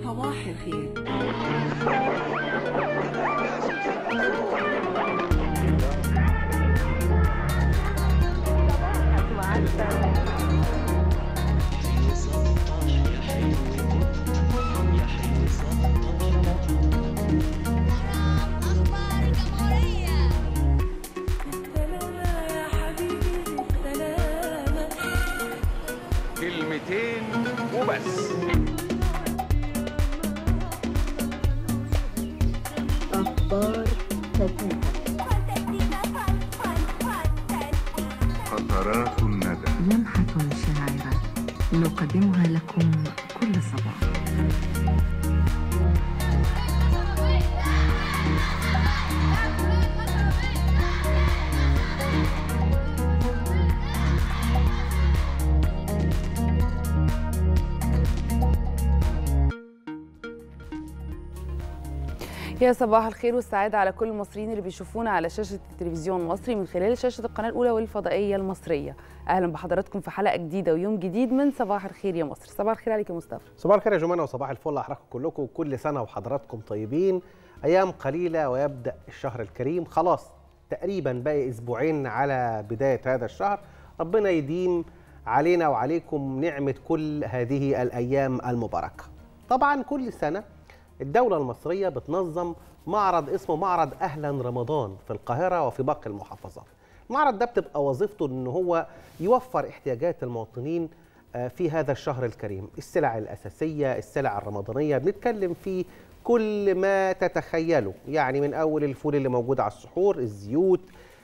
صباح الخير أخبار الجمهورية سلامة يا حبيبي سلامة كلمتين وبس قطرات الندى لمحة شاعرة نقدمها لكم كل صباح يا صباح الخير والسعادة على كل المصريين اللي بيشوفونا على شاشة التلفزيون المصري من خلال شاشة القناة الأولى والفضائية المصرية أهلا بحضراتكم في حلقة جديدة ويوم جديد من صباح الخير يا مصر صباح الخير عليك يا مصطفى صباح الخير يا جمانة وصباح الفل على حضراتكم كلكم وكل سنة وحضراتكم طيبين أيام قليلة ويبدأ الشهر الكريم خلاص تقريبا باقي أسبوعين على بداية هذا الشهر ربنا يديم علينا وعليكم نعمة كل هذه الأيام المباركة طبعا كل سنة الدولة المصرية بتنظم معرض اسمه معرض أهلا رمضان في القاهرة وفي باقي المحافظات المعرض ده بتبقى وظيفته ان هو يوفر احتياجات المواطنين آه، في هذا الشهر الكريم السلع الأساسية السلع الرمضانية بنتكلم في كل ما تتخيله يعني من أول الفول اللي موجود على السحور الزيوت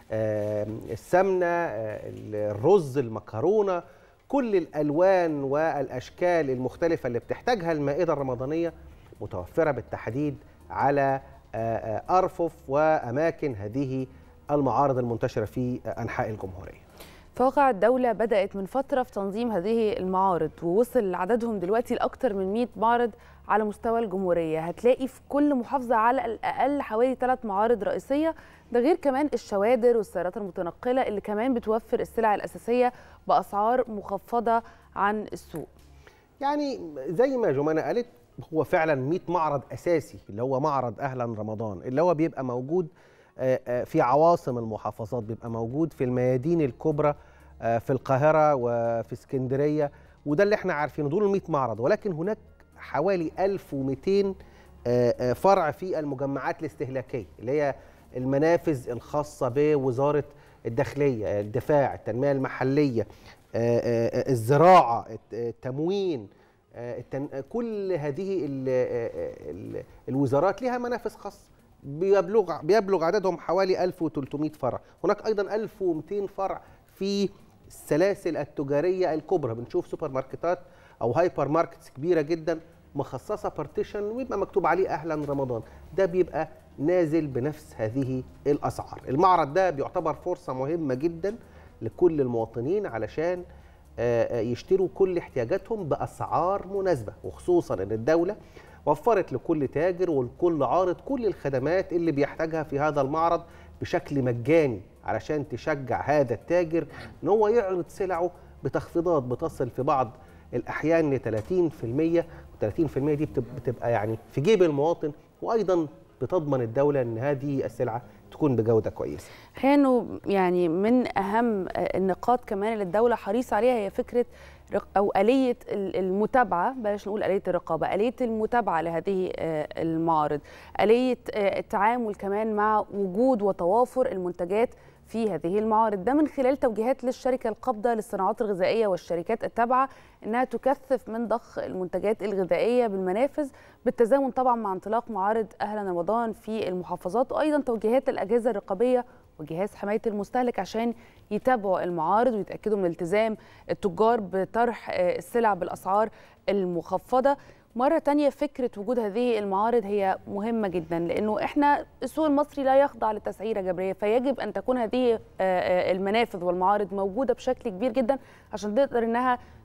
آه، السمنة آه، الرز المكرونة كل الألوان والأشكال المختلفة اللي بتحتاجها المائدة الرمضانية متوفرة بالتحديد على آه، آه، أرفف وأماكن هذه المعارض المنتشرة في آه، أنحاء الجمهورية فواقع الدولة بدأت من فترة في تنظيم هذه المعارض ووصل عددهم دلوقتي لأكثر من 100 معرض على مستوى الجمهورية هتلاقي في كل محافظة على الأقل حوالي ثلاث معارض رئيسية ده غير كمان الشوادر والسيارات المتنقلة اللي كمان بتوفر السلع الأساسية بأسعار مخفضة عن السوق يعني زي ما جمانة قالت هو فعلا 100 معرض اساسي اللي هو معرض اهلا رمضان اللي هو بيبقى موجود آه، آه، في عواصم المحافظات بيبقى موجود في الميادين الكبرى آه، في القاهره وفي اسكندريه وده اللي احنا عارفينه دول ال 100 معرض ولكن هناك حوالي 1200 آه، آه، فرع في المجمعات الاستهلاكيه اللي هي المنافذ الخاصه بوزاره الداخليه الدفاع التنميه المحليه آه، آه، الزراعه الت- التموين آه، التن... آه، كل هذه ال... آه، ال... الوزارات لها منافذ خاصه بيبلغ بيبلغ عددهم حوالي 1300 فرع هناك ايضا 1200 فرع في السلاسل التجاريه الكبرى بنشوف سوبر ماركتات او هايبر ماركتس كبيره جدا مخصصه بارتيشن ويبقى مكتوب عليه اهلا رمضان ده بيبقى نازل بنفس هذه الاسعار المعرض ده بيعتبر فرصه مهمه جدا لكل المواطنين علشان آه، آه، يشتروا كل احتياجاتهم باسعار مناسبه وخصوصا ان الدوله وفرت لكل تاجر ولكل عارض كل الخدمات اللي بيحتاجها في هذا المعرض بشكل مجاني علشان تشجع هذا التاجر ان هو يعرض سلعه بتخفيضات بتصل في بعض الاحيان ل 30% و30% دي بتب- بتبقى يعني في جيب المواطن وايضا بتضمن الدوله ان هذه السلعه تكون بجوده كويسه الحقيقه انه يعني من اهم النقاط كمان اللي الدوله حريصه عليها هي فكره رق- او اليه ال- المتابعه بلاش نقول اليه الرقابه اليه المتابعه لهذه آه، المعارض اليه آه، التعامل كمان مع وجود وتوافر المنتجات في هذه المعارض ده من خلال توجيهات للشركه القابضه للصناعات الغذائيه والشركات التابعه انها تكثف من ضخ المنتجات الغذائيه بالمنافذ بالتزامن طبعا مع انطلاق معارض اهلا رمضان في المحافظات وايضا توجيهات الاجهزه الرقابيه وجهاز حمايه المستهلك عشان يتابعوا المعارض ويتاكدوا من التزام التجار بطرح آه، السلع بالاسعار المخفضه مرة تانية فكرة وجود هذه المعارض هي مهمة جدا لأنه إحنا السوق المصري لا يخضع لتسعيرة جبرية فيجب أن تكون هذه آه، آه، المنافذ والمعارض موجودة بشكل كبير جدا عشان تقدر إنها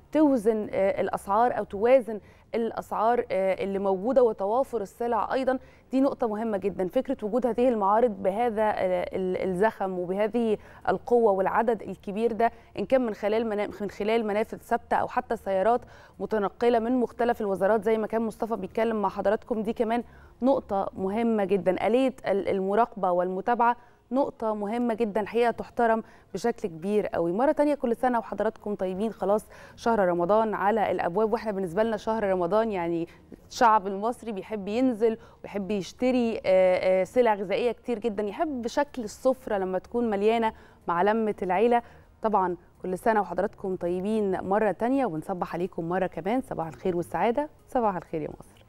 توزن آه، الاسعار او توازن الاسعار آه، اللي موجوده وتوافر السلع ايضا دي نقطه مهمه جدا فكره وجود هذه المعارض بهذا آه، ال- الزخم وبهذه القوه والعدد الكبير ده ان كان من خلال منا- من خلال منافذ ثابته او حتى سيارات متنقله من مختلف الوزارات زي ما كان مصطفى بيتكلم مع حضراتكم دي كمان نقطه مهمه جدا اليه ال- المراقبه والمتابعه نقطة مهمة جدا الحقيقة تحترم بشكل كبير قوي مرة تانية كل سنة وحضراتكم طيبين خلاص شهر رمضان على الأبواب وإحنا بالنسبة لنا شهر رمضان يعني الشعب المصري بيحب ينزل ويحب يشتري آه، آه، سلع غذائية كتير جدا يحب شكل السفرة لما تكون مليانة مع لمة العيلة طبعا كل سنة وحضراتكم طيبين مرة تانية ونصبح عليكم مرة كمان صباح الخير والسعادة صباح الخير يا مصر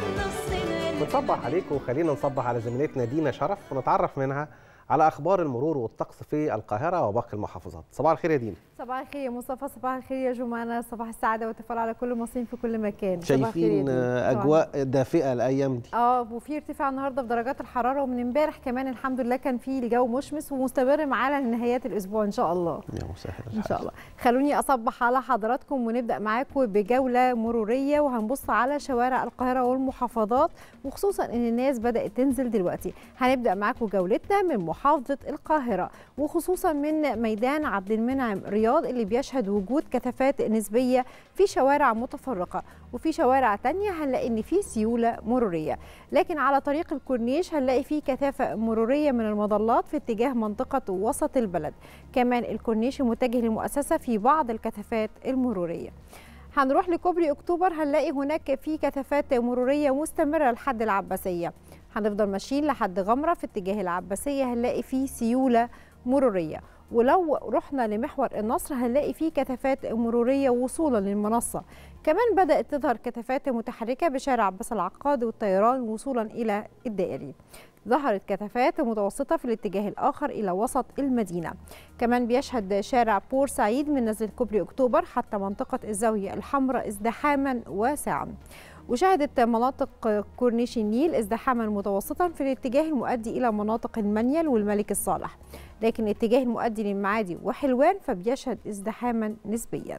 بنصبح عليكم وخلينا نصبح على زميلتنا دينا شرف ونتعرف منها على اخبار المرور والطقس في القاهره وباقي المحافظات صباح الخير يا دينا صباح الخير يا مصطفى صباح الخير يا جمانة صباح السعادة والتفاؤل على كل المصريين في كل مكان صباح الخير يا شايفين دينا. آه، طبعاً. اجواء دافئه الايام دي اه وفي ارتفاع النهارده في درجات الحراره ومن امبارح كمان الحمد لله كان في الجو مشمس ومستمر معانا لنهايات الاسبوع ان شاء الله يا مسهل ان شاء الله خلوني اصبح على حضراتكم ونبدا معاكم بجوله مروريه وهنبص على شوارع القاهره والمحافظات وخصوصا ان الناس بدات تنزل دلوقتي هنبدا معاكم جولتنا من محافظه القاهره وخصوصا من ميدان عبد المنعم رياض اللي بيشهد وجود كثافات نسبيه في شوارع متفرقه وفي شوارع تانية هنلاقي ان في سيوله مروريه لكن على طريق الكورنيش هنلاقي في كثافه مروريه من المظلات في اتجاه منطقه وسط البلد كمان الكورنيش متجه للمؤسسة في بعض الكثافات المرورية هنروح لكوبري أكتوبر هنلاقي هناك في كثافات مرورية مستمرة لحد العباسية هنفضل ماشيين لحد غمرة في اتجاه العباسية هنلاقي فيه سيولة مرورية ولو رحنا لمحور النصر هنلاقي فيه كثافات مرورية وصولا للمنصة كمان بدأت تظهر كثافات متحركة بشارع عباس العقاد والطيران وصولا إلى الدائري ظهرت كثافات متوسطة في الاتجاه الآخر إلى وسط المدينة كمان بيشهد شارع بورسعيد من نزل كوبري أكتوبر حتى منطقة الزاوية الحمراء ازدحاما واسعا وشهدت مناطق كورنيش النيل ازدحاما متوسطا في الاتجاه المؤدي إلى مناطق المنيل والملك الصالح لكن الاتجاه المؤدي للمعادي وحلوان فبيشهد ازدحاما نسبيا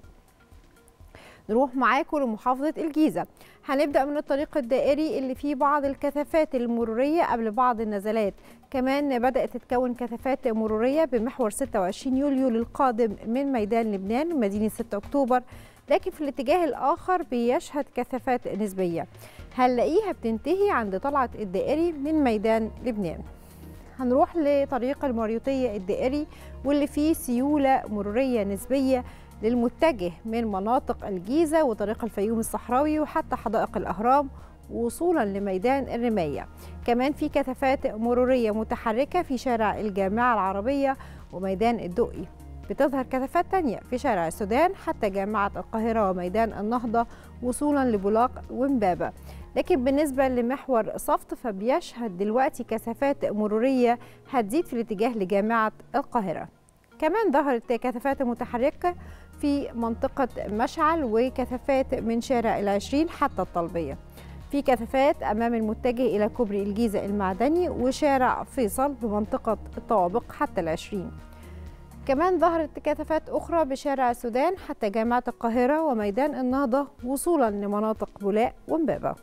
نروح معاكم لمحافظة الجيزة هنبدأ من الطريق الدائري اللي فيه بعض الكثافات المرورية قبل بعض النزلات كمان بدأت تتكون كثافات مرورية بمحور 26 يوليو للقادم من ميدان لبنان مدينة 6 أكتوبر لكن في الاتجاه الآخر بيشهد كثافات نسبية هنلاقيها بتنتهي عند طلعة الدائري من ميدان لبنان هنروح لطريق المريوطية الدائري واللي فيه سيولة مرورية نسبية للمتجه من مناطق الجيزة وطريق الفيوم الصحراوي وحتى حدائق الأهرام وصولا لميدان الرماية كمان في كثافات مرورية متحركة في شارع الجامعة العربية وميدان الدقي بتظهر كثافات تانية في شارع السودان حتى جامعة القاهرة وميدان النهضة وصولا لبلاق ومبابة لكن بالنسبة لمحور صفت فبيشهد دلوقتي كثافات مرورية هتزيد في الاتجاه لجامعة القاهرة كمان ظهرت كثافات متحركة في منطقة مشعل وكثافات من شارع العشرين حتى الطلبية في كثافات أمام المتجه إلى كوبري الجيزة المعدني وشارع فيصل بمنطقة الطوابق حتى العشرين كمان ظهرت كثافات أخرى بشارع السودان حتى جامعة القاهرة وميدان النهضة وصولا لمناطق بولاق ومبابة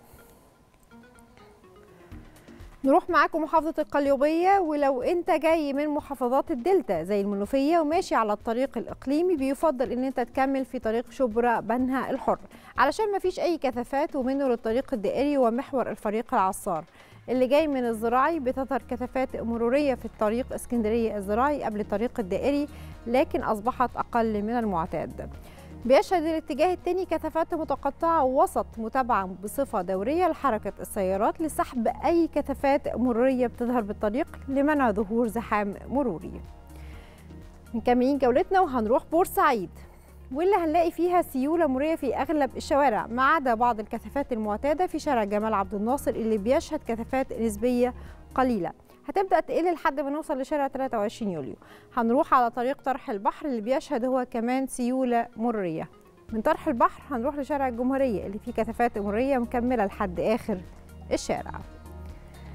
نروح معاكم محافظة القليوبية ولو انت جاي من محافظات الدلتا زي المنوفية وماشي على الطريق الإقليمي بيفضل ان انت تكمل في طريق شبرا بنها الحر علشان ما فيش أي كثافات ومنه للطريق الدائري ومحور الفريق العصار اللي جاي من الزراعي بتظهر كثافات مرورية في الطريق اسكندرية الزراعي قبل الطريق الدائري لكن أصبحت أقل من المعتاد بيشهد الاتجاه الثاني كثافات متقطعة وسط متابعة بصفة دورية لحركة السيارات لسحب أي كثافات مرورية بتظهر بالطريق لمنع ظهور زحام مروري مكملين جولتنا وهنروح بورسعيد واللي هنلاقي فيها سيولة مرورية في أغلب الشوارع ما عدا بعض الكثافات المعتادة في شارع جمال عبد الناصر اللي بيشهد كثافات نسبية قليلة هتبدأ تقل لحد ما نوصل لشارع 23 يوليو هنروح على طريق طرح البحر اللي بيشهد هو كمان سيولة مرورية من طرح البحر هنروح لشارع الجمهورية اللي فيه كثافات مرورية مكملة لحد آخر الشارع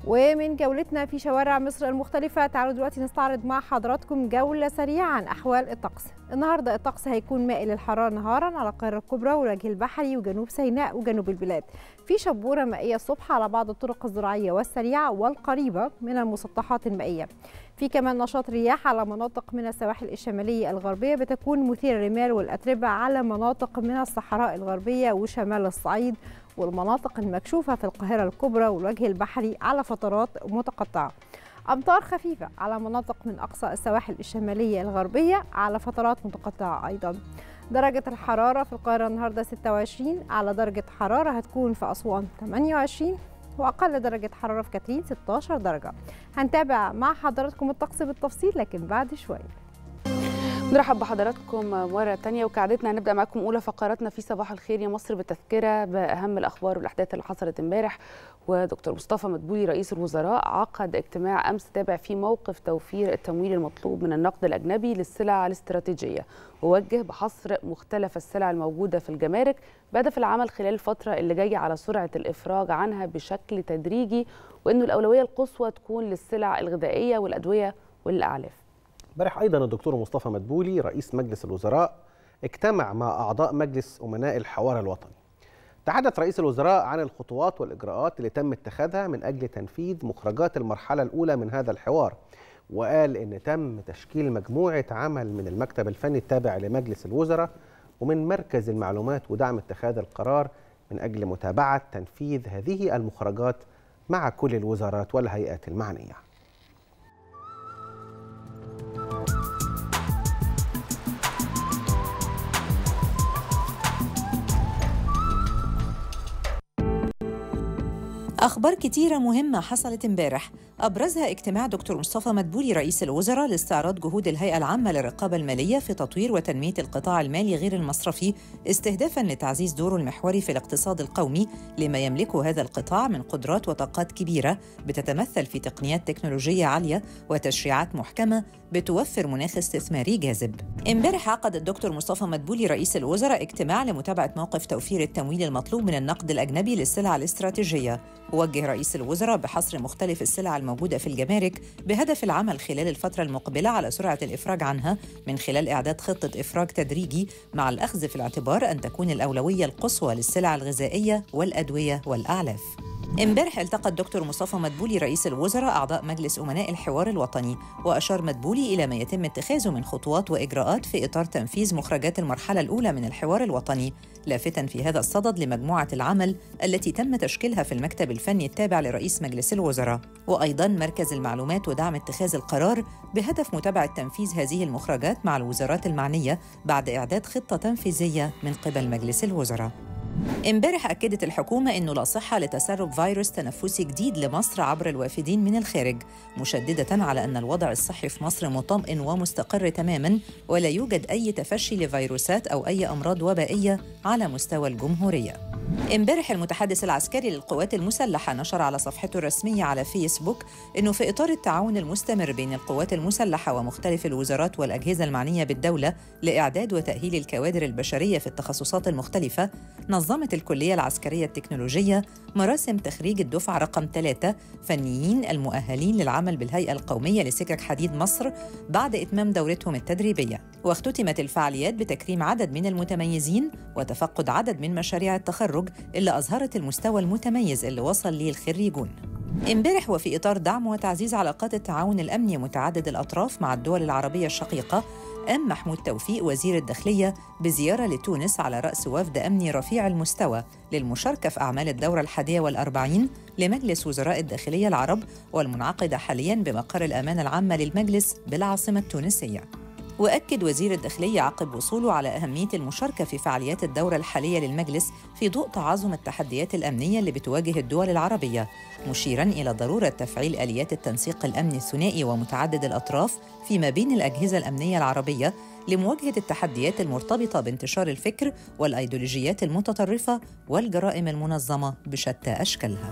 ومن جولتنا في شوارع مصر المختلفة تعالوا دلوقتي نستعرض مع حضراتكم جولة سريعة عن أحوال الطقس النهاردة الطقس هيكون مائل الحرارة نهارا على القاهرة الكبرى والوجه البحري وجنوب سيناء وجنوب البلاد في شبورة مائية الصبح على بعض الطرق الزراعية والسريعة والقريبة من المسطحات المائية في كمان نشاط رياح على مناطق من السواحل الشمالية الغربية بتكون مثير الرمال والأتربة على مناطق من الصحراء الغربية وشمال الصعيد والمناطق المكشوفة في القاهرة الكبرى والوجه البحري على فترات متقطعة أمطار خفيفة على مناطق من أقصى السواحل الشمالية الغربية على فترات متقطعة أيضا درجة الحرارة في القاهرة النهاردة 26 على درجة حرارة هتكون في أسوان 28 وأقل درجة حرارة في كاترين 16 درجة هنتابع مع حضراتكم الطقس بالتفصيل لكن بعد شوية نرحب بحضراتكم مرة تانية وكعادتنا هنبدأ معاكم أولى فقراتنا في صباح الخير يا مصر بتذكرة بأهم الأخبار والأحداث اللي حصلت امبارح ودكتور مصطفى مدبولي رئيس الوزراء عقد اجتماع أمس تابع فيه موقف توفير التمويل المطلوب من النقد الأجنبي للسلع الاستراتيجية ووجه بحصر مختلف السلع الموجودة في الجمارك بهدف العمل خلال الفترة اللي جاية على سرعة الإفراج عنها بشكل تدريجي وإنه الأولوية القصوى تكون للسلع الغذائية والأدوية والأعلاف امبارح ايضا الدكتور مصطفى مدبولي رئيس مجلس الوزراء اجتمع مع اعضاء مجلس امناء الحوار الوطني. تحدث رئيس الوزراء عن الخطوات والاجراءات اللي تم اتخاذها من اجل تنفيذ مخرجات المرحله الاولى من هذا الحوار. وقال ان تم تشكيل مجموعه عمل من المكتب الفني التابع لمجلس الوزراء ومن مركز المعلومات ودعم اتخاذ القرار من اجل متابعه تنفيذ هذه المخرجات مع كل الوزارات والهيئات المعنيه. أخبار كتيرة مهمة حصلت امبارح أبرزها اجتماع دكتور مصطفى مدبولي رئيس الوزراء لاستعراض جهود الهيئة العامة للرقابة المالية في تطوير وتنمية القطاع المالي غير المصرفي استهدافا لتعزيز دوره المحوري في الاقتصاد القومي لما يملكه هذا القطاع من قدرات وطاقات كبيرة بتتمثل في تقنيات تكنولوجية عالية وتشريعات محكمة بتوفر مناخ استثماري جاذب. امبارح عقد الدكتور مصطفى مدبولي رئيس الوزراء اجتماع لمتابعة موقف توفير التمويل المطلوب من النقد الأجنبي للسلع الاستراتيجية وجه رئيس الوزراء بحصر مختلف السلع الموجودة في الجمارك بهدف العمل خلال الفترة المقبلة على سرعة الإفراج عنها من خلال إعداد خطة إفراج تدريجي مع الأخذ في الاعتبار أن تكون الأولوية القصوى للسلع الغذائية والأدوية والأعلاف. امبارح التقى الدكتور مصطفى مدبولي رئيس الوزراء أعضاء مجلس أمناء الحوار الوطني وأشار مدبولي إلى ما يتم اتخاذه من خطوات وإجراءات في إطار تنفيذ مخرجات المرحلة الأولى من الحوار الوطني لافتا في هذا الصدد لمجموعة العمل التي تم تشكيلها في المكتب الفني التابع لرئيس مجلس الوزراء وأيضا مركز المعلومات ودعم اتخاذ القرار بهدف متابعة تنفيذ هذه المخرجات مع الوزارات المعنية بعد إعداد خطة تنفيذية من قبل مجلس الوزراء امبارح أكدت الحكومة أنه لا صحة لتسرب فيروس تنفسي جديد لمصر عبر الوافدين من الخارج مشددة على أن الوضع الصحي في مصر مطمئن ومستقر تماما ولا يوجد أي تفشي لفيروسات أو أي أمراض وبائية على مستوى الجمهورية امبارح المتحدث العسكري للقوات المسلحة نشر على صفحته الرسمية على فيسبوك أنه في إطار التعاون المستمر بين القوات المسلحة ومختلف الوزارات والأجهزة المعنية بالدولة لإعداد وتأهيل الكوادر البشرية في التخصصات المختلفة نظمت الكلية العسكرية التكنولوجية مراسم تخريج الدفعة رقم ثلاثة فنيين المؤهلين للعمل بالهيئة القومية لسكك حديد مصر بعد إتمام دورتهم التدريبية واختتمت الفعاليات بتكريم عدد من المتميزين وتفقد عدد من مشاريع التخرج اللي أظهرت المستوى المتميز اللي وصل ليه الخريجون امبارح وفي إطار دعم وتعزيز علاقات التعاون الأمني متعدد الأطراف مع الدول العربية الشقيقة قام محمود توفيق وزير الداخلية بزيارة لتونس على رأس وفد أمني رفيع المستوى للمشاركة في أعمال الدورة الحادية والأربعين لمجلس وزراء الداخلية العرب والمنعقدة حالياً بمقر الأمانة العامة للمجلس بالعاصمة التونسية وأكد وزير الداخلية عقب وصوله على أهمية المشاركة في فعاليات الدورة الحالية للمجلس في ضوء تعاظم التحديات الأمنية اللي بتواجه الدول العربية مشيراً إلى ضرورة تفعيل آليات التنسيق الأمني الثنائي ومتعدد الأطراف فيما بين الأجهزة الأمنية العربية لمواجهة التحديات المرتبطة بانتشار الفكر والأيديولوجيات المتطرفة والجرائم المنظمة بشتى أشكالها.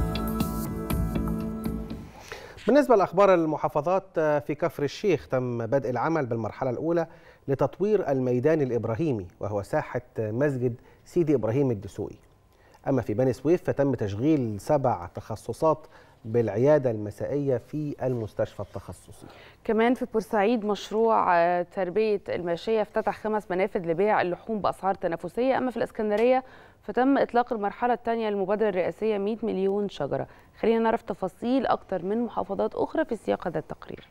بالنسبة لأخبار المحافظات في كفر الشيخ تم بدء العمل بالمرحلة الأولى لتطوير الميدان الإبراهيمي وهو ساحة مسجد سيدي إبراهيم الدسوقي اما في بني سويف فتم تشغيل سبع تخصصات بالعياده المسائيه في المستشفى التخصصي كمان في بورسعيد مشروع آه، تربية الماشية افتتح خمس منافذ لبيع اللحوم بأسعار تنافسية أما في الإسكندرية فتم إطلاق المرحلة الثانية للمبادرة الرئاسية 100 مليون شجرة خلينا نعرف تفاصيل أكتر من محافظات أخرى في سياق هذا التقرير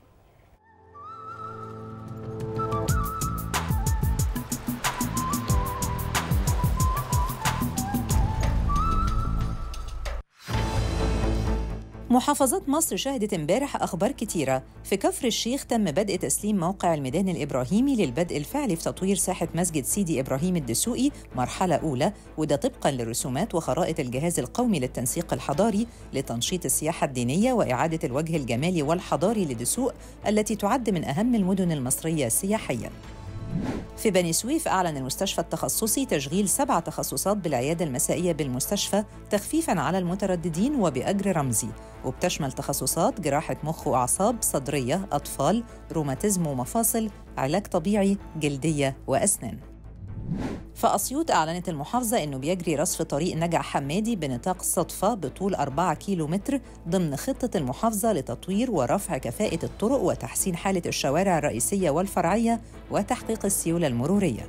محافظات مصر شهدت امبارح أخبار كتيرة في كفر الشيخ تم بدء تسليم موقع الميدان الإبراهيمي للبدء الفعلي في تطوير ساحة مسجد سيدي إبراهيم الدسوقي مرحلة أولى وده طبقاً لرسومات وخرائط الجهاز القومي للتنسيق الحضاري لتنشيط السياحة الدينية وإعادة الوجه الجمالي والحضاري لدسوق التي تعد من أهم المدن المصرية سياحياً في بني سويف أعلن المستشفى التخصصي تشغيل سبع تخصصات بالعيادة المسائية بالمستشفى تخفيفاً على المترددين وبأجر رمزي وبتشمل تخصصات جراحة مخ وأعصاب صدرية أطفال روماتيزم ومفاصل علاج طبيعي جلدية وأسنان فأسيوط أعلنت المحافظة أنه بيجري رصف طريق نجع حمادي بنطاق الصدفة بطول 4 كيلو متر ضمن خطة المحافظة لتطوير ورفع كفاءة الطرق وتحسين حالة الشوارع الرئيسية والفرعية وتحقيق السيولة المرورية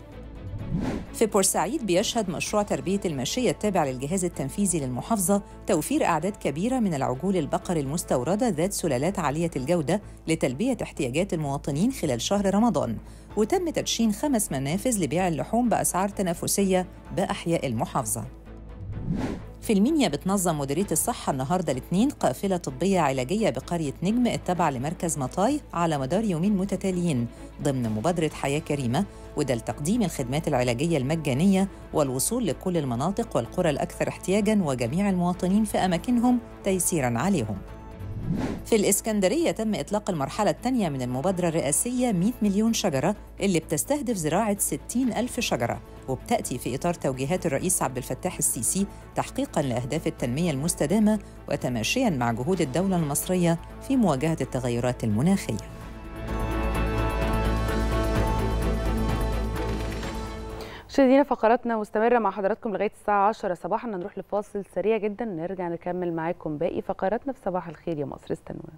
في بورسعيد بيشهد مشروع تربية الماشية التابع للجهاز التنفيذي للمحافظة توفير أعداد كبيرة من العجول البقر المستوردة ذات سلالات عالية الجودة لتلبية احتياجات المواطنين خلال شهر رمضان وتم تدشين خمس منافذ لبيع اللحوم بأسعار تنافسية بأحياء المحافظة في المنيا بتنظم مديرية الصحة النهاردة الاثنين قافلة طبية علاجية بقرية نجم التابعة لمركز مطاي على مدار يومين متتاليين ضمن مبادرة حياة كريمة وده لتقديم الخدمات العلاجية المجانية والوصول لكل المناطق والقرى الأكثر احتياجاً وجميع المواطنين في أماكنهم تيسيراً عليهم في الإسكندرية تم إطلاق المرحلة الثانية من المبادرة الرئاسية 100 مليون شجرة اللي بتستهدف زراعة 60 ألف شجرة وبتأتي في إطار توجيهات الرئيس عبد الفتاح السيسي تحقيقاً لأهداف التنمية المستدامة وتماشياً مع جهود الدولة المصرية في مواجهة التغيرات المناخية مشاهدينا فقراتنا مستمرة مع حضراتكم لغاية الساعة 10 صباحا نروح لفاصل سريع جدا نرجع نكمل معاكم باقي فقراتنا في صباح الخير يا مصر استنونا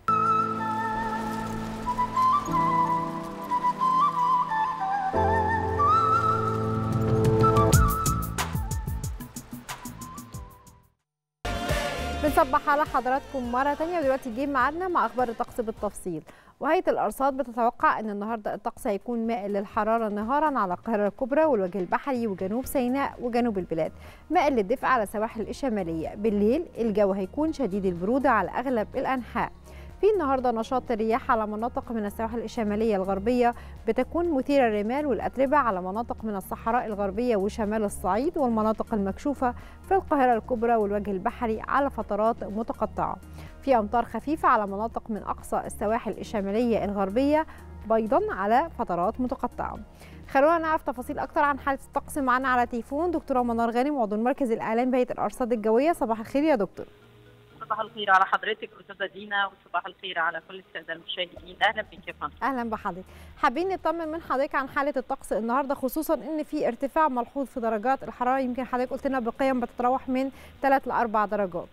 بنصبح على حضراتكم مرة تانية ودلوقتي جه ميعادنا مع أخبار الطقس بالتفصيل وهيئة الأرصاد بتتوقع أن النهاردة الطقس هيكون مائل للحرارة نهارا على القاهرة الكبرى والوجه البحري وجنوب سيناء وجنوب البلاد مائل للدفء على السواحل الشمالية بالليل الجو هيكون شديد البرودة على أغلب الأنحاء في النهارده نشاط الرياح على مناطق من السواحل الشماليه الغربيه بتكون مثيره الرمال والاتربه على مناطق من الصحراء الغربيه وشمال الصعيد والمناطق المكشوفه في القاهره الكبرى والوجه البحري على فترات متقطعه. في امطار خفيفه على مناطق من اقصى السواحل الشماليه الغربيه ايضا على فترات متقطعه. خلونا نعرف تفاصيل اكتر عن حاله الطقس معانا على تليفون دكتوره منار غانم عضو المركز الاعلامي بهيئه الارصاد الجويه صباح الخير يا دكتور. صباح الخير على حضرتك استاذه دينا وصباح الخير على كل الساده المشاهدين اهلا بك يا فندم اهلا بحضرتك حابين نطمن من حضرتك عن حاله الطقس النهارده خصوصا ان في ارتفاع ملحوظ في درجات الحراره يمكن حضرتك قلت لنا بقيم بتتراوح من 3 ل 4 درجات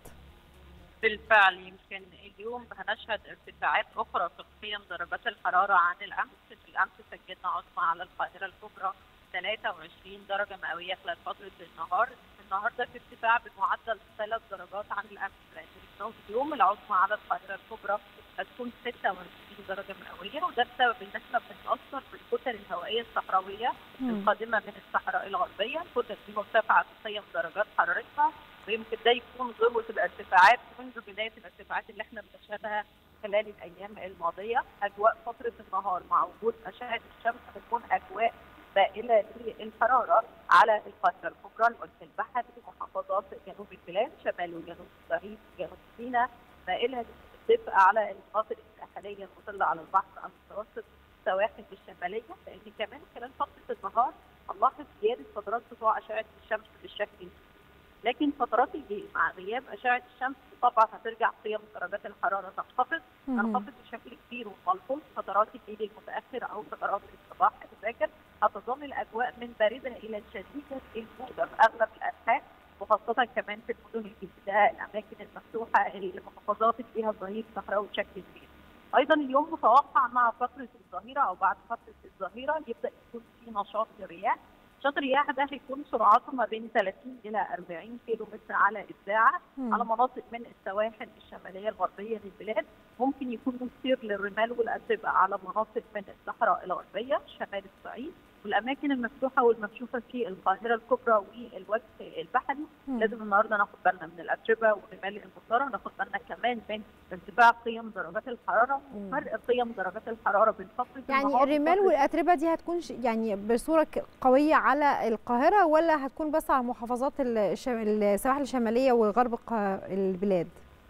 بالفعل يمكن اليوم هنشهد ارتفاعات اخرى في قيم درجات الحراره عن الامس في الامس سجلنا عظمى على القاهره الكبرى 23 درجه مئويه خلال فتره النهار النهارده في ارتفاع بمعدل ثلاث درجات عن الامس لان اليوم العظمى على القاهره الكبرى هتكون 26 درجه مئويه وده بسبب ان احنا بنتاثر بالكتل الهوائيه الصحراويه القادمه من الصحراء الغربيه الكتل دي مرتفعه في قيم درجات حرارتها ويمكن ده يكون ذروه الارتفاعات منذ بدايه الارتفاعات اللي احنا بنشهدها خلال الايام الماضيه اجواء فتره النهار مع وجود اشعه الشمس هتكون اجواء سائله للحراره على القاهره الكبرى الوجه البحري محافظات جنوب البلاد شمال وجنوب الصعيد جنوب سيناء مائله للدفء على المناطق الساحليه المطله على البحر المتوسط السواحل الشماليه لان كمان خلال فتره النهار هنلاحظ زياده فترات سطوع اشعه الشمس بالشكل لكن فترات الليل مع غياب اشعه الشمس طبعا هترجع قيم درجات الحراره تنخفض تنخفض بشكل كبير وملحوظ فترات الليل المتاخر او فترات الصباح الباكر هتظل الاجواء من بارده الى شديده البروده في اغلب الانحاء وخاصة كمان في المدن الجديدة الأماكن المفتوحة المحافظات اللي فيها ظهير صحراوي بشكل كبير. أيضا اليوم متوقع مع فترة الظهيرة أو بعد فترة الظهيرة يبدأ يكون في نشاط للرياح. نشاط الرياح ده هيكون سرعته ما بين 30 إلى 40 كيلو متر على الساعة مم. على مناطق من السواحل الشمالية الغربية للبلاد ممكن يكون مثير للرمال والأتربة على مناطق من الصحراء الغربية شمال الصعيد والأماكن المفتوحة والمكشوفة في القاهرة الكبرى والوجه البحري مم. لازم النهارده ناخد بالنا من الأتربة والرمال المثارة ناخد بالنا كمان من ارتفاع قيم درجات الحرارة مم. وفرق قيم درجات الحرارة بين فترة يعني النهار الرمال وفترة والاتربه دي هتكون ش- يعني بصوره ك- قويه على القاهره ولا هتكون بس على محافظات الشم... السواحل الشماليه وغرب الق- البلاد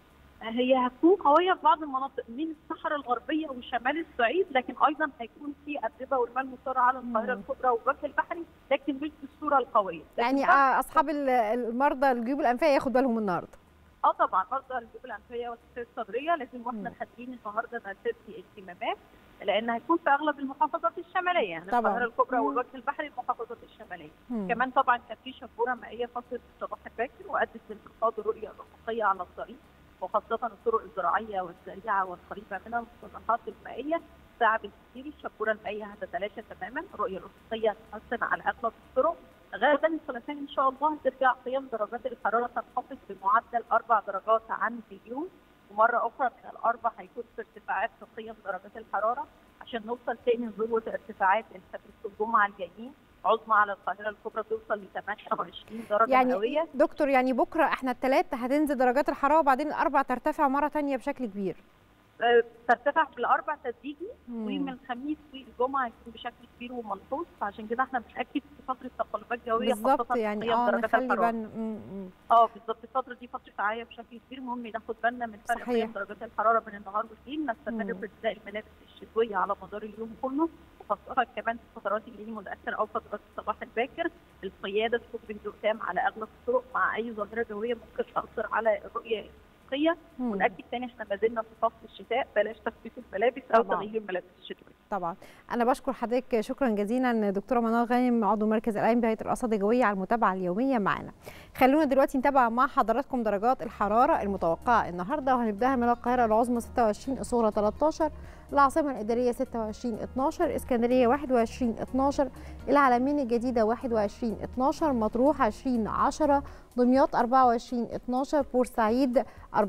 هي هتكون قويه في بعض المناطق من الصحراء الغربيه وشمال الصعيد لكن ايضا هيكون في اتربه ورمال مثاره على القاهره مم. الكبرى والوجه البحري لكن مش بالصوره القويه لكن يعني برضه- آه، اصحاب ال- المرضى الجيوب الانفيه ياخد بالهم النهارده اه طبعا برضه الجيوب الانفيه والسير الصدريه لازم واحنا مم. خارجين النهارده نلتزم اهتمامات لان هيكون في اغلب المحافظات الشماليه يعني طبعاً. القاهره الكبرى مم. والوجه البحري المحافظات الشماليه مم. كمان طبعا كان في شبوره مائيه فتره الصباح الباكر وادت لانخفاض الرؤيه الافقيه على الطريق وخاصه الطرق الزراعيه والسريعه والقريبه من المصطلحات المائيه الساعه بالكثير الشبوره المائيه هتتلاشى تماما الرؤيه الافقيه هتتحسن على اغلب الطرق غدا الثلاثاء ان شاء الله ترجع قيم درجات الحراره تنخفض بمعدل اربع درجات عن اليوم ومره اخرى من الاربع هيكون في ارتفاعات في قيم درجات الحراره عشان نوصل تاني لذروه ارتفاعات الخميس والجمعه الجايين عظمى على القاهره الكبرى توصل ل 28 درجه يعني مئويه دكتور يعني بكره احنا الثلاث هتنزل درجات الحراره وبعدين الاربع ترتفع مره تانية بشكل كبير آه، ترتفع بالاربع تدريجي مم. ومن الخميس والجمعه هيكون بشكل كبير وملحوظ فعشان كده احنا بنأكد في فتره تقلبات جويه بالظبط خاصة في يعني قيم اه درجات نخلي الحرارة. بالنا مم، مم. اه بالظبط الفترة دي فترة عاية بشكل كبير مهم ناخد بالنا من فرق صحيح. قيم درجات الحرارة بين النهار والليل نستمر مم. في ارتداء الملابس الشتوية على مدار اليوم كله وخاصة كمان في فترات الليل المتأخر أو فترات الصباح الباكر القيادة تكون بهدوء تام على أغلب الطرق مع أي ظاهرة جوية ممكن تأثر على الرؤية الأفقية مم. ونأكد تاني احنا ما زلنا في فصل الشتاء بلاش تخفيف الملابس أو طبعاً. تغيير الملابس الشتوية طبعا انا بشكر حضرتك شكرا جزيلا دكتوره منار غانم عضو مركز العلم بهيئه الارصاد الجويه على المتابعه اليوميه معنا خلونا دلوقتي نتابع مع حضراتكم درجات الحراره المتوقعه النهارده وهنبداها من القاهره العظمى 26 الصغرى 13 العاصمه الاداريه 26 12 اسكندريه 21 12 العلمين الجديده 21 12 مطروح 20 10 دمياط 24 12 بورسعيد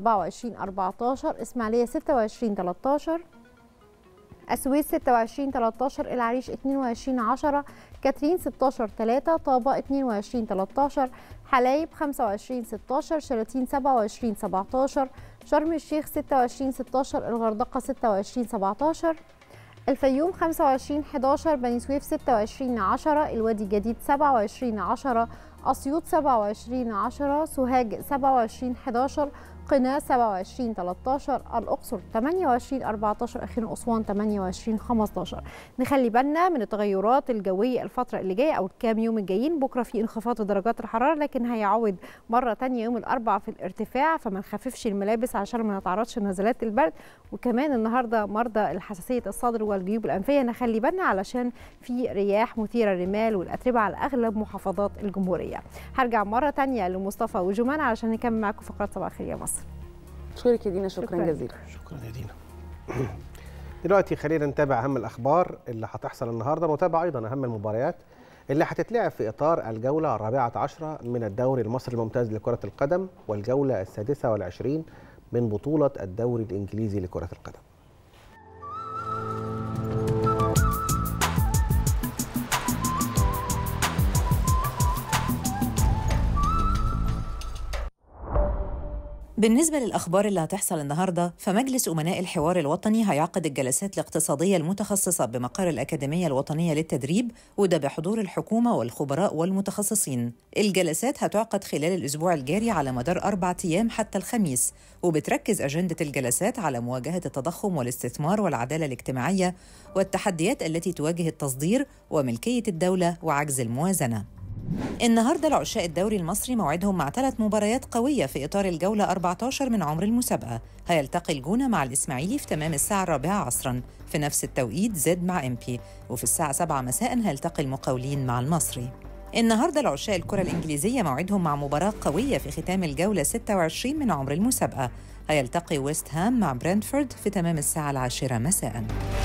24 14 اسماعيليه 26 13 السويس 26 13 العريش 22 10 كاترين 16 3 طابة 22 13 حلايب 25 16 شلاتين 27 17 شرم الشيخ 26 16 الغردقة 26 17 الفيوم 25 11 بني سويف 26 10 الوادي الجديد 27 10 أسيوط 27 10 سوهاج 27 11 قنا 27 13 الأقصر 28 14 أخيرا أسوان 28 15 نخلي بالنا من التغيرات الجوية الفترة اللي جاية أو الكام يوم الجايين بكرة في انخفاض في درجات الحرارة لكن هيعود مرة تانية يوم الأربعاء في الارتفاع فما نخففش الملابس عشان ما نتعرضش لنزلات البرد وكمان النهاردة مرضى الحساسية الصدر والجيوب الأنفية نخلي بالنا علشان في رياح مثيرة الرمال والأتربة على أغلب محافظات الجمهورية هرجع مرة تانية لمصطفى وجمان علشان نكمل معاكم فقرات صباح الخير يا مصر شكرا يا دينا شكرا, شكراً. جزيلا شكرا يا دينا دلوقتي خلينا نتابع اهم الاخبار اللي هتحصل النهارده ونتابع ايضا اهم المباريات اللي هتتلعب في اطار الجوله الرابعه عشره من الدوري المصري الممتاز لكره القدم والجوله السادسه والعشرين من بطوله الدوري الانجليزي لكره القدم بالنسبة للأخبار اللي هتحصل النهاردة فمجلس أمناء الحوار الوطني هيعقد الجلسات الاقتصادية المتخصصة بمقر الأكاديمية الوطنية للتدريب وده بحضور الحكومة والخبراء والمتخصصين الجلسات هتعقد خلال الأسبوع الجاري على مدار أربع أيام حتى الخميس وبتركز أجندة الجلسات على مواجهة التضخم والاستثمار والعدالة الاجتماعية والتحديات التي تواجه التصدير وملكية الدولة وعجز الموازنة النهارده العشاء الدوري المصري موعدهم مع ثلاث مباريات قوية في إطار الجولة 14 من عمر المسابقة هيلتقي الجونة مع الإسماعيلي في تمام الساعة الرابعة عصرا في نفس التوقيت زد مع إمبي وفي الساعة 7 مساء هيلتقي المقاولين مع المصري النهارده العشاق الكرة الإنجليزية موعدهم مع مباراة قوية في ختام الجولة 26 من عمر المسابقة هيلتقي ويست هام مع برنتفورد في تمام الساعة العاشرة مساءً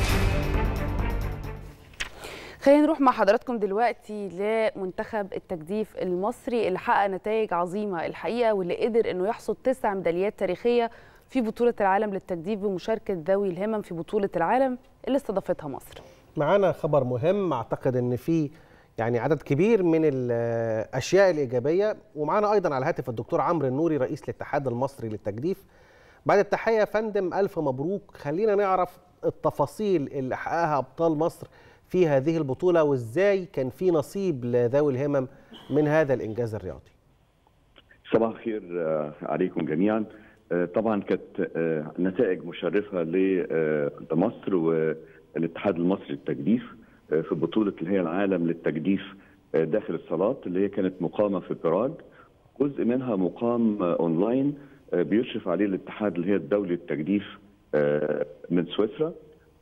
خلينا نروح مع حضراتكم دلوقتي لمنتخب التجديف المصري اللي حقق نتائج عظيمه الحقيقه واللي قدر انه يحصد تسع ميداليات تاريخيه في بطوله العالم للتجديف بمشاركه ذوي الهمم في بطوله العالم اللي استضافتها مصر. معانا خبر مهم اعتقد ان في يعني عدد كبير من الاشياء الايجابيه ومعانا ايضا على الهاتف الدكتور عمرو النوري رئيس الاتحاد المصري للتجديف بعد التحيه يا فندم الف مبروك خلينا نعرف التفاصيل اللي حققها ابطال مصر في هذه البطوله وازاي كان في نصيب لذوي الهمم من هذا الانجاز الرياضي صباح الخير آه، عليكم جميعا آه، طبعا كانت آه، نتائج مشرفه ل- لمصر والاتحاد المصري للتجديف آه، في بطوله اللي هي العالم للتجديف آه، داخل الصالات اللي هي كانت مقامه في براغ جزء منها مقام آه، اونلاين آه، بيشرف عليه الاتحاد اللي هي الدولي للتجديف آه، من سويسرا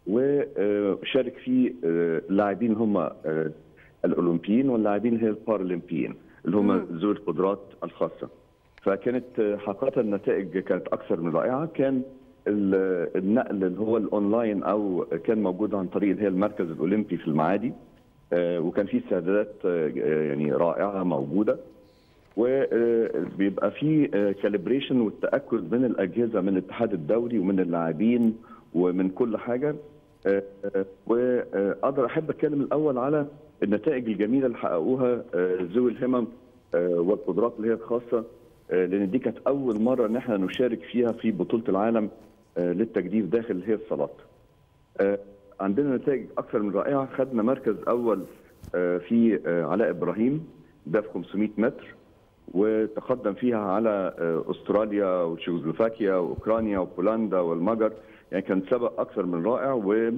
وشارك فيه آه، لاعبين هم آه، الاولمبيين واللاعبين اللي هي البارالمبيين اللي هم ذوي القدرات الخاصه فكانت آه، حقيقه النتائج كانت اكثر من رائعه كان ال- النقل اللي هو الاونلاين او كان موجود عن طريق اللي هي المركز الاولمبي في المعادي آه، وكان في استعدادات آه، يعني رائعه موجوده وبيبقى في كاليبريشن والتاكد من الاجهزه من الاتحاد الدولي ومن اللاعبين ومن كل حاجه آه، آه، واقدر احب اتكلم الاول على النتائج الجميله اللي حققوها آه، ذوي الهمم آه، والقدرات اللي هي الخاصه آه، لان دي كانت اول مره ان احنا نشارك فيها في بطوله العالم آه، للتجديف داخل اللي هي الصالات. آه، عندنا نتائج اكثر من رائعه خدنا مركز اول آه، في آه، علاء ابراهيم ده في 500 متر وتقدم فيها على آه، استراليا وتشيكوسلوفاكيا واوكرانيا وبولندا والمجر يعني كان سبق اكثر من رائع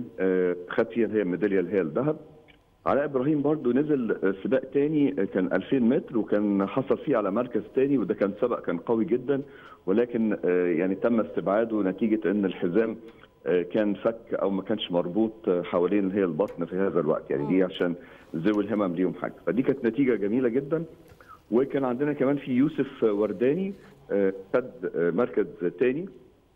وخد فيها اللي هي الميداليه اللي هي الذهب علاء ابراهيم برضو نزل آه، سباق تاني آه، كان 2000 متر وكان حصل فيه على مركز تاني وده كان سبق كان قوي جدا ولكن آه، يعني تم استبعاده نتيجه ان الحزام آه، كان فك او ما كانش مربوط آه، حوالين اللي هي البطن في هذا الوقت يعني دي عشان ذوي الهمم ليهم حاجه فدي كانت نتيجه جميله جدا وكان عندنا كمان في يوسف ورداني آه، خد آه، مركز تاني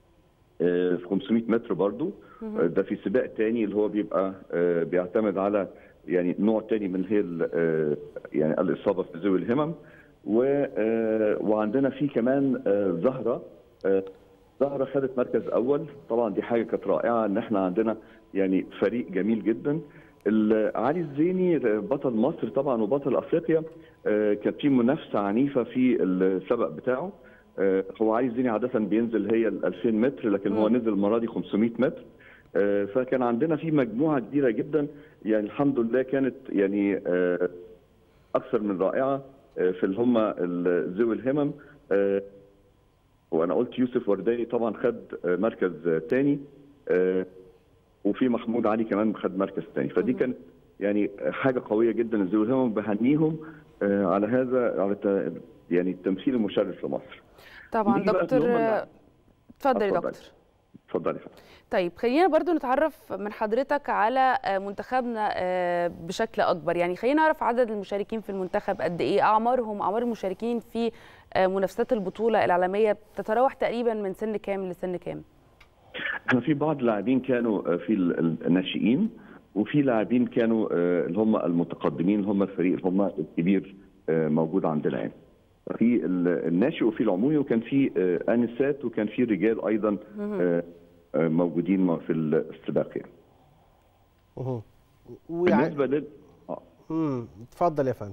آه، في 500 متر برضو آه، ده في سباق تاني اللي هو بيبقى آه، بيعتمد على يعني نوع تاني من هي ال- آه، يعني الاصابه في ذوي الهمم و- آه، وعندنا في كمان آه، زهره آه، زهره خدت مركز اول طبعا دي حاجه كانت رائعه ان احنا عندنا يعني فريق جميل جدا ال- علي الزيني بطل مصر طبعا وبطل افريقيا آه، كانت في منافسه عنيفه في السبق بتاعه آه، هو علي الزيني عاده بينزل هي ال 2000 متر لكن هو نزل المره دي 500 متر آه، فكان عندنا في مجموعه كبيره جدا يعني الحمد لله كانت يعني آه، اكثر من رائعه آه، في اللي هم ال- ذوي الهمم آه، وانا قلت يوسف ورداني طبعا خد آه، مركز آه، تاني آه، وفي محمود علي كمان خد مركز تاني فدي كانت يعني حاجه قويه جدا ذوي الهمم بهنيهم آه، على هذا على ت- يعني التمثيل المشرف لمصر طبعا نيجي بقى دكتور اللي هم اللاعب. اتفضل يا اتفضلي. دكتور. اتفضلي يا فندم. طيب خلينا برضو نتعرف من حضرتك على آه، منتخبنا آه، بشكل اكبر يعني خلينا نعرف عدد المشاركين في المنتخب قد ايه اعمارهم اعمار المشاركين في آه، منافسات البطوله العالميه تتراوح تقريبا من سن كام لسن كام احنا في بعض اللاعبين كانوا آه، في ال- ال- الناشئين وفي لاعبين كانوا آه، اللي هم المتقدمين اللي هم الفريق اللي هم الكبير آه، موجود عندنا يعني في ال- الناشئ وفي العمومي وكان في آه، انسات وكان في رجال ايضا آه، آه، موجودين في السباق يعني مهم. ويعني بالنسبه لل آه. مم، اتفضل يا فندم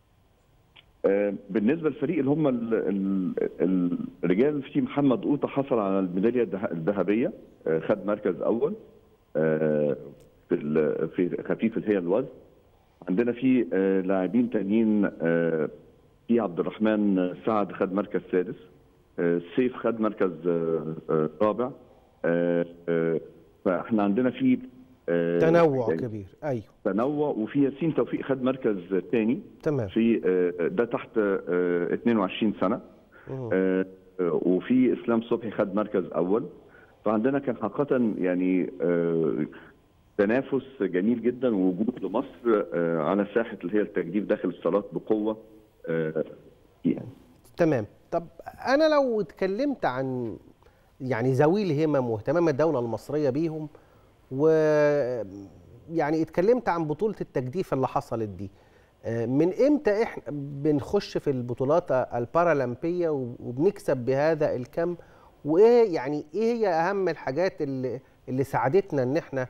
آه، بالنسبه للفريق اللي هم ال- ال- الرجال في محمد قوطه حصل على الميداليه الذه- الذهبيه آه، خد مركز اول آه، في ال- في خفيف اللي هي الوزن عندنا في آه، لاعبين تانيين آه، في عبد الرحمن سعد خد مركز سادس آه، سيف خد مركز آه، آه، رابع آه، آه، فاحنا عندنا في آه، تنوع يعني كبير ايوه تنوع وفي ياسين توفيق خد مركز ثاني تمام في آه، ده تحت آه، 22 سنه مهم. آه، آه، وفي اسلام صبحي خد مركز اول فعندنا كان حقيقه يعني آه، تنافس جميل جدا ووجود لمصر آه، على ساحه اللي هي التجديف داخل الصالات بقوه آه، يعني تمام طب انا لو اتكلمت عن يعني ذوي الهمم واهتمام الدوله المصريه بيهم و يعني اتكلمت عن بطوله التجديف اللي حصلت دي آه، من امتى احنا بنخش في البطولات البارالمبيه وبنكسب بهذا الكم وايه يعني ايه هي اهم الحاجات اللي اللي ساعدتنا ان احنا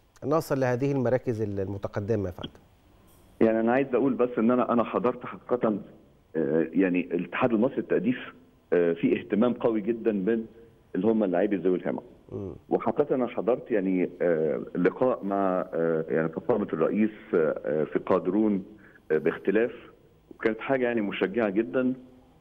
نصل لهذه المراكز المتقدمه يا فندم يعني انا عايز اقول بس ان انا انا حضرت حقيقه آه، يعني الاتحاد المصري للتأديف آه، في اهتمام قوي جدا من اللي هم اللاعبي ذوي الهمم مم. وحقيقه انا حضرت يعني آه، لقاء مع آه، يعني فخامه الرئيس آه، في قادرون آه، باختلاف وكانت حاجه يعني مشجعه جدا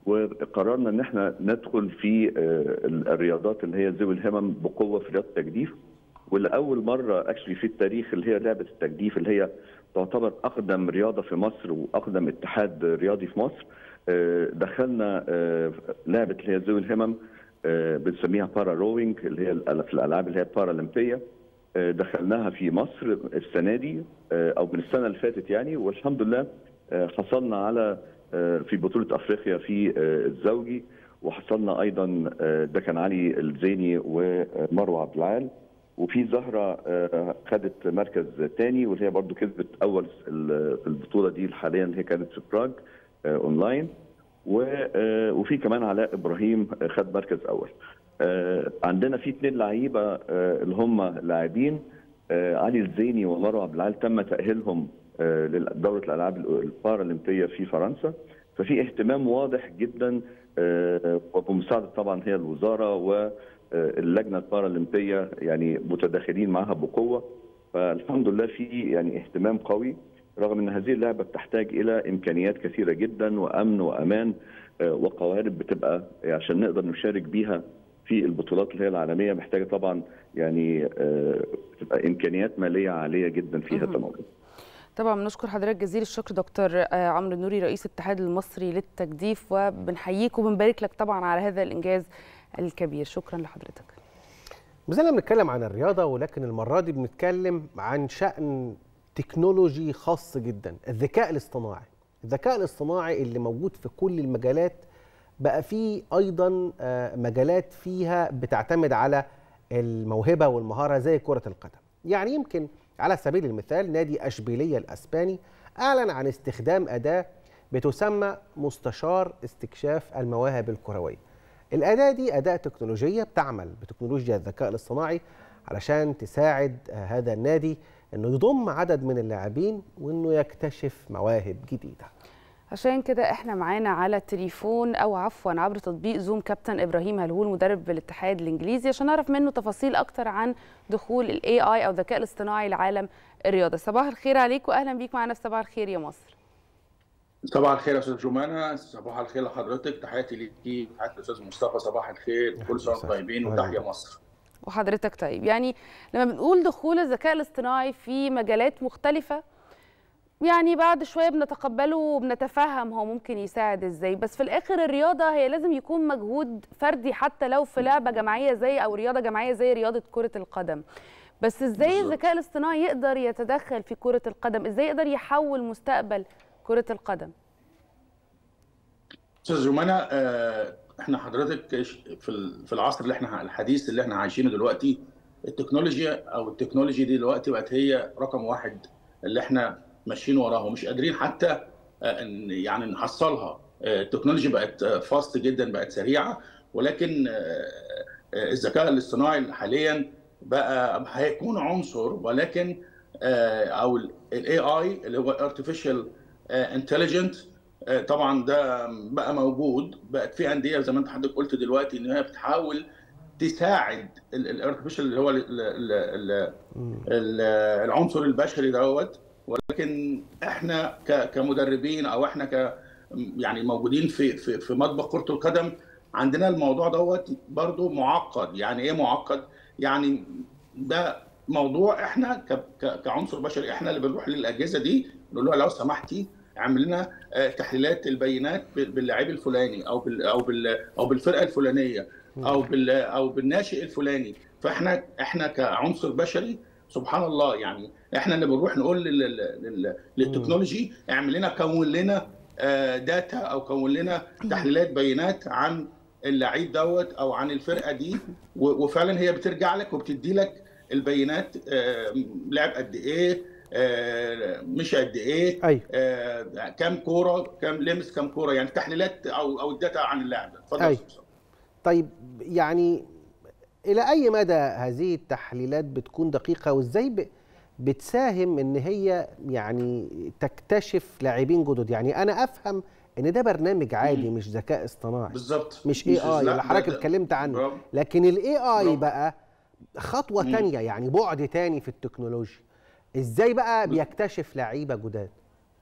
وقررنا ان احنا ندخل في آه، الرياضات اللي هي ذوي الهمم بقوه في رياضه التجديف ولاول مره اكشلي في التاريخ اللي هي لعبه التجديف اللي هي تعتبر اقدم رياضه في مصر واقدم اتحاد رياضي في مصر آه، دخلنا آه، لعبه اللي هي ذوي الهمم آه، بنسميها بارا روينج اللي هي الأل- في الالعاب اللي هي بارالمبيه آه، دخلناها في مصر السنه دي آه، او من السنه اللي فاتت يعني والحمد لله آه، حصلنا على آه، في بطوله افريقيا في آه، الزوجي وحصلنا ايضا آه، ده كان علي الزيني ومروه عبد العال وفي زهره آه، خدت مركز تاني واللي هي برضو كسبت اول ال- في البطوله دي حاليا اللي هي كانت في براغ آه، اونلاين و- آه، وفي كمان علاء ابراهيم آه، خد مركز اول آه، عندنا في اثنين لعيبه آه، اللي هم لاعبين آه، علي الزيني ومروه عبد العال تم تاهيلهم آه، لدوره الالعاب البارالمبيه في فرنسا ففي اهتمام واضح جدا آه، وبمساعده طبعا هي الوزاره واللجنه البارالمبيه يعني متداخلين معها بقوه فالحمد لله في يعني اهتمام قوي رغم ان هذه اللعبه بتحتاج الى امكانيات كثيره جدا وامن وامان آه، وقوارب بتبقى عشان نقدر نشارك بيها في البطولات اللي هي العالميه محتاجه طبعا يعني آه، بتبقى امكانيات ماليه عاليه جدا فيها مهم. طبعا طبعا بنشكر حضرتك جزيل الشكر دكتور آه، عمرو النوري رئيس الاتحاد المصري للتجديف وبنحييك وبنبارك لك طبعا على هذا الانجاز الكبير شكرا لحضرتك ما زلنا بنتكلم عن الرياضة ولكن المرة دي بنتكلم عن شأن تكنولوجي خاص جدا الذكاء الاصطناعي الذكاء الاصطناعي اللي موجود في كل المجالات بقى فيه أيضا آه، مجالات فيها بتعتمد على الموهبة والمهارة زي كرة القدم يعني يمكن على سبيل المثال نادي أشبيلية الأسباني أعلن عن استخدام أداة بتسمى مستشار استكشاف المواهب الكروية الأداة دي أداة تكنولوجية بتعمل بتكنولوجيا الذكاء الاصطناعي علشان تساعد آه، هذا النادي انه يضم عدد من اللاعبين وانه يكتشف مواهب جديده عشان كده احنا معانا على التليفون او عفوا عبر تطبيق زوم كابتن ابراهيم هلهول مدرب بالاتحاد الانجليزي عشان نعرف منه تفاصيل اكتر عن دخول الاي اي او الذكاء الاصطناعي لعالم الرياضه صباح الخير عليك واهلا بيك معانا في صباح الخير يا مصر صباح الخير يا استاذ جمانه صباح الخير لحضرتك تحياتي ليكي تحياتي للاستاذ مصطفى صباح الخير كل سنه وانتم طيبين وتحيا مصر وحضرتك طيب يعني لما بنقول دخول الذكاء الاصطناعي في مجالات مختلفة يعني بعد شوية بنتقبله وبنتفهم هو ممكن يساعد ازاي بس في الاخر الرياضة هي لازم يكون مجهود فردي حتى لو في لعبة جماعية زي او رياضة جماعية زي رياضة كرة القدم بس ازاي بالظبط. الذكاء الاصطناعي يقدر يتدخل في كرة القدم ازاي يقدر يحول مستقبل كرة القدم استاذ جمانه آه، احنا حضرتك في ال- في العصر اللي احنا الحديث اللي احنا عايشينه دلوقتي التكنولوجيا او التكنولوجي دي دلوقتي بقت هي رقم واحد اللي احنا ماشيين وراها ومش قادرين حتى آه، إن- يعني نحصلها آه، التكنولوجيا بقت فاست جدا بقت سريعه ولكن آه، آه، الذكاء الاصطناعي حاليا بقى هيكون عنصر ولكن آه، او الاي اي اللي هو artificial انتليجنت طبعا ده بقى موجود بقت في انديه زي ما انت حضرتك قلت دلوقتي ان هي بتحاول تساعد الارتفيشال اللي هو ال- ال- ال- ال- العنصر البشري دوت ولكن احنا ك- كمدربين او احنا ك يعني موجودين في في في مطبخ كره القدم عندنا الموضوع دوت برضو معقد يعني ايه معقد يعني ده موضوع احنا ك- ك- كعنصر بشري احنا اللي بنروح للاجهزه دي نقول لها لو سمحتي اعمل لنا آه، تحليلات البيانات بال- باللاعب الفلاني او بال او بال او بالفرقه الفلانيه او بال او بالناشئ الفلاني فاحنا احنا كعنصر بشري سبحان الله يعني احنا اللي بنروح نقول لل- لل- لل- للتكنولوجي اعمل لنا كون لنا آه، داتا او كون لنا تحليلات بيانات عن اللعيب دوت او عن الفرقه دي و- وفعلا هي بترجع لك وبتدي لك البيانات آه، لعب قد ايه آه، مش قد ايه ايوه آه، كام كوره كام لمس كام كوره يعني تحليلات او او الداتا عن اللاعب ده اتفضل يا أيوة. أستاذ. طيب يعني الى اي مدى هذه التحليلات بتكون دقيقه وازاي ب- بتساهم ان هي يعني تكتشف لاعبين جدد يعني انا افهم ان ده برنامج عادي مش ذكاء اصطناعي بالظبط مش اي اي لا، اللي حضرتك ده- ده- اتكلمت عنه برافو. لكن الاي اي برافو. بقى خطوه مم. تانية يعني بعد تاني في التكنولوجيا ازاي بقى بيكتشف لعيبه جداد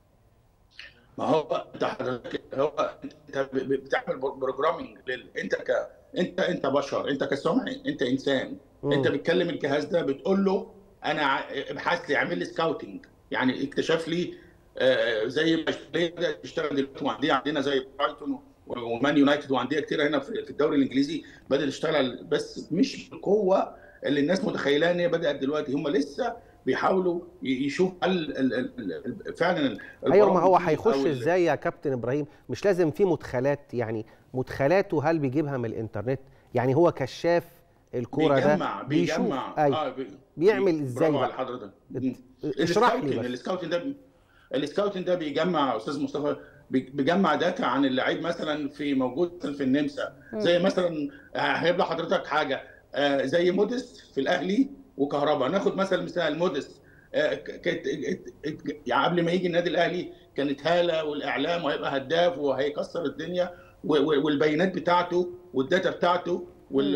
ما هو انت حضرتك هو انت ب- ب- بتعمل بروجرامنج لل... انت ك انت انت بشر انت كسمعي انت انسان مم. انت بتكلم الجهاز ده بتقول له انا ع- ابحث لي اعمل لي سكاوتنج يعني اكتشف لي آه، زي ما اشتري بدات تشتغل دلوقتي وعندنا عندنا زي برايتون ومان يونايتد وعندنا كتير هنا في في الدوري الانجليزي بدات تشتغل بس مش بالقوه اللي الناس متخيلها ان هي بدات دلوقتي هم لسه بيحاولوا ي- يشوفوا هل ال- ال- ال- فعلا ايوه ما هو البرامج دي هيخش أو ال- ازاي يا كابتن ابراهيم مش لازم في مدخلات يعني مدخلاته هل بيجيبها من الانترنت يعني هو كشاف الكوره ده بيجمع بيشوف بيجمع ايوه اه بي- بيعمل بي- ازاي برافو بقى؟ على حضرتك ات- اشرح لي السكاوتنج بس السكاوتنج ده السكاوتنج ده بيجمع يا استاذ مصطفى بي- بيجمع داتا عن اللعيب مثلا في موجود مثلاً في النمسا زي مثلا آه، هيبقى حضرتك حاجه آه، زي مودست في الاهلي وكهرباء ناخد مثلا مثال مودست آه، ك- كانت ات- ات- يعني قبل ما يجي النادي الاهلي كانت هاله والاعلام وهيبقى هداف وهيكسر الدنيا و- و- والبيانات بتاعته والداتا بتاعته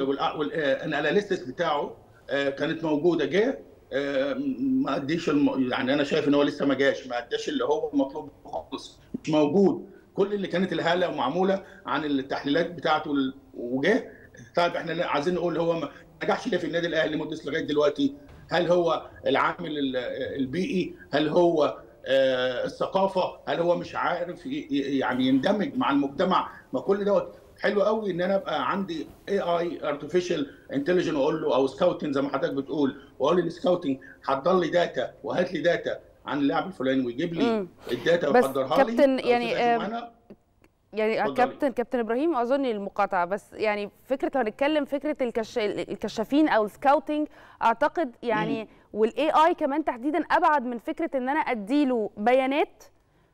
والاناليسيس بتاعه آه، كانت موجوده جه آه، ما اديش الم... يعني انا شايف ان هو لسه ما جاش ما اداش اللي هو مطلوب خالص مش موجود كل اللي كانت الهاله معموله عن التحليلات بتاعته ال- وجه طيب احنا عايزين نقول هو ما نجحش ليه في النادي الاهلي مدرس لغايه دلوقتي هل هو العامل ال- البيئي هل هو آه، الثقافه هل هو مش عارف ي- ي- يعني يندمج مع المجتمع ما كل دوت حلو قوي ان انا ابقى عندي اي اي ارتفيشال انتليجنت واقول له او سكاوتنج زي ما حضرتك بتقول واقول للسكاوتنج حضر لي داتا وهات لي داتا عن اللاعب الفلاني ويجيب لي مم. الداتا بس ويحضرها لي كابتن أو يعني، أستاذة آم، جمانة، يعني اتفضلي. كابتن كابتن ابراهيم اظن المقاطعه بس يعني فكره لو هنتكلم فكره الكش... الكشافين او السكاوتنج اعتقد يعني والاي اي كمان تحديدا ابعد من فكره ان انا اديله بيانات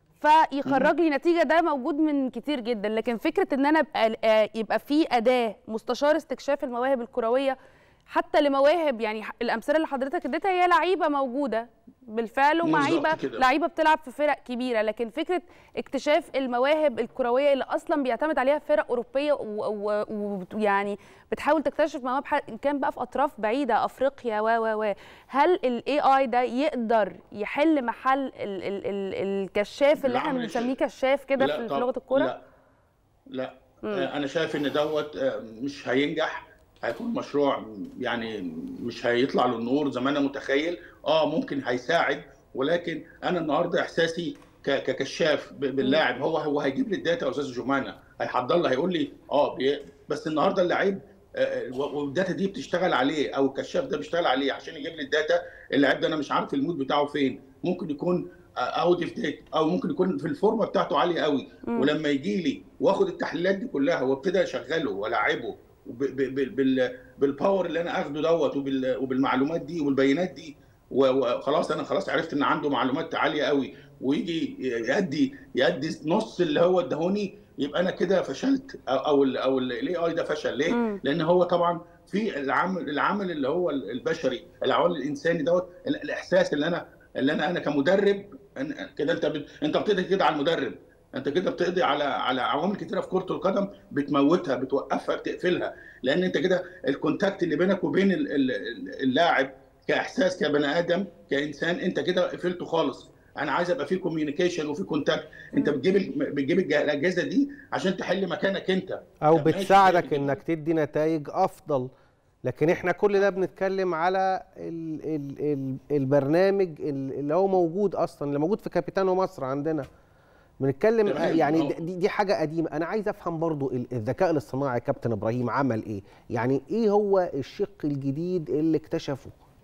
فيخرج لي نتيجه ده موجود من كتير جدا لكن فكره ان انا ابقى آه، يبقى في اداه مستشار استكشاف المواهب الكرويه حتى لمواهب يعني ح- الامثله اللي حضرتك اديتها هي لعيبه موجوده بالفعل بالظبط ومعيبه كده. لعيبه بتلعب في فرق كبيره لكن فكره اكتشاف المواهب الكرويه اللي اصلا بيعتمد عليها فرق اوروبيه و- و- ويعني بتحاول تكتشف مواهب ح- إن كان بقى في اطراف بعيده افريقيا و و و هل الاي اي ده يقدر يحل محل ال ال ال الكشاف اللي احنا العمل الش- بنسميه كشاف كده لا في في طب- لغه الكوره لا لا آه، انا شايف ان دوت آه، مش هينجح هيكون مشروع يعني مش هيطلع للنور زي ما انا متخيل اه ممكن هيساعد ولكن انا النهارده احساسي ك- ككشاف ب- باللاعب هو هو هيجيب لي الداتا يا استاذ جمانه هيحضر لي هيقول لي اه بي- بس النهارده اللعيب آه، و- والداتا دي بتشتغل عليه او الكشاف ده بيشتغل عليه عشان يجيب لي الداتا اللعيب ده انا مش عارف المود بتاعه فين ممكن يكون اوت اوف ديت او ممكن يكون في الفورمه بتاعته عاليه قوي مم. ولما يجي لي واخد التحليلات دي كلها وابتدي اشغله والعبه وب- ب- ب- بال- بالباور اللي انا اخده دوت وبال- وبالمعلومات دي والبيانات دي و- وخلاص انا خلاص عرفت ان عنده معلومات عاليه قوي ويجي يدي يدي نص اللي هو اداهوني يبقى انا كده فشلت او او ال- او الاي اي ده فشل ليه؟ مم. لان هو طبعا في العامل العامل اللي هو البشري العامل الانساني دوت ال- الاحساس اللي انا اللي انا انا كمدرب أنا- كده انت بت... انت بتقضي كده على المدرب انت كده بتقضي على على عوامل كتيره في كره القدم بتموتها بتوقفها بتقفلها لان انت كده الكونتاكت اللي بينك وبين ال- ال- ال- اللاعب كاحساس كبني ادم كانسان انت كده قفلته خالص انا عايز ابقى في كوميونيكيشن وفي كونتاكت انت بتجيب ال- بتجيب الج- الاجهزه دي عشان تحل مكانك انت او طب ماشي، بتساعدك ماشي. انك تدي نتائج افضل لكن احنا كل ده بنتكلم على ال ال ال البرنامج ال- اللي هو موجود اصلا اللي موجود في كابيتانو مصر عندنا بنتكلم تمام، يعني أهو. دي, دي حاجه قديمه انا عايز افهم برضو ال- الذكاء الاصطناعي يا كابتن ابراهيم عمل ايه يعني ايه هو الشق الجديد اللي اكتشفه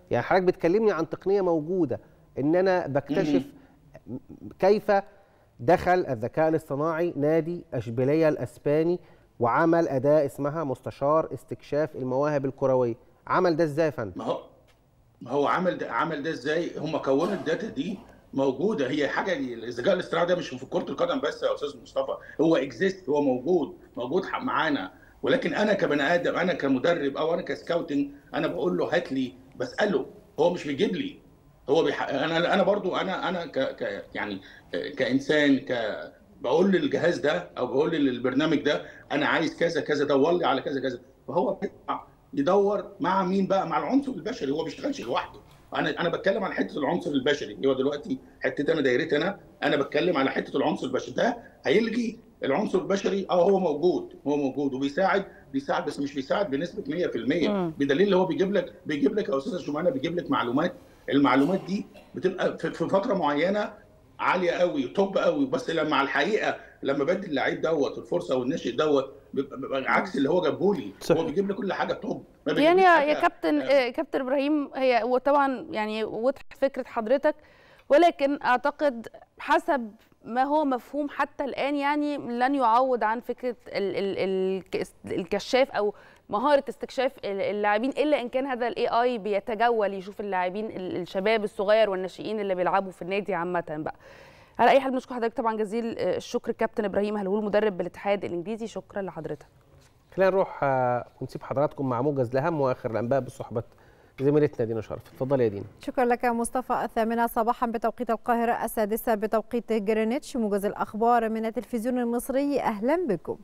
يعني حضرتك بتكلمني عن تقنيه موجوده ان انا بكتشف كيف دخل الذكاء الاصطناعي نادي اشبيليه الاسباني وعمل اداه اسمها مستشار استكشاف المواهب الكرويه عمل ده ازاي يا فندم ما هو ما هو عمل ده عمل ده ازاي هم كونوا الداتا دي موجوده هي حاجه الذكاء الاصطناعي ده مش في كره القدم بس يا استاذ مصطفى هو اكزيست هو موجود موجود ح- معانا ولكن انا كبني ادم انا كمدرب او انا كسكاوتنج انا بقول له هات لي بساله هو مش بيجيب لي هو بيح... انا انا برضو انا انا ك... ك... يعني كانسان ك بقول للجهاز ده او بقول للبرنامج ده انا عايز كذا كذا دور لي على كذا كذا فهو بيطلع يدور مع مين بقى مع العنصر البشري هو ما بيشتغلش لوحده انا انا بتكلم عن حته العنصر البشري هو دلوقتي حته انا دايرتي انا انا بتكلم على حته العنصر البشري ده هيلغي العنصر البشري اه هو موجود هو موجود وبيساعد بيساعد بس مش بيساعد بنسبه 100% مم. بدليل اللي هو بيجيب لك بيجيب لك يا استاذه شمانه بيجيب لك معلومات المعلومات دي بتبقى في في فتره معينه عاليه قوي توب قوي بس لما على الحقيقه لما بدي اللعيب دوت الفرصه والناشئ دوت بيبقى بيبقى عكس اللي هو جابه لي صحيح. هو بيجيب لي كل حاجه توب ما يعني بيجيبليش يا حاجة- يا كابتن آه، كابتن ابراهيم هي وطبعا يعني وضح فكره حضرتك ولكن اعتقد حسب ما هو مفهوم حتى الان يعني لن يعوض عن فكره ال ال ال الكشاف او مهاره استكشاف ال- اللاعبين الا ان كان هذا الاي اي بيتجول يشوف اللاعبين ال- الشباب الصغير والناشئين اللي بيلعبوا في النادي عامه بقى على اي حال بنشكر حضرتك طبعا جزيل آه، الشكر كابتن ابراهيم هلول مدرب بالاتحاد الانجليزي شكرا لحضرتك خلينا نروح آه، ونسيب حضراتكم مع موجز لاهم واخر الانباء بصحبه زميلتنا دينا شرف اتفضلي يا دينا شكرا لك مصطفى الثامنة صباحا بتوقيت القاهرة السادسة بتوقيت جرينتش موجز الأخبار من التلفزيون المصري أهلا بكم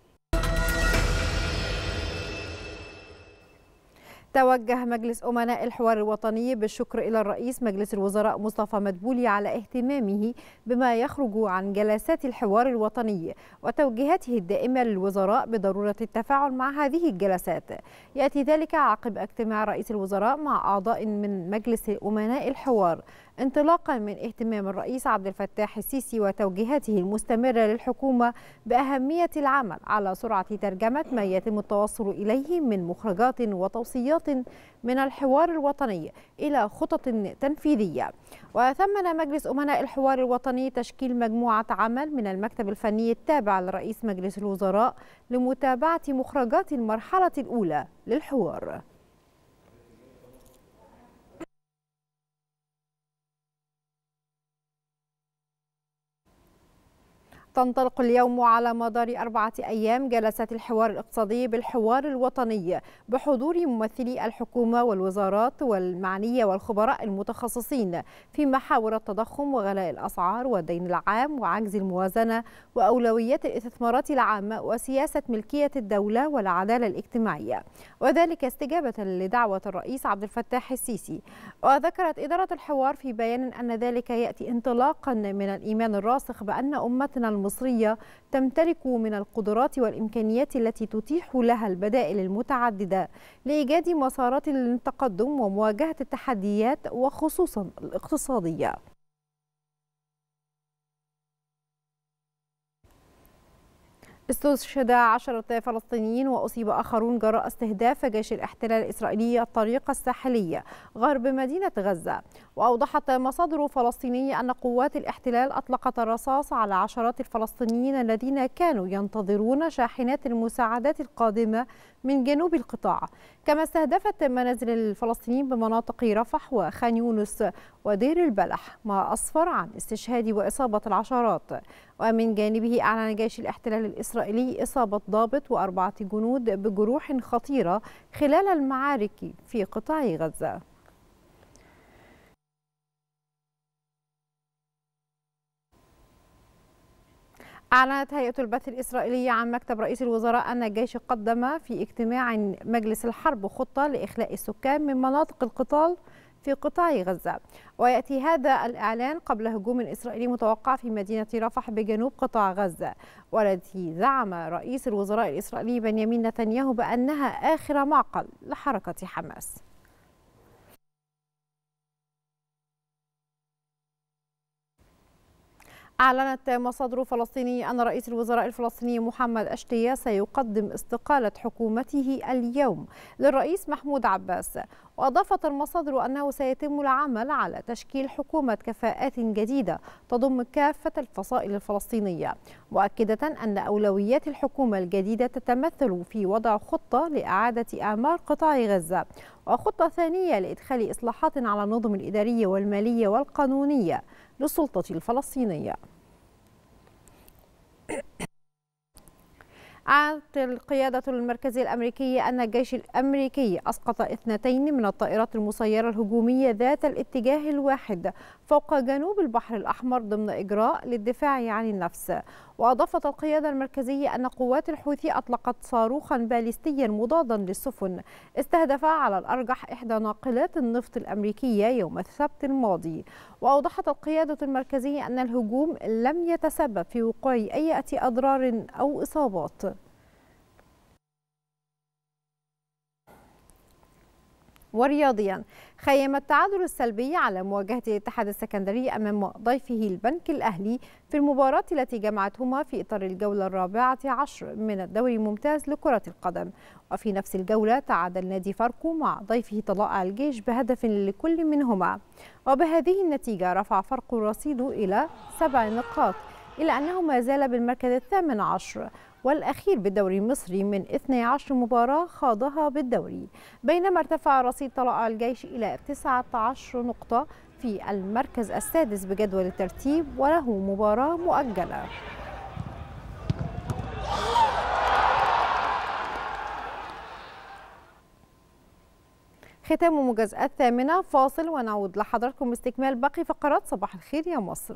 توجه مجلس أمناء الحوار الوطني بالشكر إلى الرئيس مجلس الوزراء مصطفى مدبولي على اهتمامه بما يخرج عن جلسات الحوار الوطني وتوجيهاته الدائمة للوزراء بضرورة التفاعل مع هذه الجلسات يأتي ذلك عقب اجتماع رئيس الوزراء مع أعضاء من مجلس أمناء الحوار انطلاقا من اهتمام الرئيس عبد الفتاح السيسي وتوجيهاته المستمرة للحكومة بأهمية العمل على سرعة ترجمة ما يتم التوصل إليه من مخرجات وتوصيات من الحوار الوطني إلى خطط تنفيذية وثمن مجلس أمناء الحوار الوطني تشكيل مجموعة عمل من المكتب الفني التابع لرئيس مجلس الوزراء لمتابعة مخرجات المرحلة الأولى للحوار تنطلق اليوم على مدار أربعة أيام جلسات الحوار الاقتصادي بالحوار الوطني بحضور ممثلي الحكومة والوزارات والمعنية والخبراء المتخصصين في محاور التضخم وغلاء الأسعار والدين العام وعجز الموازنة وأولويات الاستثمارات العامة وسياسة ملكية الدولة والعدالة الاجتماعية وذلك استجابة لدعوة الرئيس عبد الفتاح السيسي وذكرت إدارة الحوار في بيان أن ذلك يأتي انطلاقا من الإيمان الراسخ بأن أمتنا المصرية تمتلك من القدرات والإمكانيات التي تتيح لها البدائل المتعددة لإيجاد مسارات للتقدم ومواجهة التحديات وخصوصا الاقتصادية استشهد عشرة فلسطينيين وأصيب آخرون جراء استهداف جيش الاحتلال الإسرائيلي الطريق الساحلي غرب مدينة غزة وأوضحت مصادر فلسطينية أن قوات الاحتلال أطلقت الرصاص على عشرات الفلسطينيين الذين كانوا ينتظرون شاحنات المساعدات القادمة من جنوب القطاع كما استهدفت منازل الفلسطينيين بمناطق رفح وخان يونس ودير البلح ما أسفر عن استشهاد وإصابة العشرات ومن جانبه أعلن جيش الاحتلال الإسرائيلي إصابة ضابط وأربعة جنود بجروح خطيرة خلال المعارك في قطاع غزة أعلنت هيئة البث الإسرائيلية عن مكتب رئيس الوزراء أن الجيش قدم في اجتماع مجلس الحرب خطة لإخلاء السكان من مناطق القتال في قطاع غزة ويأتي هذا الإعلان قبل هجوم إسرائيلي متوقع في مدينة رفح بجنوب قطاع غزة والتي زعم رئيس الوزراء الإسرائيلي بنيامين نتنياهو بأنها آخر معقل لحركة حماس أعلنت مصادر فلسطينية أن رئيس الوزراء الفلسطيني محمد أشتية سيقدم استقالة حكومته اليوم للرئيس محمود عباس وأضافت المصادر أنه سيتم العمل على تشكيل حكومة كفاءات جديدة تضم كافة الفصائل الفلسطينية مؤكدة أن أولويات الحكومة الجديدة تتمثل في وضع خطة لإعادة أعمار قطاع غزة وخطة ثانية لإدخال إصلاحات على النظم الإدارية والمالية والقانونية للسلطة الفلسطينية أعلنت القيادة المركزية الأمريكية أن الجيش الأمريكي أسقط اثنتين من الطائرات المسيرة الهجومية ذات الاتجاه الواحد فوق جنوب البحر الأحمر ضمن إجراء للدفاع عن النفس وأضافت القيادة المركزية أن قوات الحوثي أطلقت صاروخا باليستيا مضادا للسفن استهدف على الأرجح إحدى ناقلات النفط الأمريكية يوم السبت الماضي وأوضحت القيادة المركزية أن الهجوم لم يتسبب في وقوع أي أضرار أو إصابات ورياضيا خيم التعادل السلبي على مواجهة الاتحاد السكندري أمام ضيفه البنك الأهلي في المباراة التي جمعتهما في إطار الجولة الرابعة عشر من الدوري الممتاز لكرة القدم وفي نفس الجولة تعادل نادي فاركو مع ضيفه طلائع الجيش بهدف لكل منهما وبهذه النتيجة رفع فاركو رصيده إلى سبع نقاط إلا أنه ما زال بالمركز الثامن عشر والأخير بالدوري المصري من 12 مباراة خاضها بالدوري بينما ارتفع رصيد طلائع الجيش إلى 19 نقطة في المركز السادس بجدول الترتيب وله مباراة مؤجلة ختام مجازأة الثامنة فاصل ونعود لحضراتكم باستكمال باقي فقرات صباح الخير يا مصر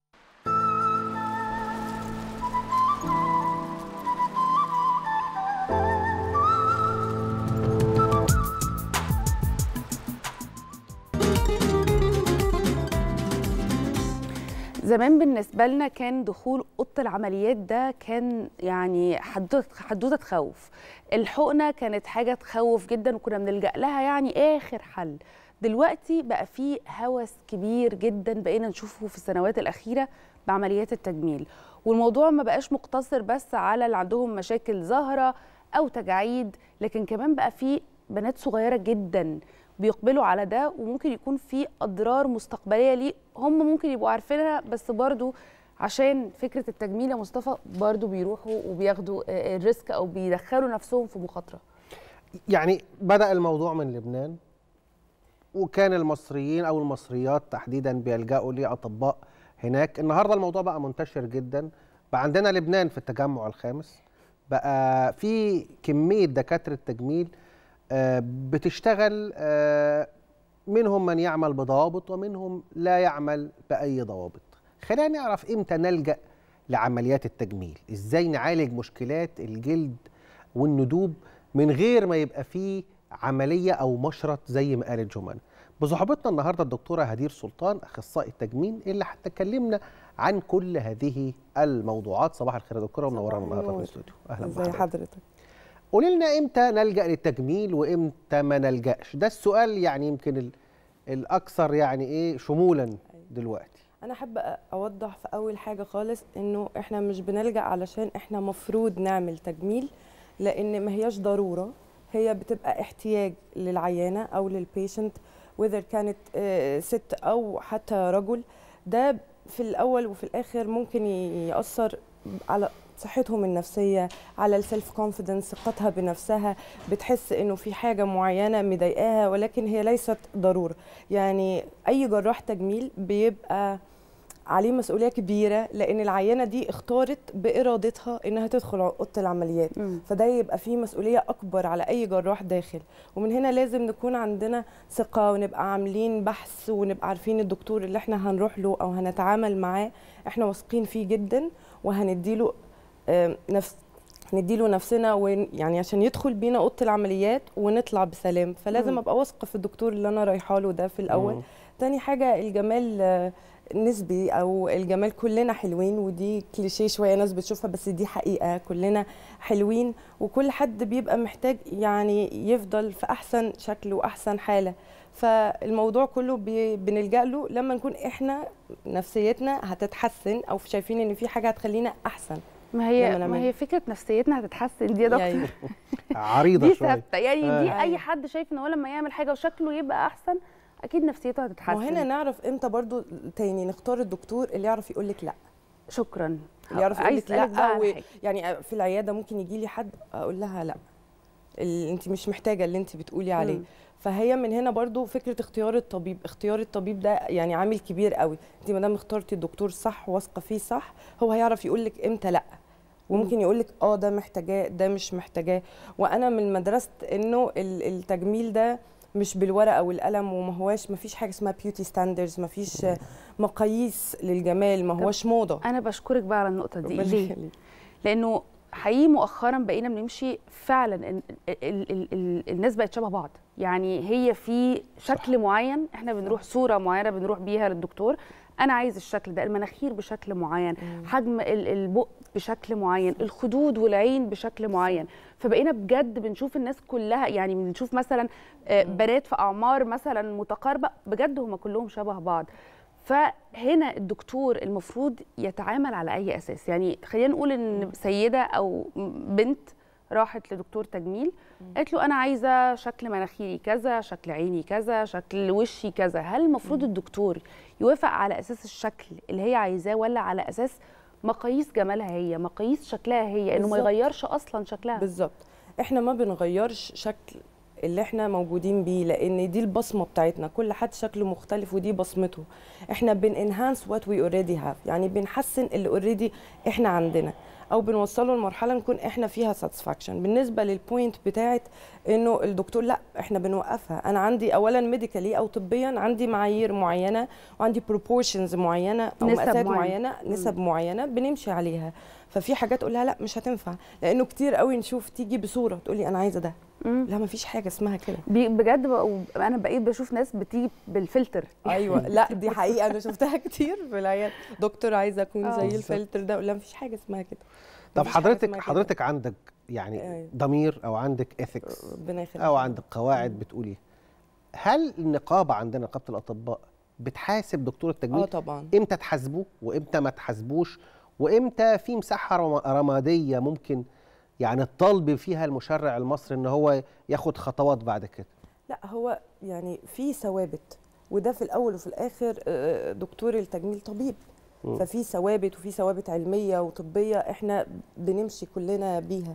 زمان بالنسبه لنا كان دخول اوضه العمليات ده كان يعني حدوته حدوته تخوف الحقنه كانت حاجه تخوف جدا وكنا بنلجا لها يعني اخر حل دلوقتي بقى في هوس كبير جدا بقينا نشوفه في السنوات الاخيره بعمليات التجميل والموضوع ما بقاش مقتصر بس على اللي عندهم مشاكل ظاهره او تجاعيد لكن كمان بقى في بنات صغيره جدا بيقبلوا على ده وممكن يكون في اضرار مستقبليه ليه هم ممكن يبقوا عارفينها بس برضو عشان فكره التجميل يا مصطفى برضو بيروحوا وبياخدوا الريسك او بيدخلوا نفسهم في مخاطره يعني بدأ الموضوع من لبنان وكان المصريين او المصريات تحديدا بيلجأوا لاطباء هناك النهارده الموضوع بقى منتشر جدا بقى عندنا لبنان في التجمع الخامس بقى في كميه دكاتره تجميل آه، بتشتغل آه، منهم من يعمل بضوابط ومنهم لا يعمل باي ضوابط خلينا نعرف امتى نلجا لعمليات التجميل ازاي نعالج مشكلات الجلد والندوب من غير ما يبقى فيه عمليه او مشرط زي ما قالت جمانه بصحبتنا النهارده الدكتوره هدير سلطان اخصائي التجميل اللي هتكلمنا عن كل هذه الموضوعات صباح الخير يا دكتوره منورانا النهارده في الاستوديو اهلا ازي بحضرتك حضرتك قولي لنا امتى نلجا للتجميل وامتى ما نلجاش ده السؤال يعني يمكن ال- الاكثر يعني ايه شمولا دلوقتي انا احب اوضح في اول حاجه خالص انه احنا مش بنلجا علشان احنا مفروض نعمل تجميل لان ما هياش ضروره هي بتبقى احتياج للعيانه او للبيشنت وذر كانت آه، ست او حتى رجل ده في الاول وفي الاخر ممكن ي- ياثر على صحتهم النفسيه على السيلف كونفيدنس ثقتها بنفسها بتحس انه في حاجه معينه مضايقاها ولكن هي ليست ضروره يعني اي جراح تجميل بيبقى عليه مسؤوليه كبيره لان العيانه دي اختارت بارادتها انها تدخل اوضه العمليات مم. فده يبقى فيه مسؤوليه اكبر على اي جراح داخل ومن هنا لازم نكون عندنا ثقه ونبقى عاملين بحث ونبقى عارفين الدكتور اللي احنا هنروح له او هنتعامل معاه احنا واثقين فيه جدا وهنديله آم، نفس نديله نفسنا ون- يعني عشان يدخل بينا اوضه العمليات ونطلع بسلام فلازم مم. ابقى واثقه في الدكتور اللي انا رايحه له ده في الاول مم. تاني حاجه الجمال آه، نسبي او الجمال كلنا حلوين ودي كليشيه شويه ناس بتشوفها بس دي حقيقه كلنا حلوين وكل حد بيبقى محتاج يعني يفضل في احسن شكل واحسن حاله فالموضوع كله بي- بنلجا له لما نكون احنا نفسيتنا هتتحسن او شايفين ان في حاجه هتخلينا احسن ما هي لما ما نعمل- هي فكره نفسيتنا هتتحسن دي يا دكتور يعني عريضه دي شويه ثابته يعني دي آه. اي حد شايف ان هو لما يعمل حاجه وشكله يبقى احسن اكيد نفسيته هتتحسن وهنا نعرف امتى برضو تاني نختار الدكتور اللي يعرف يقول لك لا شكرا اللي يعرف يقول عايز لك لا أسألك بقى على و... حاجة. يعني في العياده ممكن يجي لي حد اقول لها لا اللي انت مش محتاجه اللي انت بتقولي عليه مم. فهي من هنا برضو فكره اختيار الطبيب اختيار الطبيب ده يعني عامل كبير قوي انت ما دام اخترتي الدكتور صح واثقه فيه صح هو هيعرف يقول لك امتى لا وممكن يقول لك اه ده محتاجاه ده مش محتاجاه وانا من مدرسه انه ال- التجميل ده مش بالورقه والقلم وما هواش ما فيش حاجه اسمها بيوتي ستاندرز ما فيش مقاييس للجمال ما هواش موضه انا بشكرك بقى على النقطه دي ربنا ليه يخليك. لانه حقيقي مؤخرا بقينا بنمشي فعلا ال ال ال ال الناس بقت شبه بعض يعني هي في شكل معين احنا بنروح صوره معينه بنروح بيها للدكتور انا عايز الشكل ده المناخير بشكل معين حجم ال- البق بشكل معين الخدود والعين بشكل معين فبقينا بجد بنشوف الناس كلها يعني بنشوف مثلا آه، بنات في اعمار مثلا متقاربه بجد هم كلهم شبه بعض فهنا الدكتور المفروض يتعامل على اي اساس يعني خلينا نقول ان سيده او بنت راحت لدكتور تجميل قالت له انا عايزه شكل مناخيري كذا شكل عيني كذا شكل وشي كذا هل المفروض الدكتور يوافق على اساس الشكل اللي هي عايزاه ولا على اساس مقاييس جمالها هي مقاييس شكلها هي انه ما بالظبط. يغيرش اصلا شكلها بالظبط احنا ما بنغيرش شكل اللي احنا موجودين بيه لان دي البصمه بتاعتنا كل حد شكله مختلف ودي بصمته احنا بن انهانس وات وي اوريدي هاف يعني بنحسن اللي اوريدي احنا عندنا او بنوصله لمرحله نكون احنا فيها ساتسفاكشن بالنسبه للبوينت بتاعت انه الدكتور لا احنا بنوقفها انا عندي اولا ميديكالي او طبيا عندي معايير معينه وعندي بروبورشنز معينه او نسب مقاسات معينة. معينه نسب معينه بنمشي عليها ففي حاجات اقول لها لا مش هتنفع لانه كتير قوي نشوف تيجي بصوره تقولي انا عايزه ده مم. لا ما فيش حاجه اسمها كده بي- بجد بقوا- انا بقيت بشوف ناس بتيجي بالفلتر ايوه لا دي حقيقه انا شفتها كتير في العيال دكتور عايزه اكون آه. زي بالظبط. الفلتر ده لا ما فيش حاجه اسمها كده طب مفيش حاجة حضرتك اسمها كده. حضرتك عندك يعني أيوة. ضمير او عندك اثكس ربنا يخليك او عندك قواعد بتقولي هل النقابه عندنا نقابه الاطباء بتحاسب دكتور التجميل اه طبعا امتى تحاسبوه وامتى ما تحاسبوش وامتى في مساحه رم- رماديه ممكن يعني الطالب فيها المشرع المصري ان هو ياخد خطوات بعد كده لا هو يعني في ثوابت وده في الاول وفي الاخر آه، دكتور التجميل طبيب مم. ففي ثوابت وفي ثوابت علميه وطبيه احنا بنمشي كلنا بيها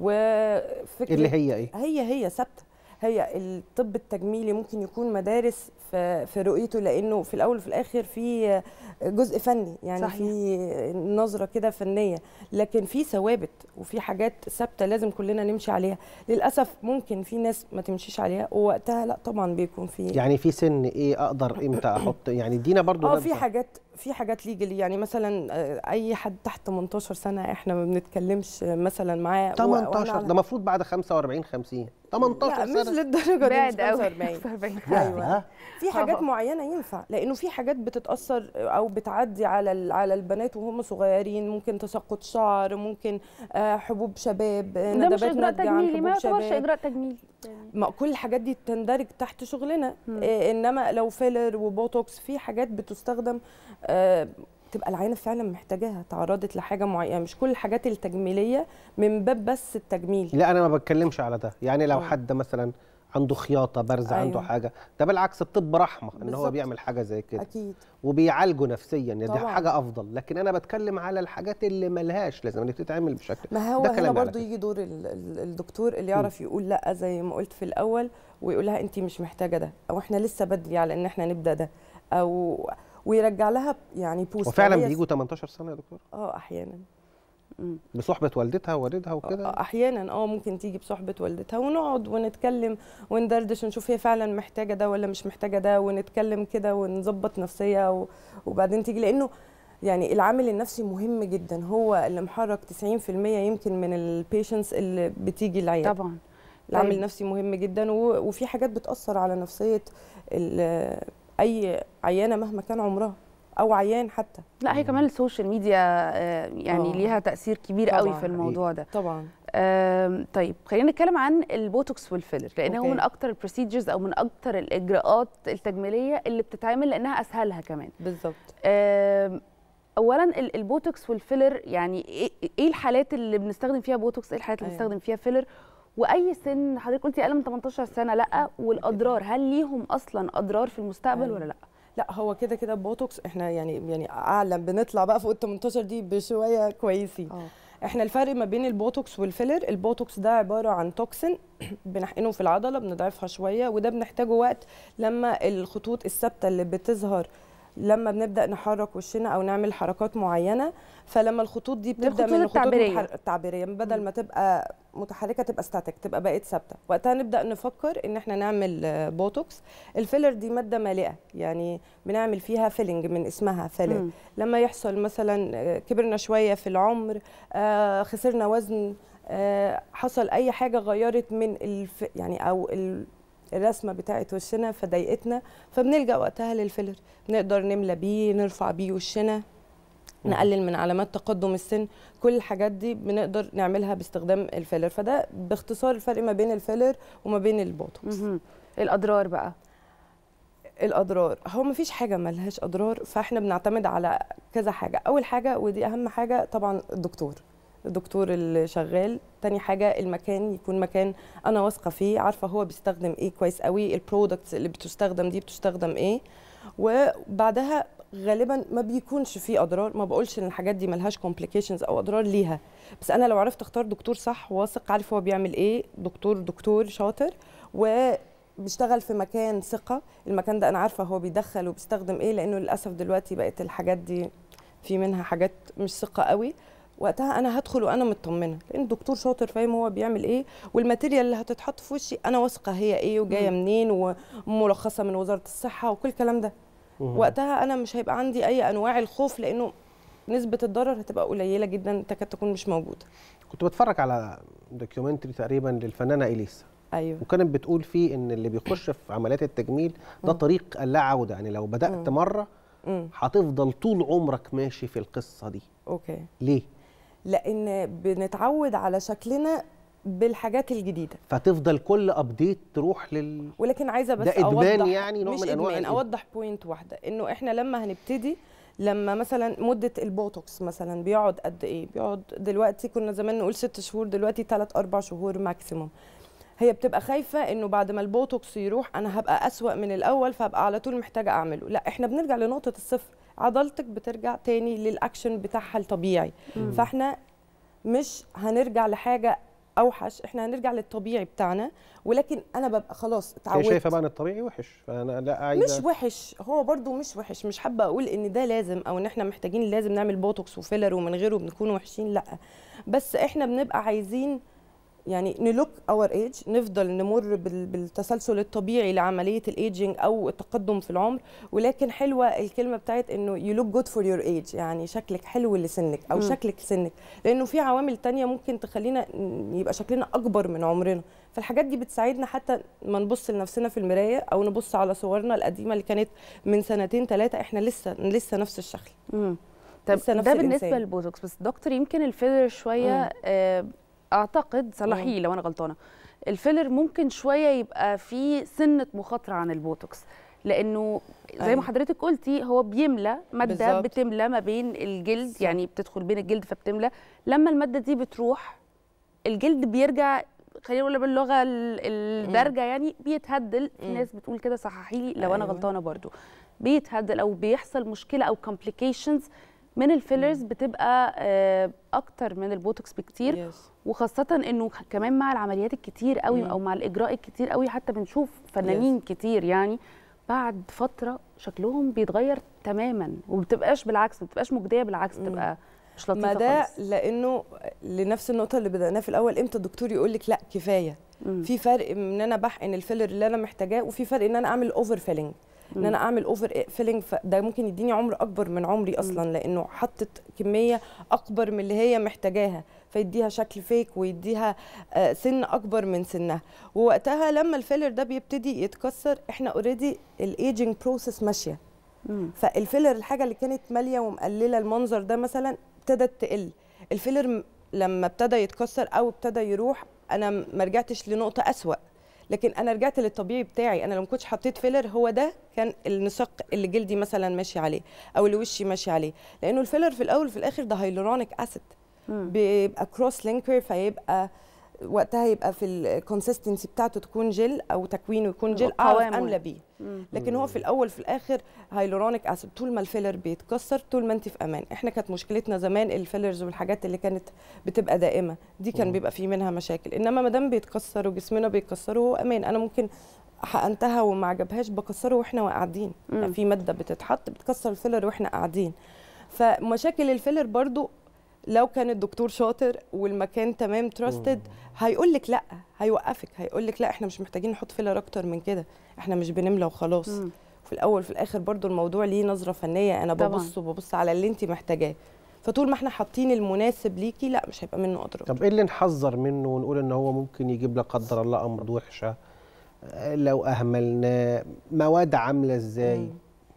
وفكره اللي هي ايه هي هي ثابته هي الطب التجميلي ممكن يكون مدارس في في رؤيته لانه في الاول وفي الاخر في جزء فني يعني صحيح. في نظره كده فنيه لكن في ثوابت وفي حاجات ثابته لازم كلنا نمشي عليها للاسف ممكن في ناس ما تمشيش عليها ووقتها لا طبعا بيكون في يعني في سن ايه اقدر امتى احط يعني ادينا برضو اه نبذة. في حاجات في حاجات ليجلي يعني مثلا آه، اي حد تحت 18 سنه احنا ما بنتكلمش آه، مثلا معاه و- وأنا 18 على- ده المفروض بعد 45 50 18 لا مش سنه للدرجه دي مش بعد قوي 45 لا، ايوه في حاجات آه. معينه ينفع لانه في حاجات بتتاثر او بتعدي على ال- على البنات وهم صغيرين ممكن تساقط شعر ممكن آه، حبوب شباب آه، ده مش ندبات اجراء ناتجة عن تجميلي ما حبوب يعتبرش شباب اجراء تجميلي ما كل الحاجات دي تندرج تحت شغلنا آه انما لو فيلر وبوتوكس في حاجات بتستخدم آه تبقى العينه فعلا محتاجاها تعرضت لحاجه معينه مش كل الحاجات التجميليه من باب بس التجميل لا انا ما بتكلمش على ده يعني لو آه. حد مثلا عنده خياطه بارزه أيوة. عنده حاجه ده بالعكس الطب رحمه ان هو بالظبط. بيعمل حاجه زي كده اكيد وبيعالجه نفسيا يعني دي طبعاً. حاجه افضل لكن انا بتكلم على الحاجات اللي ملهاش لازم انها تتعمل بشكل ما هو ده هنا كلامي على برضو كده. يجي دور ال- ال- الدكتور اللي يعرف يقول لا زي ما قلت في الاول ويقول لها انت مش محتاجه ده او احنا لسه بدري على ان احنا نبدا ده او ويرجع لها يعني بوست وفعلا وهي- بيجوا 18 سنه يا دكتور اه احيانا بصحبه والدتها ووالدها وكده آه، احيانا اه ممكن تيجي بصحبه والدتها ونقعد ونتكلم وندردش ونشوف هي فعلا محتاجه ده ولا مش محتاجه ده ونتكلم كده ونظبط نفسيه و- وبعدين تيجي لانه يعني العامل النفسي مهم جدا هو اللي محرك 90% يمكن من البيشنتس اللي بتيجي العياده طبعا العامل طيب. النفسي مهم جدا و- وفي حاجات بتاثر على نفسيه ال- اي عيانه مهما كان عمرها او عيان حتى لا هي كمان السوشيال ميديا آه، يعني آه. ليها تاثير كبير قوي طبعاً. في الموضوع ده طبعا آم، طيب خلينا نتكلم عن البوتوكس والفيلر لان هو أوكي. من اكتر البروسيجرز او من اكتر الاجراءات التجميليه اللي بتتعمل لانها اسهلها كمان بالظبط آم، اولا ال- البوتوكس والفيلر يعني ايه إيه الحالات اللي بنستخدم فيها بوتوكس ايه الحالات اللي أيوة. بنستخدم فيها فيلر واي سن حضرتك قلتي اقل من 18 سنه لا والاضرار هل ليهم اصلا اضرار في المستقبل أيوة. ولا لا لا هو كده كده بوتوكس احنا يعني يعني اعلى بنطلع بقى فوق ال 18 دي بشويه كويسين اه احنا الفرق ما بين البوتوكس والفيلر البوتوكس ده عباره عن توكسين بنحقنه في العضله بنضعفها شويه وده بنحتاجه وقت لما الخطوط الثابته اللي بتظهر لما بنبدا نحرك وشنا او نعمل حركات معينه فلما الخطوط دي بتبدا الخطوط من الخطوط التعبيرية. المتحر- التعبيريه بدل ما تبقى متحركه تبقى ستاتيك تبقى بقت ثابته وقتها نبدا نفكر ان احنا نعمل آه، بوتوكس الفيلر دي ماده مالئه يعني بنعمل فيها فيلنج من اسمها فيلر مم. لما يحصل مثلا آه، كبرنا شويه في العمر آه، خسرنا وزن آه، حصل اي حاجه غيرت من الف يعني او ال- الرسمه بتاعت وشنا فضايقتنا فبنلجا وقتها للفيلر نقدر نملى بيه نرفع بيه وشنا نقلل من علامات تقدم السن كل الحاجات دي بنقدر نعملها باستخدام الفيلر فده باختصار الفرق ما بين الفيلر وما بين البوتوكس مهم. الاضرار بقى الاضرار هو ما فيش حاجه ملهاش اضرار فاحنا بنعتمد على كذا حاجه اول حاجه ودي اهم حاجه طبعا الدكتور الدكتور اللي شغال تاني حاجه المكان يكون مكان انا واثقه فيه عارفه هو بيستخدم ايه كويس قوي البرودكتس اللي بتستخدم دي بتستخدم ايه وبعدها غالبا ما بيكونش فيه اضرار ما بقولش ان الحاجات دي ملهاش كومبليكيشنز او اضرار ليها بس انا لو عرفت اختار دكتور صح واثق عارف هو بيعمل ايه دكتور دكتور شاطر و بيشتغل في مكان ثقه المكان ده انا عارفه هو بيدخل وبيستخدم ايه لانه للاسف دلوقتي بقت الحاجات دي في منها حاجات مش ثقه قوي وقتها انا هدخل وانا مطمنه لان الدكتور شاطر فاهم هو بيعمل ايه والماتيريال اللي هتتحط في وشي انا واثقه هي ايه وجايه منين ومرخصه من وزاره الصحه وكل الكلام ده وقتها انا مش هيبقى عندي اي انواع الخوف لانه نسبه الضرر هتبقى قليله جدا تكاد تكون مش موجوده كنت بتفرج على دوكيومنتري تقريبا للفنانه اليسا ايوه وكانت بتقول فيه ان اللي بيخش في عمليات التجميل ده طريق اللا عوده يعني لو بدات مره امم هتفضل طول عمرك ماشي في القصه دي اوكي ليه لان بنتعود على شكلنا بالحاجات الجديده فتفضل كل ابديت تروح لل ولكن عايزه بس ده إدمان اوضح يعني نوع مش من أنواع إدمان الإدمان. اوضح بوينت واحده انه احنا لما هنبتدي لما مثلا مده البوتوكس مثلا بيقعد قد ايه بيقعد دلوقتي كنا زمان نقول ست شهور دلوقتي ثلاث اربع شهور ماكسيموم هي بتبقى خايفه انه بعد ما البوتوكس يروح انا هبقى اسوا من الاول فهبقى على طول محتاجه اعمله لا احنا بنرجع لنقطه الصفر عضلتك بترجع تاني للاكشن بتاعها الطبيعي فاحنا مش هنرجع لحاجه اوحش احنا هنرجع للطبيعي بتاعنا ولكن انا ببقى خلاص هي اتعودت شايفه بقى ان الطبيعي وحش فانا لا عايزه مش وحش هو برضو مش وحش مش حابه اقول ان ده لازم او ان احنا محتاجين لازم نعمل بوتوكس وفيلر ومن غيره بنكون وحشين لا بس احنا بنبقى عايزين يعني نلوك اور ايج نفضل نمر بال- بالتسلسل الطبيعي لعمليه الايجينج او التقدم في العمر ولكن حلوه الكلمه بتاعت انه يو لوك جود فور يور ايج يعني شكلك حلو لسنك او مم. شكلك لسنك لانه في عوامل تانية ممكن تخلينا ن- يبقى شكلنا اكبر من عمرنا فالحاجات دي بتساعدنا حتى ما نبص لنفسنا في المرايه او نبص على صورنا القديمه اللي كانت من سنتين ثلاثه احنا لسه لسه نفس الشكل مم. طب لسه نفس ده بالنسبه الإنسان. للبوتوكس بس دكتور يمكن الفيلر شويه آه، اعتقد صلحيه لو انا غلطانه الفيلر ممكن شويه يبقى فيه سنه مخاطره عن البوتوكس لانه زي أيوة. ما حضرتك قلتي هو بيملى ماده بالظبط. بتملى ما بين الجلد صح. يعني بتدخل بين الجلد فبتملى لما الماده دي بتروح الجلد بيرجع خلينا نقول باللغه ال- الدارجه يعني بيتهدل في مم. ناس بتقول كده صححي لي لو انا أيوة. غلطانه برضو بيتهدل او بيحصل مشكله او كومبليكيشنز من الفيلرز بتبقى آه، اكتر من البوتوكس بكتير Yes. وخاصه انه كمان مع العمليات الكتير قوي مم. او مع الاجراء الكتير قوي حتى بنشوف فنانين كتير يعني بعد فتره شكلهم بيتغير تماما وبتبقاش بالعكس ما بتبقاش مجديه بالعكس بتبقى مش لطيفه ما ده خالص لانه لنفس النقطه اللي بدأناها في الاول امتى الدكتور يقول لك لا كفايه مم. في فرق من ان انا بحقن الفيلر اللي انا محتاجاه وفي فرق ان انا اعمل اوفر فيلنج ان انا اعمل اوفر فيلنج ده ممكن يديني عمر اكبر من عمري اصلا لانه حطت كميه اكبر من اللي هي محتاجاها فيديها شكل فيك ويديها آه، سن اكبر من سنها ووقتها لما الفيلر ده بيبتدي يتكسر احنا اوريدي الايجنج بروسيس ماشيه مم. فالفيلر الحاجه اللي كانت ماليه ومقلله المنظر ده مثلا ابتدت تقل الفيلر م- لما ابتدى يتكسر او ابتدى يروح انا م- ما رجعتش لنقطه اسوا لكن انا رجعت للطبيعي بتاعي انا لو ما كنتش حطيت فيلر هو ده كان النسق اللي جلدي مثلا ماشي عليه او اللي وشي ماشي عليه لانه الفيلر في الاول وفي الاخر ده هيلورونيك اسيد بيبقى كروس لينكر فيبقى وقتها يبقى في الكونسيستنسي بتاعته تكون جل او تكوينه يكون جل اعرف قوامه. املى بيه مم. لكن هو في الاول في الاخر هيلورونيك اسيد طول ما الفيلر بيتكسر طول ما انت في امان احنا كانت مشكلتنا زمان الفيلرز والحاجات اللي كانت بتبقى دائمه دي كان مم. بيبقى في منها مشاكل انما ما دام بيتكسر وجسمنا بيتكسر هو امان انا ممكن حقنتها وما عجبهاش بكسره واحنا قاعدين مم. يعني في ماده بتتحط بتكسر الفيلر واحنا قاعدين فمشاكل الفيلر برضو لو كان الدكتور شاطر والمكان تمام تراستد هيقول لك لا هيوقفك هيقول لك لا احنا مش محتاجين نحط فيلر اكتر من كده احنا مش بنملى وخلاص مم. في الاول في الاخر برضو الموضوع ليه نظره فنيه انا طبعاً. ببص وببص على اللي انت محتاجاه فطول ما احنا حاطين المناسب ليكي لا مش هيبقى منه اضرار طب ايه اللي نحذر منه ونقول ان هو ممكن يجيب لا قدر الله امراض وحشه آه، لو اهملناه مواد عامله ازاي مم.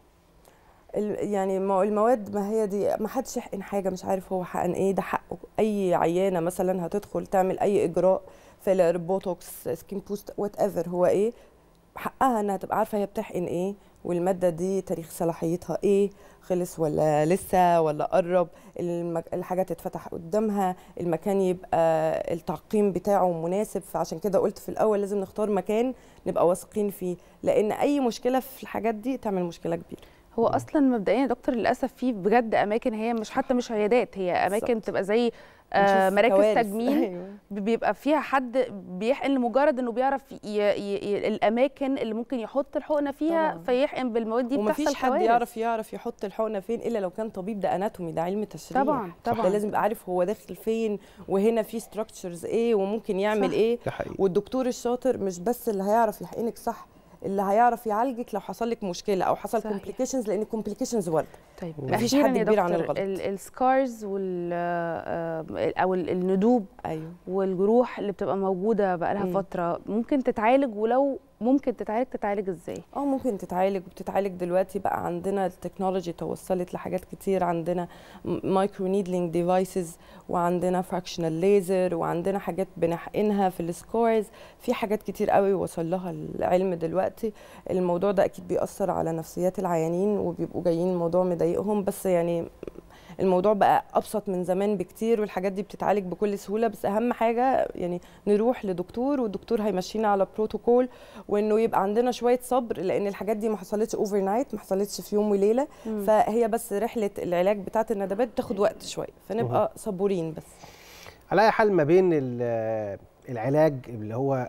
ال- يعني ما هو المواد ما هي دي ما حدش يحقن حاجه مش عارف هو حقن ايه ده حقه اي عيانه مثلا هتدخل تعمل اي اجراء فيلر بوتوكس سكين بوست وات ايفر هو ايه حقها انها تبقى عارفه هي بتحقن ايه والماده دي تاريخ صلاحيتها ايه خلص ولا لسه ولا قرب المك... الحاجه تتفتح قدامها المكان يبقى التعقيم بتاعه مناسب فعشان كده قلت في الاول لازم نختار مكان نبقى واثقين فيه لان اي مشكله في الحاجات دي تعمل مشكله كبيره هو اصلا مبدئيا يا دكتور للاسف في بجد اماكن هي مش حتى مش عيادات هي اماكن بالظبط. بتبقى زي آه بنشوف مراكز كوارث. تجميل أيوة. بيبقى فيها حد بيحقن لمجرد انه بيعرف ي... ي... ي... الاماكن اللي ممكن يحط الحقنه فيها طبعاً. فيحقن بالمواد دي ومفيش بتحصل حد كوارث. يعرف يعرف يحط الحقنه فين الا لو كان طبيب ده اناتومي ده علم تشريح طبعاً، طبعاً. ده لازم يبقى عارف هو داخل فين وهنا في ستراكشرز ايه وممكن يعمل صح. ايه ده حقيقي والدكتور الشاطر مش بس اللي هيعرف يحقنك صح اللي هيعرف يعالجك لو حصل لك مشكله او حصل صحيح. كومبليكيشنز لان كومبليكيشنز وارده طيب مفيش أخيراً حد يا كبير عن دكتور، الغلط. ال- السكارز وال آه، او ال- الندوب ايوه والجروح اللي بتبقى موجوده بقالها مم. فتره ممكن تتعالج ولو ممكن تتعالج تتعالج ازاي اه ممكن تتعالج وبتتعالج دلوقتي بقى عندنا التكنولوجي توصلت لحاجات كتير عندنا مايكرو نيدلينج ديفايسز وعندنا فراكشنال ليزر وعندنا حاجات بنحقنها في السكورز في حاجات كتير قوي وصل لها العلم دلوقتي الموضوع ده اكيد بيأثر على نفسيات العيانين وبيبقوا جايين الموضوع مضايقهم بس يعني الموضوع بقى ابسط من زمان بكتير والحاجات دي بتتعالج بكل سهوله بس اهم حاجه يعني نروح لدكتور والدكتور هيمشينا على بروتوكول وانه يبقى عندنا شويه صبر لان الحاجات دي ما حصلتش اوفر نايت ما حصلتش في يوم وليله مم. فهي بس رحله العلاج بتاعه الندبات بتاخد وقت شويه فنبقى صبورين بس على اي حال ما بين ال- العلاج اللي هو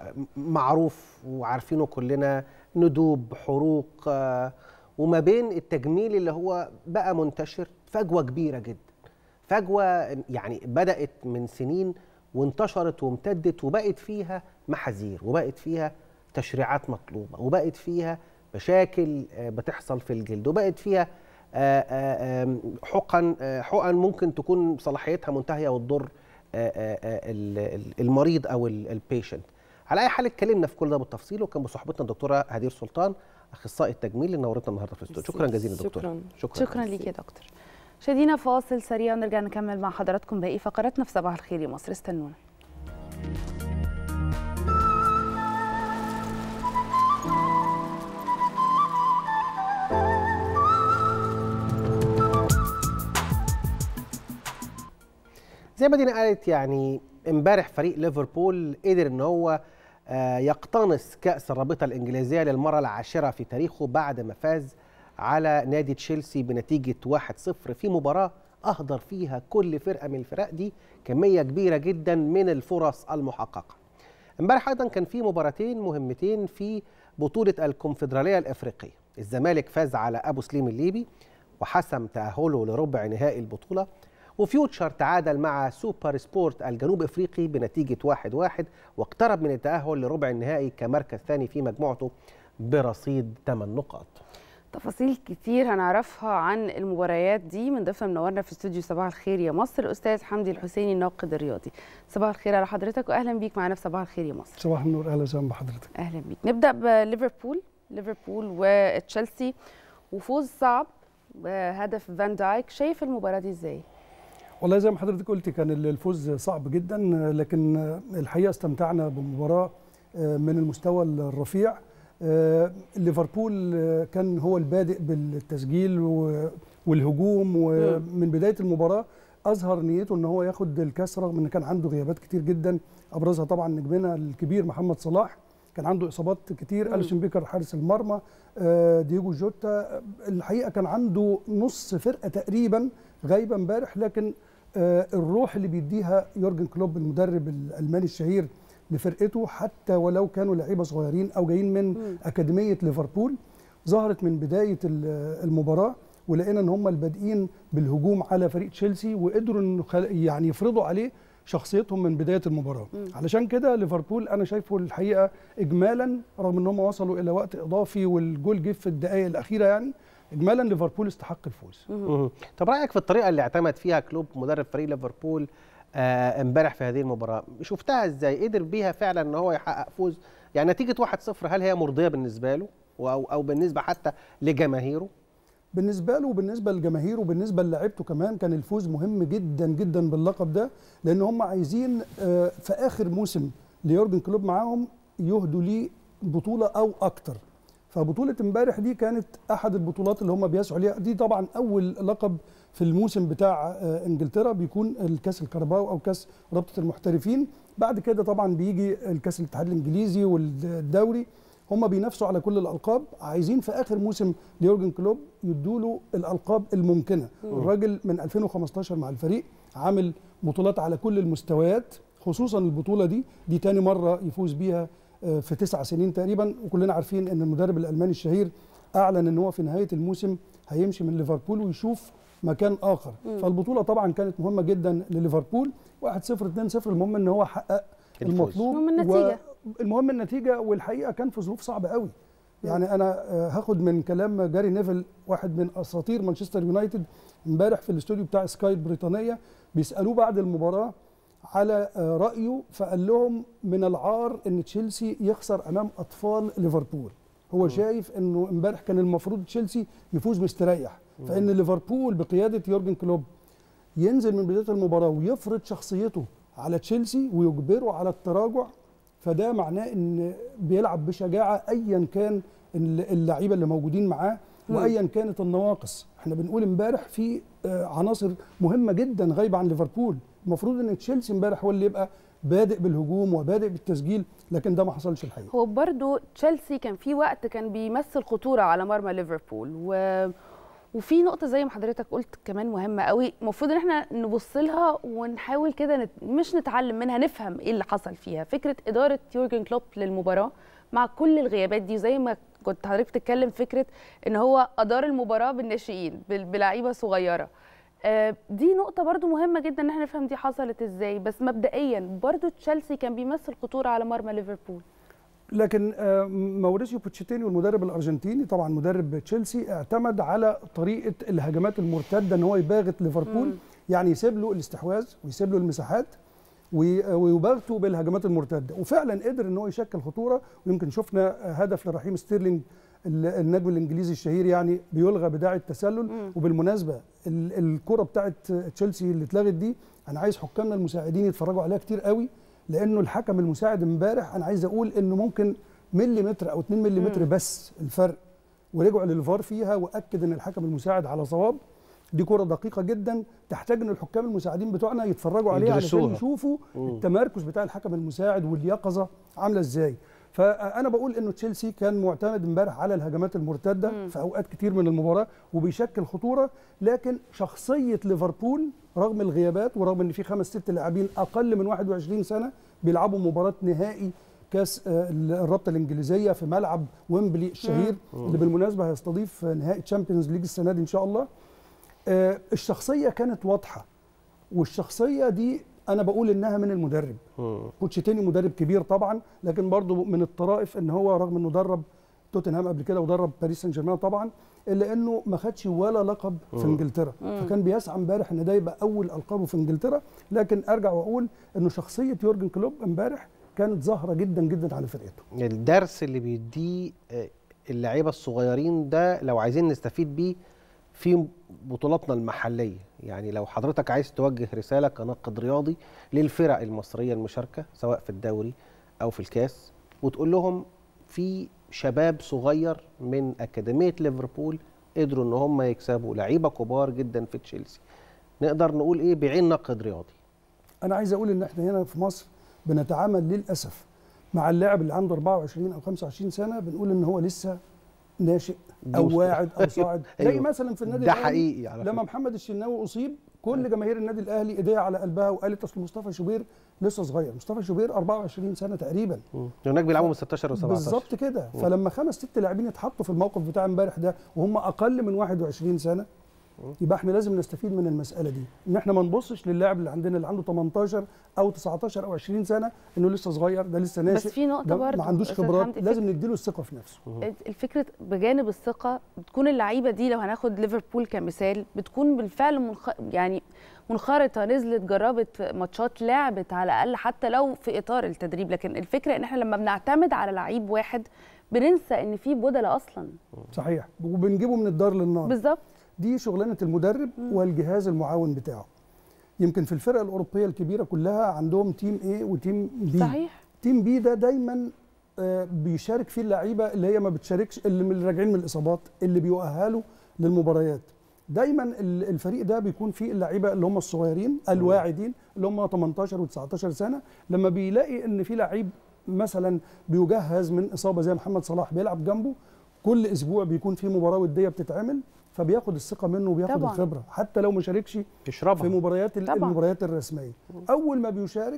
معروف وعارفينه كلنا ندوب حروق آه، وما بين التجميل اللي هو بقى منتشر فجوه كبيره جدا فجوه يعني بدات من سنين وانتشرت وامتدت وبقت فيها محاذير وبقت فيها تشريعات مطلوبه وبقت فيها مشاكل آه، بتحصل في الجلد وبقت فيها آه، آه، آم، حقن آه، حقن ممكن تكون صلاحيتها منتهيه وتضر آه، آه، آه، ال- ال- المريض او البيشنت على اي حال اتكلمنا في كل ده بالتفصيل وكان بصحبتنا الدكتوره هدير سلطان اخصائي التجميل اللي نورتنا النهارده في الاستوديو شكرا جزيلا دكتوره شكرا شكرا, شكرا ليك يا دكتور شدينا فاصل سريع ونرجع نكمل مع حضراتكم باقي فقراتنا في صباح الخير يا مصر استنونا زي ما دينا قالت يعني امبارح فريق ليفربول قدر ان هو آه، يقتنص كأس الرابطة الإنجليزية للمرة العاشرة في تاريخه بعد ما فاز على نادي تشيلسي بنتيجة 1-0 في مباراة أهدر فيها كل فرقة من الفرق دي كمية كبيرة جدا من الفرص المحققة امبارح أيضا كان في مباراتين مهمتين في بطولة الكونفدرالية الإفريقية الزمالك فاز على أبو سليم الليبي وحسم تأهله لربع نهائي البطولة وفيوتشر تعادل مع سوبر سبورت الجنوب افريقي بنتيجه 1-1 واقترب من التاهل لربع النهائي كمركز ثاني في مجموعته برصيد 8 نقاط. تفاصيل كتير هنعرفها عن المباريات دي من ضيفنا منورنا في استوديو صباح الخير يا مصر الاستاذ حمدي الحسيني الناقد الرياضي صباح الخير على حضرتك واهلا بيك معانا في صباح الخير يا مصر صباح النور اهلا وسهلا بحضرتك اهلا بيك نبدا بليفربول ليفربول وتشيلسي وفوز صعب بهدف فان دايك شايف المباراه دي ازاي والله زي ما حضرتك قلت كان الفوز صعب جدا لكن الحقيقه استمتعنا بمباراه آه، من المستوى الرفيع آه، ليفربول آه، كان هو البادئ بالتسجيل و- والهجوم ومن بدايه المباراه اظهر نيته ان هو ياخد الكاس رغم ان كان عنده غيابات كتير جدا ابرزها طبعا نجمنا الكبير محمد صلاح كان عنده اصابات كتير اليسون بيكر حارس المرمى آه، دييجو جوتا الحقيقه كان عنده نص فرقه تقريبا غايبه امبارح لكن آه، الروح اللي بيديها يورجن كلوب المدرب الالماني الشهير لفرقته حتى ولو كانوا لعيبه صغيرين او جايين من اكاديميه ليفربول ظهرت من بدايه ال- المباراه ولقينا ان هم البادئين بالهجوم على فريق تشيلسي وقدروا إنه خل- يعني يفرضوا عليه شخصيتهم من بدايه المباراه علشان كده ليفربول انا شايفه الحقيقه اجمالا رغم ان هم وصلوا الى وقت اضافي والجول جه في الدقائق الاخيره يعني اجمالا ليفربول استحق الفوز مهم. طب رايك في الطريقه اللي اعتمد فيها كلوب مدرب فريق ليفربول آه، امبارح في هذه المباراه شفتها ازاي قدر بيها فعلا ان هو يحقق فوز يعني نتيجه 1-0 هل هي مرضيه بالنسبه له او او بالنسبه حتى لجماهيره بالنسبه له وبالنسبه لجماهيره وبالنسبه للاعيبته كمان كان الفوز مهم جدا جدا باللقب ده لان هم عايزين آه، في اخر موسم ليورجن كلوب معاهم يهدوا ليه بطوله او اكتر فبطوله امبارح دي كانت احد البطولات اللي هم بيسعوا ليها دي طبعا اول لقب في الموسم بتاع آه، انجلترا بيكون الكاس الكاراباو او كاس رابطه المحترفين بعد كده طبعا بيجي الكاس الاتحاد الانجليزي والدوري هم بينافسوا على كل الالقاب عايزين في اخر موسم ليورجن كلوب يدوا له الالقاب الممكنه مم. الراجل من 2015 مع الفريق عامل بطولات على كل المستويات خصوصا البطوله دي دي تاني مره يفوز بيها آه، في تسع سنين تقريبا وكلنا عارفين ان المدرب الالماني الشهير اعلن ان هو في نهايه الموسم هيمشي من ليفربول ويشوف مكان اخر مم. فالبطوله طبعا كانت مهمه جدا لليفربول 1-0 2-0 المهم ان هو حقق الفوز. المطلوب المهم النتيجة. المهم النتيجه والحقيقه كان في ظروف صعبه قوي يعني انا آه، هاخد من كلام جاري نيفل واحد من اساطير مانشستر يونايتد امبارح في الاستوديو بتاع سكاي البريطانيه بيسالوه بعد المباراه على آه، رايه فقال لهم من العار ان تشيلسي يخسر امام اطفال ليفربول هو شايف انه امبارح كان المفروض تشيلسي يفوز مستريح فان ليفربول بقياده يورجن كلوب ينزل من بدايه المباراه ويفرض شخصيته على تشيلسي ويجبره على التراجع فده معناه ان بيلعب بشجاعه ايا كان الل- اللعيبه اللي موجودين معاه مم. وايا كانت النواقص احنا بنقول امبارح في آه، عناصر مهمه جدا غايبه عن ليفربول المفروض ان تشيلسي امبارح هو اللي يبقى بادئ بالهجوم وبادئ بالتسجيل لكن ده ما حصلش الحقيقه هو برضو تشيلسي كان في وقت كان بيمثل خطوره على مرمى ليفربول و... وفي نقطه زي ما حضرتك قلت كمان مهمه قوي المفروض ان احنا نبص لها ونحاول كده نت... مش نتعلم منها نفهم ايه اللي حصل فيها فكره اداره يورجن كلوب للمباراه مع كل الغيابات دي زي ما كنت حضرتك بتتكلم فكره ان هو ادار المباراه بالناشئين بال- بلعيبه صغيره آه، دي نقطة برضو مهمة جدا ان احنا نفهم دي حصلت ازاي بس مبدئيا برضو تشيلسي كان بيمثل خطورة على مرمى ليفربول لكن آه، ماوريسيو بوتشيتيني والمدرب الارجنتيني طبعا مدرب تشيلسي اعتمد على طريقه الهجمات المرتده ان هو يباغت ليفربول مم. يعني يسيب له الاستحواذ ويسيب له المساحات وي- ويباغته بالهجمات المرتده وفعلا قدر ان هو يشكل خطوره ويمكن شفنا هدف لرحيم ستيرلينج ال- النجم الانجليزي الشهير يعني بيلغى بداعي التسلل وبالمناسبه ال- الكره بتاعت تشيلسي اللي اتلغت دي انا عايز حكامنا المساعدين يتفرجوا عليها كتير قوي لانه الحكم المساعد امبارح انا عايز اقول انه ممكن مليمتر او 2 مليمتر مم. بس الفرق ورجعوا للفار فيها واكد ان الحكم المساعد على صواب دي كره دقيقه جدا تحتاج ان الحكام المساعدين بتوعنا يتفرجوا عليها علشان يدرسوها. يشوفوا مم. التمركز بتاع الحكم المساعد واليقظه عامله ازاي فانا بقول انه تشيلسي كان معتمد امبارح على الهجمات المرتده مم. في اوقات كتير من المباراه وبيشكل خطوره لكن شخصيه ليفربول رغم الغيابات ورغم ان في خمس ست لاعبين اقل من 21 سنه بيلعبوا مباراه نهائي كاس آه، الرابطه الانجليزيه في ملعب ويمبلي الشهير مم. اللي بالمناسبه هيستضيف نهائي تشامبيونز ليج السنه دي ان شاء الله آه، الشخصيه كانت واضحه والشخصيه دي انا بقول انها من المدرب بوتشيتيني مدرب كبير طبعا لكن برضه من الطرائف ان هو رغم انه درب توتنهام قبل كده ودرب باريس سان جيرمان طبعا الا انه ما خدش ولا لقب في مم. انجلترا مم. فكان بيسعى امبارح ان ده يبقى اول القابه في انجلترا لكن ارجع واقول انه شخصيه يورجن كلوب امبارح كانت ظاهره جدا جدا على فرقته الدرس اللي بيديه آه، اللعيبه الصغيرين ده لو عايزين نستفيد بيه في بطولاتنا المحليه يعني لو حضرتك عايز توجه رساله كناقد رياضي للفرق المصريه المشاركه سواء في الدوري او في الكاس وتقول لهم في شباب صغير من اكاديميه ليفربول قدروا ان هم يكسبوا لعيبه كبار جدا في تشيلسي نقدر نقول ايه بعين نقد رياضي انا عايز اقول ان احنا هنا في مصر بنتعامل للاسف مع اللاعب اللي عنده 24 او 25 سنه بنقول ان هو لسه ناشئ دي او مست- واعد او صاعد زي أيوة. مثلا في النادي ده الأهلي حقيقي على لما فكرة. محمد الشناوي اصيب كل جماهير النادي الاهلي ايديها على قلبها وقالت اصل مصطفى شوبير لسه صغير مصطفى شوبير 24 سنه تقريبا هناك بيلعبوا من 16 و17 بالظبط كده مم. فلما خمس ست لاعبين يتحطوا في الموقف بتاع امبارح ده وهم اقل من 21 سنه يبقى احنا لازم نستفيد من المساله دي ان احنا ما نبصش للاعب اللي عندنا اللي عنده 18 او 19 او 20 سنه انه لسه صغير ده لسه ناشئ في نقطة ده برضو ما عندوش أستاذ خبرات حمدي، لازم نديله الثقه في نفسه الفكرة بجانب الثقة بتكون اللعيبة دي لو هناخد ليفربول كمثال بتكون بالفعل منخ... يعني منخرطة نزلت جربت ماتشات لعبت على الأقل حتى لو في إطار التدريب لكن الفكرة إن احنا لما بنعتمد على لعيب واحد بننسى إن في بدلة أصلا صحيح وبنجيبه من الدار للنار بالظبط دي شغلانه المدرب والجهاز المعاون بتاعه يمكن في الفرق الاوروبيه الكبيره كلها عندهم تيم ايه وتيم بي صحيح تيم بي ده دايما آه، بيشارك فيه اللعيبه اللي هي ما بتشاركش اللي من اللي راجعين من الاصابات اللي بيؤهلوا للمباريات دايما ال- الفريق ده بيكون فيه اللعيبه اللي هم الصغيرين الواعدين اللي هم 18 و19 سنه لما بيلاقي ان في لعيب مثلا بيجهز من اصابه زي محمد صلاح بيلعب جنبه كل اسبوع بيكون في مباراه وديه بتتعمل فبياخد الثقه منه وبياخد طبعاً. الخبره حتى لو ما شاركش يشربها في مباريات ال- طبعاً. المباريات الرسميه اول ما بيشارك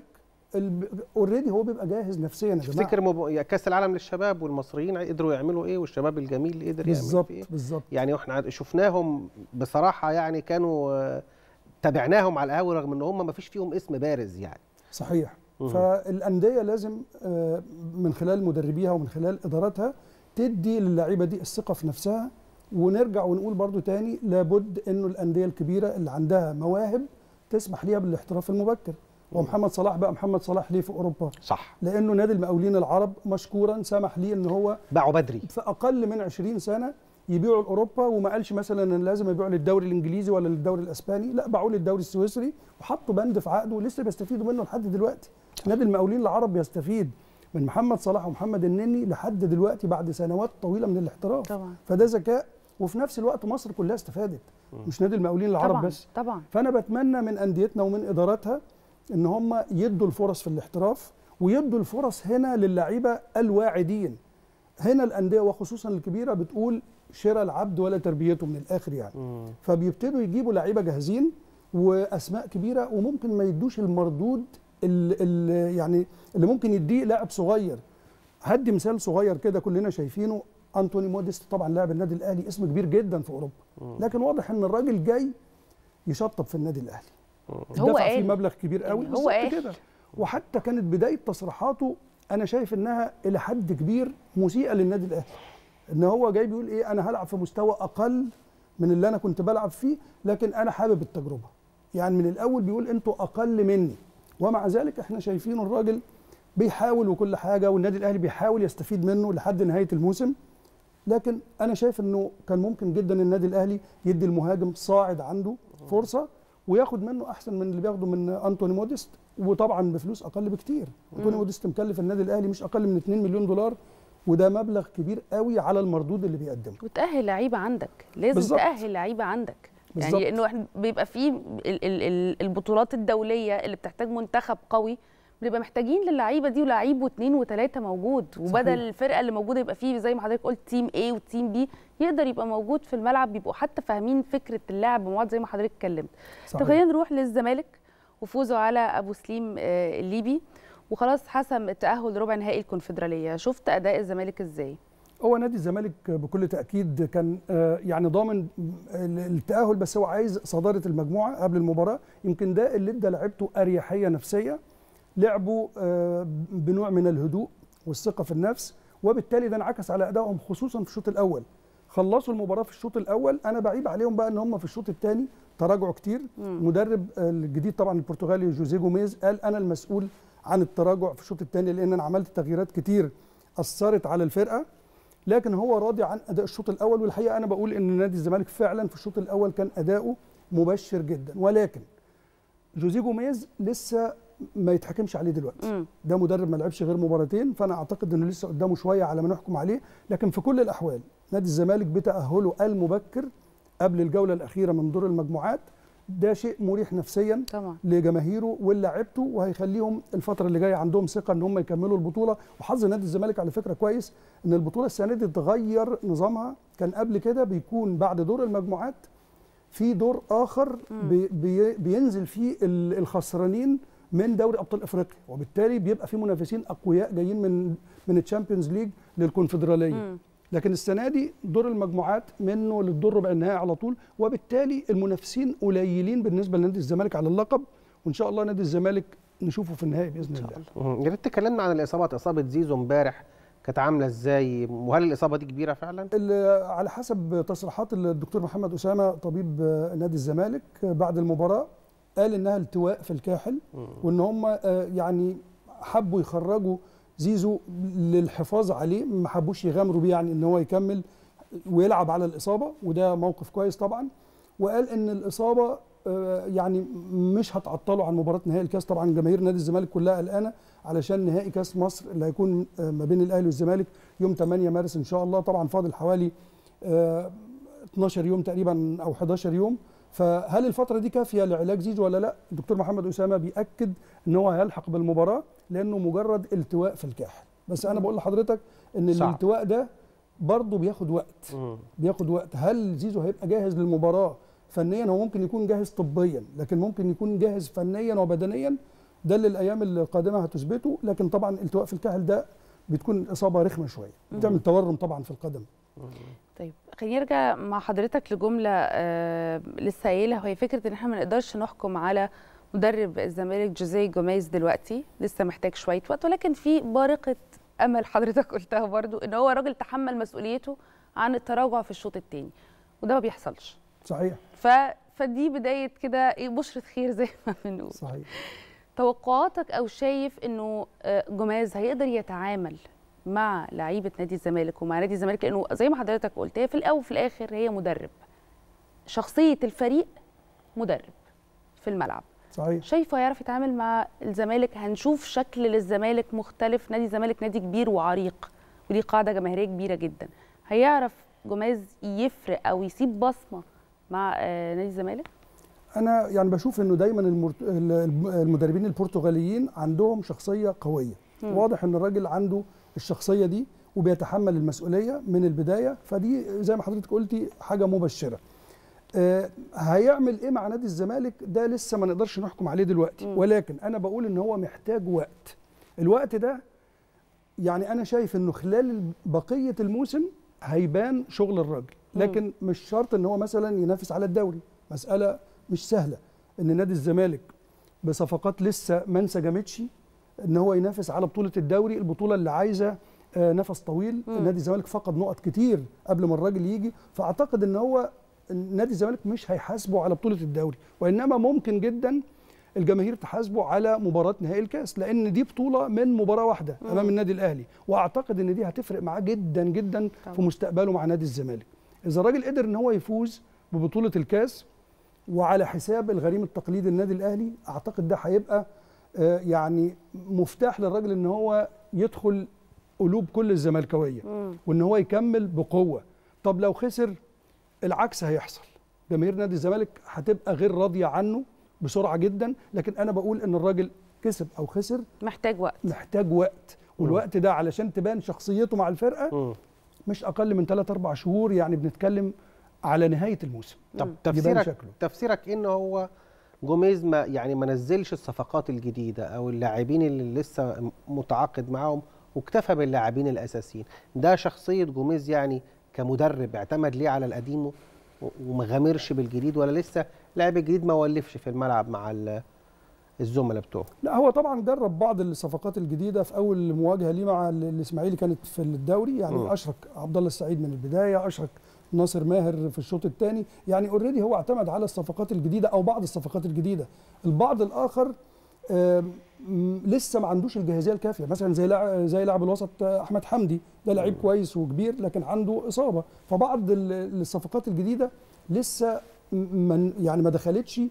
اوريدي هو بيبقى جاهز نفسيا يا جماعه تفتكر مب... يا كاس العالم للشباب والمصريين قدروا يعملوا ايه والشباب الجميل اللي قدر يعمل بالظبط فيه ايه بالظبط يعني احنا عاد- شفناهم بصراحه يعني كانوا آه، تابعناهم على القهوه رغم ان هم ما فيش فيهم اسم بارز يعني صحيح مهم. فالانديه لازم آه، من خلال مدربيها ومن خلال اداراتها تدي للعيبه دي الثقه في نفسها ونرجع ونقول برضو تاني لابد انه الانديه الكبيره اللي عندها مواهب تسمح ليها بالاحتراف المبكر ومحمد صلاح بقى محمد صلاح ليه في اوروبا صح لانه نادي المقاولين العرب مشكورا سمح ليه ان هو باعوا بدري في اقل من 20 سنه يبيعوا لاوروبا وما قالش مثلا ان لازم يبيعوا للدوري الانجليزي ولا للدوري الاسباني لا باعوه للدوري السويسري وحطوا بند في عقده ولسه بيستفيدوا منه لحد دلوقتي نادي المقاولين العرب بيستفيد من محمد صلاح ومحمد النني لحد دلوقتي بعد سنوات طويله من الاحتراف طبعا فده ذكاء وفي نفس الوقت مصر كلها استفادت مش نادي المقاولين العرب طبعا بس طبعا فانا بتمنى من انديتنا ومن اداراتها ان هم يدوا الفرص في الاحتراف ويدوا الفرص هنا للعيبه الواعدين هنا الانديه وخصوصا الكبيره بتقول شراء العبد ولا تربيته من الاخر يعني فبيبتدوا يجيبوا لعيبه جاهزين واسماء كبيره وممكن ما يدوش المردود اللي يعني اللي ممكن يديه لاعب صغير هدي مثال صغير كده كلنا شايفينه انتوني موديست طبعا لاعب النادي الاهلي اسم كبير جدا في اوروبا لكن واضح ان الراجل جاي يشطب في النادي الاهلي هو دفع فيه قال. مبلغ كبير قوي يعني هو بالظبط قال. كده وحتى كانت بدايه تصريحاته انا شايف انها الى حد كبير مسيئه للنادي الاهلي ان هو جاي بيقول ايه انا هلعب في مستوى اقل من اللي انا كنت بلعب فيه لكن انا حابب التجربه يعني من الاول بيقول انتوا اقل مني ومع ذلك احنا شايفين الراجل بيحاول وكل حاجه والنادي الاهلي بيحاول يستفيد منه لحد نهايه الموسم لكن انا شايف انه كان ممكن جدا النادي الاهلي يدي المهاجم صاعد عنده فرصه وياخد منه احسن من اللي بياخده من انتوني موديست وطبعا بفلوس اقل بكتير انتوني مم. موديست مكلف النادي الاهلي مش اقل من 2 مليون دولار وده مبلغ كبير قوي على المردود اللي بيقدمه وتأهل لعيبه عندك لازم بالظبط. تأهل لعيبه عندك بالظبط. يعني انه احنا بيبقى فيه ال- ال- ال- البطولات الدوليه اللي بتحتاج منتخب قوي بنبقى محتاجين للعيبه دي ولعيب واثنين وثلاثه موجود وبدل صحيح. الفرقه اللي موجوده يبقى فيه زي ما حضرتك قلت تيم A وتيم B يقدر يبقى موجود في الملعب بيبقوا حتى فاهمين فكره اللعب بمواد زي ما حضرتك اتكلمت طب صحيح. خلينا نروح للزمالك وفوزه على ابو سليم آه، الليبي وخلاص حسم التاهل لربع نهائي الكونفدراليه شفت اداء الزمالك ازاي هو نادي الزمالك بكل تاكيد كان آه، يعني ضامن التاهل بس هو عايز صداره المجموعه قبل المباراه يمكن ده اللي ادى لعيبته اريحيه نفسيه لعبوا آه، بنوع من الهدوء والثقه في النفس وبالتالي ده انعكس على ادائهم خصوصا في الشوط الاول خلصوا المباراه في الشوط الاول انا بعيب عليهم بقى ان هم في الشوط الثاني تراجعوا كتير مم. مدرب آه، الجديد طبعا البرتغالي جوزيه جوميز قال انا المسؤول عن التراجع في الشوط الثاني لان انا عملت تغييرات كتير اثرت على الفرقه لكن هو راضي عن اداء الشوط الاول والحقيقه انا بقول ان نادي الزمالك فعلا في الشوط الاول كان اداؤه مبشر جدا ولكن جوزيه جوميز لسه ما يتحكمش عليه دلوقتي مم. ده مدرب ما لعبش غير مباراتين فانا اعتقد انه لسه قدامه شويه على ما نحكم عليه لكن في كل الاحوال نادي الزمالك بتاهله المبكر قبل الجوله الاخيره من دور المجموعات ده شيء مريح نفسيا طبعا لجماهيره ولاعيبته وهيخليهم الفتره اللي جايه عندهم ثقه ان هم يكملوا البطوله وحظ نادي الزمالك على فكره كويس ان البطوله السنه دي اتغير نظامها كان قبل كده بيكون بعد دور المجموعات في دور اخر بي بي بينزل فيه ال- الخسرانين من دوري ابطال افريقيا وبالتالي بيبقى في منافسين اقوياء جايين من من الشامبيونز ليج للكونفدراليه مم. لكن السنه دي دور المجموعات منه للدور ربع النهائي على طول وبالتالي المنافسين قليلين بالنسبه لنادي الزمالك على اللقب وان شاء الله نادي الزمالك نشوفه في النهائي باذن الله مم. يا ريت تكلمنا عن الاصابات اصابه زيزو امبارح كانت عامله ازاي وهل الاصابه دي كبيره فعلا ال- على حسب تصريحات الدكتور محمد اسامه طبيب آه، نادي الزمالك آه، بعد المباراه قال انها التواء في الكاحل وان هم آه، يعني حبوا يخرجوا زيزو للحفاظ عليه ما حبوش يغامروا بيه يعني ان هو يكمل ويلعب على الاصابه وده موقف كويس طبعا وقال ان الاصابه آه، يعني مش هتعطله عن مباراه نهائي الكاس طبعا جماهير نادي الزمالك كلها قلقانه علشان نهائي كاس مصر اللي هيكون آه، ما بين الاهلي والزمالك يوم 8 مارس ان شاء الله طبعا فاضل حوالي آه، 12 يوم تقريبا او 11 يوم فهل الفتره دي كافيه لعلاج زيزو ولا لا الدكتور محمد اسامه بياكد ان هو هيلحق بالمباراه لانه مجرد التواء في الكاحل بس انا بقول لحضرتك ان صعب. الالتواء ده برضه بياخد وقت مم. بياخد وقت هل زيزو هيبقى جاهز للمباراه فنيا هو ممكن يكون جاهز طبيا لكن ممكن يكون جاهز فنيا وبدنيا ده اللي الايام القادمه هتثبته لكن طبعا التواء في الكاحل ده بتكون اصابه رخمه شويه بتعمل تورم طبعا في القدم طيب خلينا نرجع مع حضرتك لجمله آه لسه قايلها وهي فكره ان احنا ما نقدرش نحكم على مدرب الزمالك جوزيه جوميز دلوقتي لسه محتاج شويه وقت ولكن في بارقه امل حضرتك قلتها برضو ان هو راجل تحمل مسؤوليته عن التراجع في الشوط الثاني وده ما بيحصلش صحيح ف فدي بدايه كده ايه بشره خير زي ما بنقول صحيح توقعاتك او شايف انه آه، جوميز هيقدر يتعامل مع لعيبه نادي الزمالك ومع نادي الزمالك لانه زي ما حضرتك قلت هي في الاول وفي الاخر هي مدرب شخصيه الفريق مدرب في الملعب صحيح شايفه هيعرف يتعامل مع الزمالك هنشوف شكل للزمالك مختلف نادي الزمالك نادي كبير وعريق ودي قاعده جماهيريه كبيره جدا هيعرف جوميز يفرق او يسيب بصمه مع آه، نادي الزمالك انا يعني بشوف انه دايما المرت... ال- المدربين البرتغاليين عندهم شخصيه قويه مم. واضح ان الراجل عنده الشخصيه دي وبيتحمل المسؤوليه من البدايه فدي زي ما حضرتك قلتي حاجه مبشره آه هيعمل ايه مع نادي الزمالك ده لسه ما نقدرش نحكم عليه دلوقتي مم. ولكن انا بقول ان هو محتاج وقت الوقت ده يعني انا شايف انه خلال بقيه الموسم هيبان شغل الراجل مم. لكن مش شرط ان هو مثلا ينافس على الدوري مساله مش سهله ان نادي الزمالك بصفقات لسه ما انسجمتش ان هو ينافس على بطوله الدوري البطوله اللي عايزه آه، نفس طويل مم. نادي الزمالك فقد نقط كتير قبل ما الراجل يجي فاعتقد ان هو نادي الزمالك مش هيحاسبه على بطوله الدوري وانما ممكن جدا الجماهير تحاسبه على مباراه نهائي الكاس لان دي بطوله من مباراه واحده مم. امام النادي الاهلي واعتقد ان دي هتفرق معاه جدا جدا طبعا. في مستقبله مع نادي الزمالك اذا الراجل قدر ان هو يفوز ببطوله الكاس وعلى حساب الغريم التقليدي النادي الاهلي اعتقد ده هيبقى آه، يعني مفتاح للراجل ان هو يدخل قلوب كل الزملكاويه مم. وان هو يكمل بقوه طب لو خسر العكس هيحصل جماهير نادي الزمالك هتبقى غير راضيه عنه بسرعه جدا لكن انا بقول ان الراجل كسب او خسر محتاج وقت محتاج وقت والوقت ده علشان تبان شخصيته مع الفرقه مم. مش اقل من 3 4 شهور يعني بنتكلم على نهايه الموسم طب مم. يبان تفسيرك شكله. تفسيرك ان هو جوميز ما يعني ما نزلش الصفقات الجديده او اللاعبين اللي لسه متعاقد معاهم واكتفى باللاعبين الاساسيين ده شخصيه جوميز يعني كمدرب اعتمد ليه على القديم و- وما غامرش بالجديد ولا لسه لاعب الجديد ما ولفش في الملعب مع ال- الزملاء بتوعه لا هو طبعا جرب بعض الصفقات الجديده في اول مواجهه ليه مع ال- الاسماعيلي كانت في الدوري يعني مم. اشرك عبد الله السعيد من البدايه اشرك ناصر ماهر في الشوط الثاني يعني اوريدي هو اعتمد على الصفقات الجديده او بعض الصفقات الجديده البعض الاخر آم، م- لسه ما عندوش الجاهزيه الكافيه مثلا زي لاعب زي لاعب الوسط آه، احمد حمدي ده لعيب كويس وكبير لكن عنده اصابه فبعض ال- الصفقات الجديده لسه م- من يعني ما دخلتش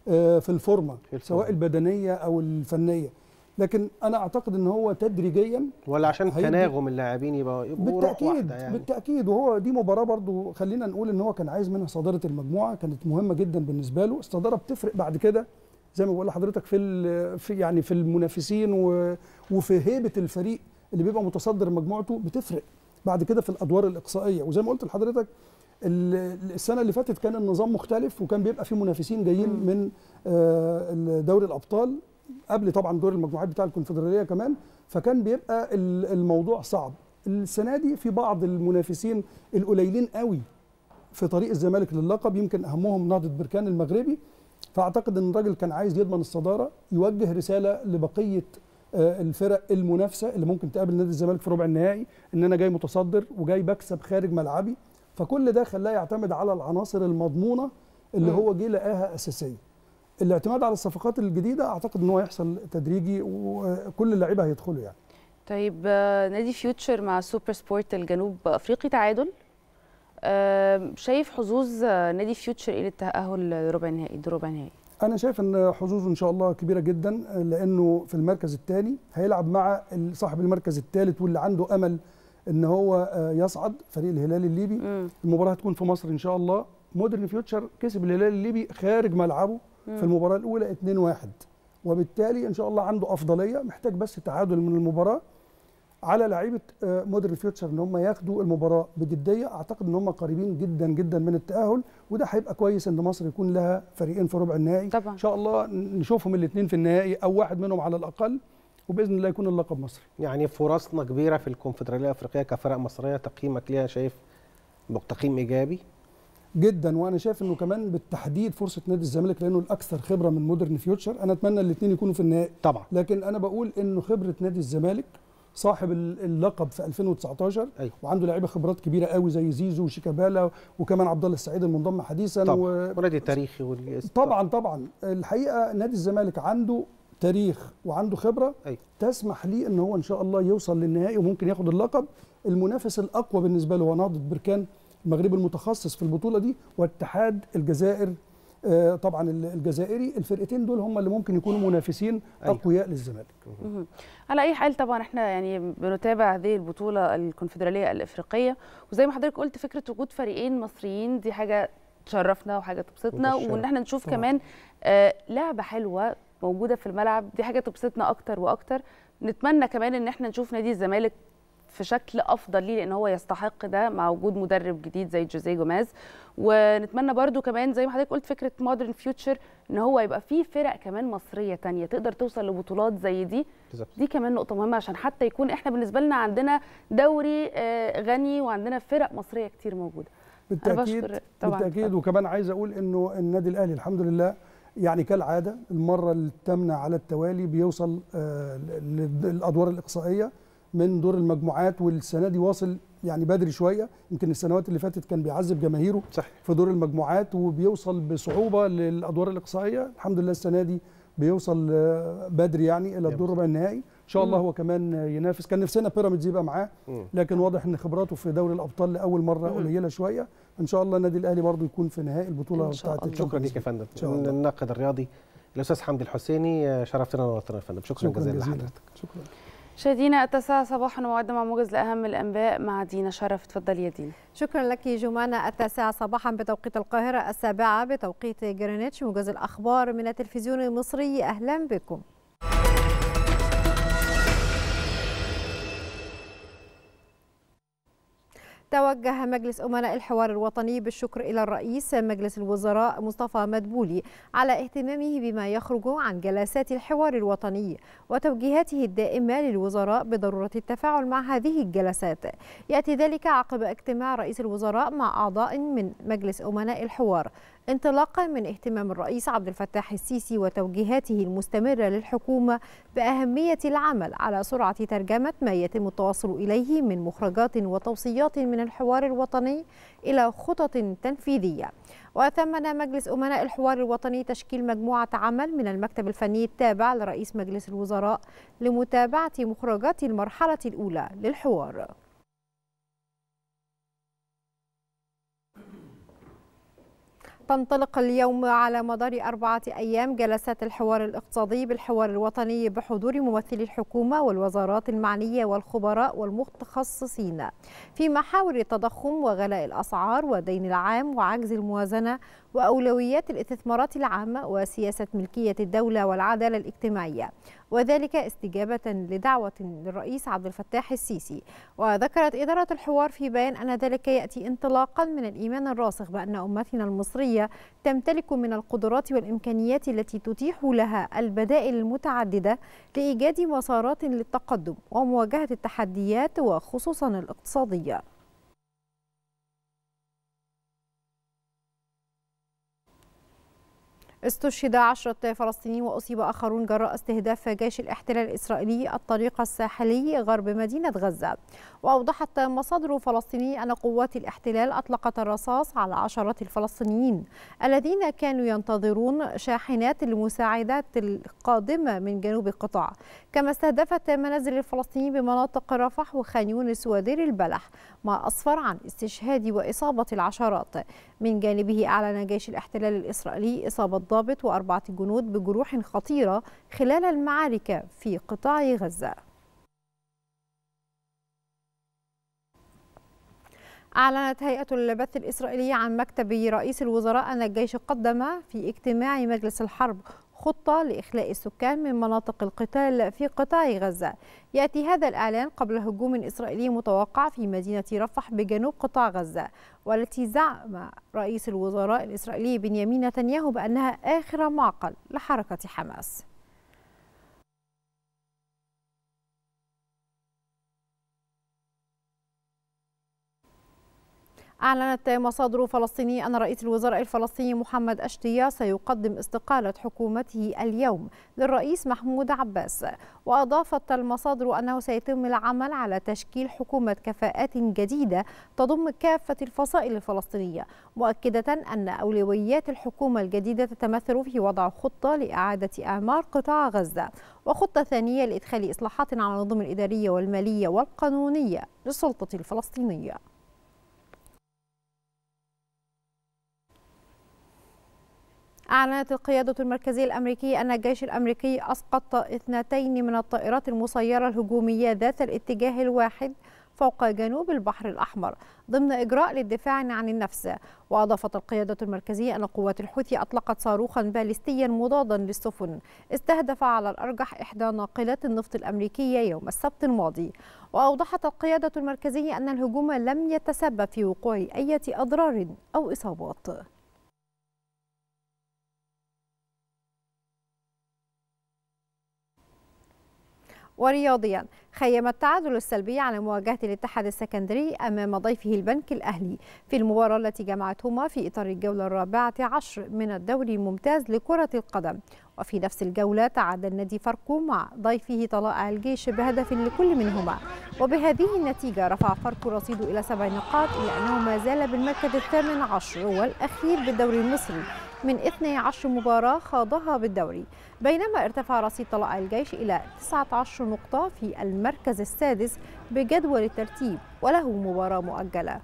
آه، في الفورمه الفورمة. سواء البدنيه او الفنيه لكن انا اعتقد ان هو تدريجيا ولا عشان هيدي- تناغم اللاعبين يبقى يبقوا روح بالتاكيد واحده يعني بالتاكيد وهو دي مباراه برضو خلينا نقول ان هو كان عايز منها صداره المجموعه كانت مهمه جدا بالنسبه له الصداره بتفرق بعد كده زي ما بقول لحضرتك في ال- في يعني في المنافسين و- وفي هيبه الفريق اللي بيبقى متصدر مجموعته بتفرق بعد كده في الادوار الاقصائيه وزي ما قلت لحضرتك ال- السنه اللي فاتت كان النظام مختلف وكان بيبقى فيه منافسين جايين من آه، دوري الابطال قبل طبعا دور المجموعات بتاع الكونفدراليه كمان فكان بيبقى ال- الموضوع صعب السنه دي في بعض المنافسين القليلين قوي في طريق الزمالك للقب يمكن اهمهم نهضه بركان المغربي فاعتقد ان الراجل كان عايز يضمن الصداره يوجه رساله لبقيه آه، الفرق المنافسه اللي ممكن تقابل نادي الزمالك في ربع النهائي ان انا جاي متصدر وجاي بكسب خارج ملعبي فكل ده خلاه يعتمد على العناصر المضمونه اللي مم. هو جه لقاها اساسيه الاعتماد على الصفقات الجديده اعتقد ان هو هيحصل تدريجي وكل اللعيبه هيدخلوا يعني طيب آه، نادي فيوتشر مع سوبر سبورت الجنوب افريقي تعادل آه، شايف حظوظ آه، نادي فيوتشر ايه للتاهل لربع النهائي دور ربع النهائي انا شايف ان حظوظه ان شاء الله كبيره جدا لانه في المركز الثاني هيلعب مع صاحب المركز الثالث واللي عنده امل ان هو آه، يصعد فريق الهلال الليبي مم. المباراه هتكون في مصر ان شاء الله مودرن فيوتشر كسب الهلال الليبي خارج ملعبه في المباراه الاولى 2-1 وبالتالي ان شاء الله عنده افضليه محتاج بس تعادل من المباراه على لعيبه آه، مودرن فيوتشر ان هم ياخدوا المباراه بجديه اعتقد ان هم قريبين جدا جدا من التاهل وده هيبقى كويس ان مصر يكون لها فريقين في ربع النهائي طبعا ان شاء الله نشوفهم الاثنين في النهائي او واحد منهم على الاقل وباذن الله يكون اللقب مصري يعني فرصنا كبيره في الكونفدراليه الافريقيه كفرق مصريه تقييمك ليها شايف تقييم ايجابي جدا وانا شايف انه كمان بالتحديد فرصه نادي الزمالك لانه الاكثر خبره من مودرن فيوتشر انا اتمنى الاثنين يكونوا في النهائي طبعا لكن انا بقول انه خبره نادي الزمالك صاحب ال- اللقب في 2019 أيوة. وعنده لعيبه خبرات كبيره قوي زي زيزو وشيكابالا وكمان عبد الله السعيد المنضم حديثا طبعا و... ونادي التاريخي والاسم طبعا طبعا الحقيقه نادي الزمالك عنده تاريخ وعنده خبره أيوة. تسمح ليه ان هو ان شاء الله يوصل للنهائي وممكن ياخد اللقب المنافس الاقوى بالنسبه له هو نهضه بركان المغربي المتخصص في البطوله دي واتحاد الجزائر آه، طبعا ال- الجزائري الفرقتين دول هم اللي ممكن يكونوا منافسين أيوة. اقوياء للزمالك مهم. على اي حال طبعا احنا يعني بنتابع هذه البطوله الكونفدراليه الافريقيه وزي ما حضرتك قلت فكره وجود فريقين مصريين دي حاجه تشرفنا وحاجه تبسطنا وتشرف. وان احنا نشوف طبعاً. كمان آه لعبه حلوه موجوده في الملعب دي حاجه تبسطنا اكتر واكتر نتمنى كمان ان احنا نشوف نادي الزمالك في شكل افضل ليه لان هو يستحق ده مع وجود مدرب جديد زي جوزيه جوماز ونتمنى برضو كمان زي ما حضرتك قلت فكره مودرن فيوتشر ان هو يبقى فيه فرق كمان مصريه تانية تقدر توصل لبطولات زي دي بالظبط دي كمان نقطة مهمة عشان حتى يكون احنا بالنسبة لنا عندنا دوري آه، غني وعندنا فرق مصرية كتير موجودة. أنا بالتاكيد بشكر طبعا بالتاكيد وكمان عايز اقول انه النادي الاهلي الحمد لله يعني كالعاده المره الثامنه على التوالي بيوصل آه، ل- للادوار الاقصائيه من دور المجموعات والسنه دي واصل يعني بدري شويه يمكن السنوات اللي فاتت كان بيعذب جماهيره صح في دور المجموعات وبيوصل بصعوبه للادوار الاقصائيه الحمد لله السنه دي بيوصل آه، بدري يعني الى الدور ربع النهائي ان شاء الله مم. هو كمان آه، ينافس كان نفسنا بيراميدز يبقى معاه مم. لكن واضح ان خبراته في دوري الابطال لاول مره مم. قليله شويه ان شاء الله النادي الاهلي برضو يكون في نهائي البطوله إن شاء بتاعه الله. شكرا ليك يا فندم شاء الله. الناقد الرياضي الاستاذ حمدي الحسيني آه، شرفتنا ونورتنا يا فندم شكرا, شكرا جزيلا جزيلا لحضرتك شكرا مشاهدينا التاسعة صباحا موعدنا مع موجز لأهم الأنباء مع دينا شرف اتفضلي يا دينا. شكرا لك جمانة التاسعة صباحا بتوقيت القاهرة السابعة بتوقيت جرينتش موجز الأخبار من التلفزيون المصري أهلا بكم توجه مجلس أمناء الحوار الوطني بالشكر إلى الرئيس مجلس الوزراء مصطفى مدبولي على اهتمامه بما يخرج عن جلسات الحوار الوطني وتوجيهاته الدائمة للوزراء بضرورة التفاعل مع هذه الجلسات يأتي ذلك عقب اجتماع رئيس الوزراء مع أعضاء من مجلس أمناء الحوار انطلاقا من اهتمام الرئيس عبد الفتاح السيسي وتوجيهاته المستمرة للحكومة بأهمية العمل على سرعة ترجمة ما يتم التوصل إليه من مخرجات وتوصيات من الحوار الوطني إلى خطط تنفيذية وثمن مجلس أمناء الحوار الوطني تشكيل مجموعة عمل من المكتب الفني التابع لرئيس مجلس الوزراء لمتابعة مخرجات المرحلة الأولى للحوار تنطلق اليوم على مدار أربعة أيام جلسات الحوار الاقتصادي بالحوار الوطني بحضور ممثلي الحكومة والوزارات المعنية والخبراء والمتخصصين في محاور التضخم وغلاء الأسعار والدين العام وعجز الموازنة وأولويات الاستثمارات العامة وسياسة ملكية الدولة والعدالة الاجتماعية وذلك استجابة لدعوة للرئيس عبد الفتاح السيسي وذكرت إدارة الحوار في بيان أن ذلك يأتي انطلاقا من الإيمان الراسخ بأن أمتنا المصرية تمتلك من القدرات والإمكانيات التي تتيح لها البدائل المتعددة لإيجاد مسارات للتقدم ومواجهة التحديات وخصوصا الاقتصادية استشهد عشرة فلسطينيين وأصيب آخرون جراء استهداف جيش الاحتلال الإسرائيلي الطريق الساحلي غرب مدينة غزة وأوضحت مصادر فلسطينية أن قوات الاحتلال أطلقت الرصاص على عشرات الفلسطينيين الذين كانوا ينتظرون شاحنات المساعدات القادمة من جنوب القطاع كما استهدفت منازل الفلسطينيين بمناطق رفح وخان يونس ودير البلح ما أسفر عن استشهاد وإصابة العشرات من جانبه أعلن جيش الاحتلال الإسرائيلي إصابة ضابط وأربعة جنود بجروح خطيرة خلال المعارك في قطاع غزة أعلنت هيئة البث الإسرائيلية عن مكتب رئيس الوزراء أن الجيش قدم في اجتماع مجلس الحرب خطة لإخلاء السكان من مناطق القتال في قطاع غزة يأتي هذا الإعلان قبل هجوم إسرائيلي متوقع في مدينة رفح بجنوب قطاع غزة والتي زعم رئيس الوزراء الإسرائيلي بنيامين نتنياهو بأنها آخر معقل لحركة حماس أعلنت مصادر فلسطينية أن رئيس الوزراء الفلسطيني محمد أشتيا سيقدم استقالة حكومته اليوم للرئيس محمود عباس وأضافت المصادر أنه سيتم العمل على تشكيل حكومة كفاءات جديدة تضم كافة الفصائل الفلسطينية مؤكدة أن أولويات الحكومة الجديدة تتمثل في وضع خطة لإعادة إعمار قطاع غزة وخطة ثانية لإدخال إصلاحات على النظم الإدارية والمالية والقانونية للسلطة الفلسطينية أعلنت القيادة المركزية الأمريكية أن الجيش الأمريكي أسقط اثنتين من الطائرات المسيرة الهجومية ذات الاتجاه الواحد فوق جنوب البحر الأحمر ضمن إجراء للدفاع عن النفس وأضافت القيادة المركزية أن قوات الحوثي أطلقت صاروخا باليستيا مضادا للسفن استهدف على الأرجح إحدى ناقلات النفط الأمريكية يوم السبت الماضي وأوضحت القيادة المركزية أن الهجوم لم يتسبب في وقوع أي أضرار أو إصابات ورياضيا خيم التعادل السلبي على مواجهة الاتحاد السكندري أمام ضيفه البنك الأهلي في المباراة التي جمعتهما في إطار الجولة الرابعة عشر من الدوري الممتاز لكرة القدم وفي نفس الجولة تعادل النادي فاركو مع ضيفه طلائع الجيش بهدف لكل منهما وبهذه النتيجة رفع فاركو رصيده إلى سبع نقاط إلا أنه ما زال بالمركز الثامن عشر والأخير بالدوري المصري من 12 مباراة خاضها بالدوري بينما ارتفع رصيد طلائع الجيش إلى 19 نقطة في المركز السادس بجدول الترتيب وله مباراة مؤجلة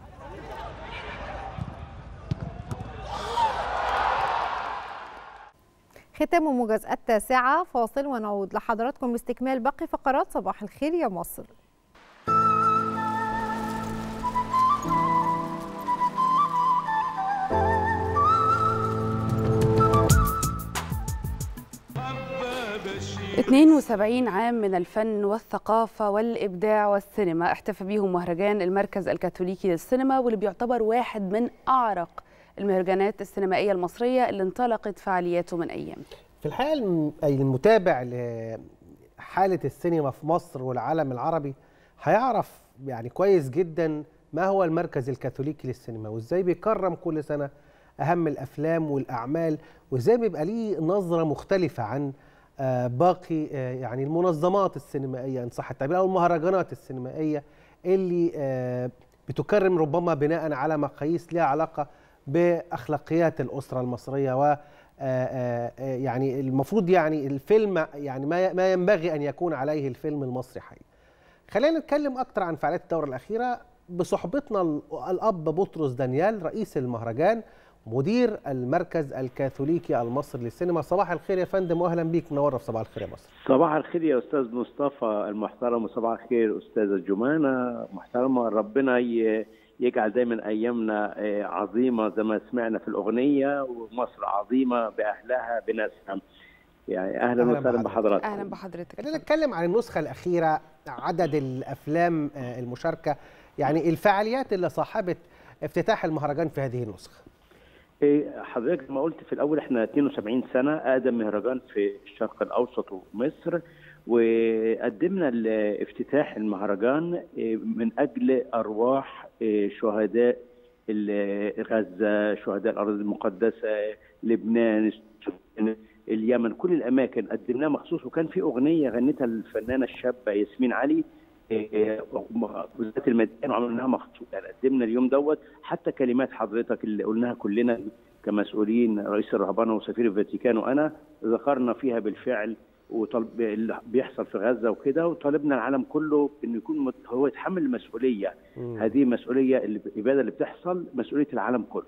ختام موجز التاسعة فاصل ونعود لحضراتكم باستكمال باقي فقرات صباح الخير يا مصر بشير 72 عام من الفن والثقافة والإبداع والسينما احتفى بيهم مهرجان المركز الكاثوليكي للسينما واللي بيعتبر واحد من أعرق المهرجانات السينمائية المصرية اللي انطلقت فعالياته من أيام في الحقيقه الم- أي المتابع لحاله السينما في مصر والعالم العربي هيعرف يعني كويس جدا ما هو المركز الكاثوليكي للسينما وازاي بيكرم كل سنه اهم الافلام والاعمال وازاي بيبقى ليه نظره مختلفه عن آه، باقي آه، يعني المنظمات السينمائيه ان صح التعبير او المهرجانات السينمائيه اللي آه، بتكرم ربما بناء على مقاييس لها علاقه باخلاقيات الاسره المصريه و آه، آه، آه، يعني المفروض يعني الفيلم يعني ما ما ينبغي ان يكون عليه الفيلم المصري حقيقي. خلينا نتكلم اكتر عن فعاليات الدوره الاخيره بصحبتنا ال- الاب بطرس دانيال رئيس المهرجان مدير المركز الكاثوليكي المصري للسينما صباح الخير يا فندم واهلا بيك منور في صباح الخير يا مصر صباح الخير يا استاذ مصطفى المحترم وصباح الخير استاذه جمانه محترمه ربنا ي- يجعل دايما ايامنا آه، عظيمه زي ما سمعنا في الاغنيه ومصر عظيمه باهلها بناسها يعني اهلا أهلاً وسهلا بحضرتك. بحضراتكم اهلا بحضرتك خلينا نتكلم عن النسخة الأخيرة عدد الأفلام آه، المشاركة يعني الفعاليات اللي صاحبت افتتاح المهرجان في هذه النسخة إيه، حضرتك زي ما قلت في الاول احنا 72 سنه اقدم مهرجان في الشرق الاوسط ومصر وقدمنا ال- افتتاح المهرجان إيه، من اجل ارواح إيه، شهداء ال- غزه شهداء الارض المقدسه لبنان السودان، اليمن كل الاماكن قدمناها مخصوص وكان في اغنيه غنتها الفنانه الشابه ياسمين علي إيه، وزاره المدينه وعملناها مخصوص يعني قدمنا اليوم دوت حتى كلمات حضرتك اللي قلناها كلنا كمسؤولين رئيس الرهبنه وسفير الفاتيكان وانا ذكرنا فيها بالفعل وطلب اللي بيحصل في غزه وكده وطالبنا العالم كله انه يكون مت- هو يتحمل المسؤوليه هذه مسؤوليه اللي- الاباده اللي بتحصل مسؤوليه العالم كله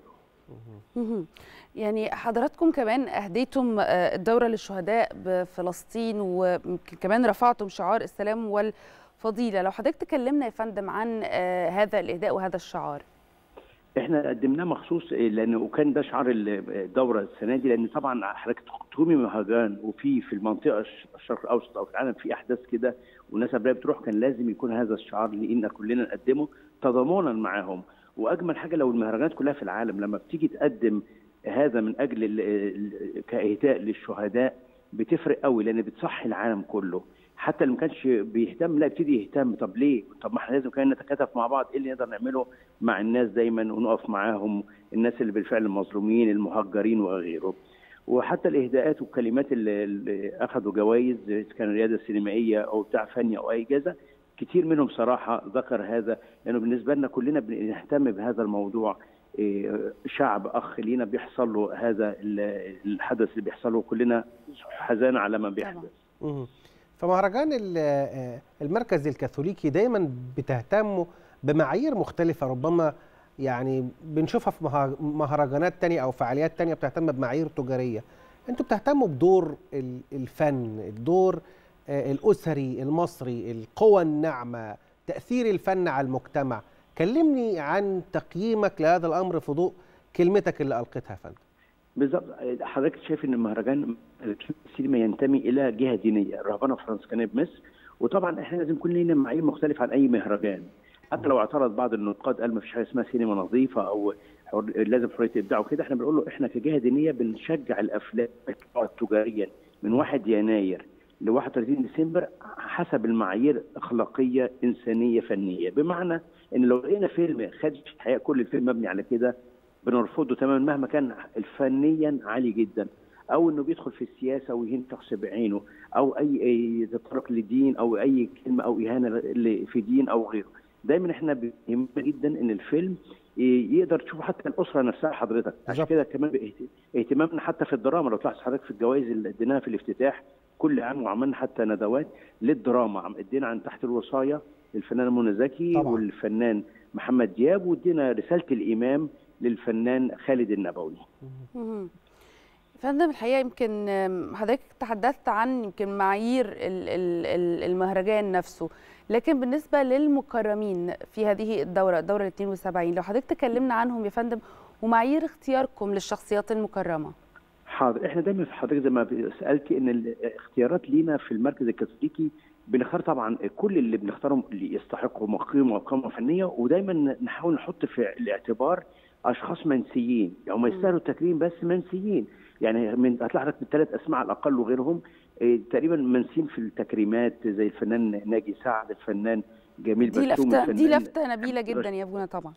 مهم. يعني حضراتكم كمان اهديتم آه، الدوره للشهداء بفلسطين ويمكن كمان رفعتم شعار السلام والفضيله لو حضرتك تكلمنا يا فندم عن آه، هذا الاهداء وهذا الشعار احنا قدمناه مخصوص إيه، لان وكان ده شعار ال- الدوره السنه دي لان طبعا حضرتك تقومي مهرجان وفي في المنطقه الش- الشرق الاوسط او في العالم في احداث كده والناس قبلها بتروح كان لازم يكون هذا الشعار لان كلنا نقدمه تضامنا معاهم واجمل حاجه لو المهرجانات كلها في العالم لما بتيجي تقدم هذا من اجل ال- ال- كاهداء للشهداء بتفرق قوي لان بتصحي العالم كله حتى اللي ما كانش بيهتم لا يبتدي يهتم طب ليه؟ طب ما احنا لازم كمان نتكاتف مع بعض ايه اللي نقدر نعمله مع الناس دايما ونقف معاهم الناس اللي بالفعل المظلومين المهجرين وغيره وحتى الاهداءات والكلمات اللي, اللي اخذوا جوائز إذا كان رياده سينمائيه او بتاع فني او اي جائزه كتير منهم صراحه ذكر هذا لانه بالنسبه لنا كلنا بنهتم بهذا الموضوع إيه، شعب اخ لينا بيحصل له هذا ال- الحدث اللي بيحصل له كلنا حزان على ما بيحدث مهم. فمهرجان ال- آه، المركز الكاثوليكي دايما بتهتموا بمعايير مختلفة ربما يعني بنشوفها في مها- مهرجانات تانية أو فعاليات تانية بتهتم بمعايير تجارية انتوا بتهتموا بدور ال- الفن الدور آه، الأسري المصري القوى الناعمة تأثير الفن على المجتمع كلمني عن تقييمك لهذا الأمر في ضوء كلمتك اللي ألقيتها يا فندم بالظبط حضرتك شايف ان المهرجان السينما ينتمي الى جهه دينيه الرهبنه الفرنسيسكانيه بمصر وطبعا احنا لازم يكون لنا معايير مختلفه عن اي مهرجان حتى لو اعترض بعض النقاد قال ما فيش حاجه اسمها سينما نظيفه او حر... لازم حريه ابداع وكده احنا بنقول له احنا كجهه دينيه بنشجع الافلام تجاريا من 1 يناير ل 31 ديسمبر حسب المعايير اخلاقيه انسانيه فنيه بمعنى ان لو لقينا فيلم خد الحقيقه كل الفيلم مبني على كده بنرفضه تماما مهما كان فنيا عالي جدا او انه بيدخل في السياسه ويهين شخص بعينه او اي اي تطرق لدين او اي كلمه او اهانه ل- في دين او غيره دايما احنا بيهمنا جدا ان الفيلم ي- يقدر تشوف حتى الاسره نفسها حضرتك عشان كده كمان باهت- اهتمامنا حتى في الدراما لو تلاحظ حضرتك في الجوائز اللي اديناها في الافتتاح كل عام وعملنا حتى ندوات للدراما عم ادينا عن تحت الوصايه للفنانه منى زكي طبعاً. والفنان محمد دياب وادينا رساله الامام للفنان خالد النبوي مهم. فندم الحقيقه يمكن آم، حضرتك تحدثت عن يمكن معايير ال- ال- ال- المهرجان نفسه لكن بالنسبه للمكرمين في هذه الدوره الدوره ال 72 لو حضرتك تكلمنا عنهم يا فندم ومعايير اختياركم للشخصيات المكرمه حاضر احنا دايما في حضرتك زي ما سالتي ان الاختيارات لينا في المركز الكاثوليكي بنختار طبعا كل اللي بنختارهم اللي يستحقوا قيمه وقامه فنيه ودايما نحاول نحط في الاعتبار اشخاص منسيين يعني هم يستاهلوا التكريم بس منسيين يعني من هتلاقي حضرتك بالثلاث اسماء على الاقل وغيرهم إيه، تقريبا منسيين في التكريمات زي الفنان ناجي سعد الفنان جميل دي بسوم لفته دي الفنان- لفته نبيله جدا يا ابونا طبعا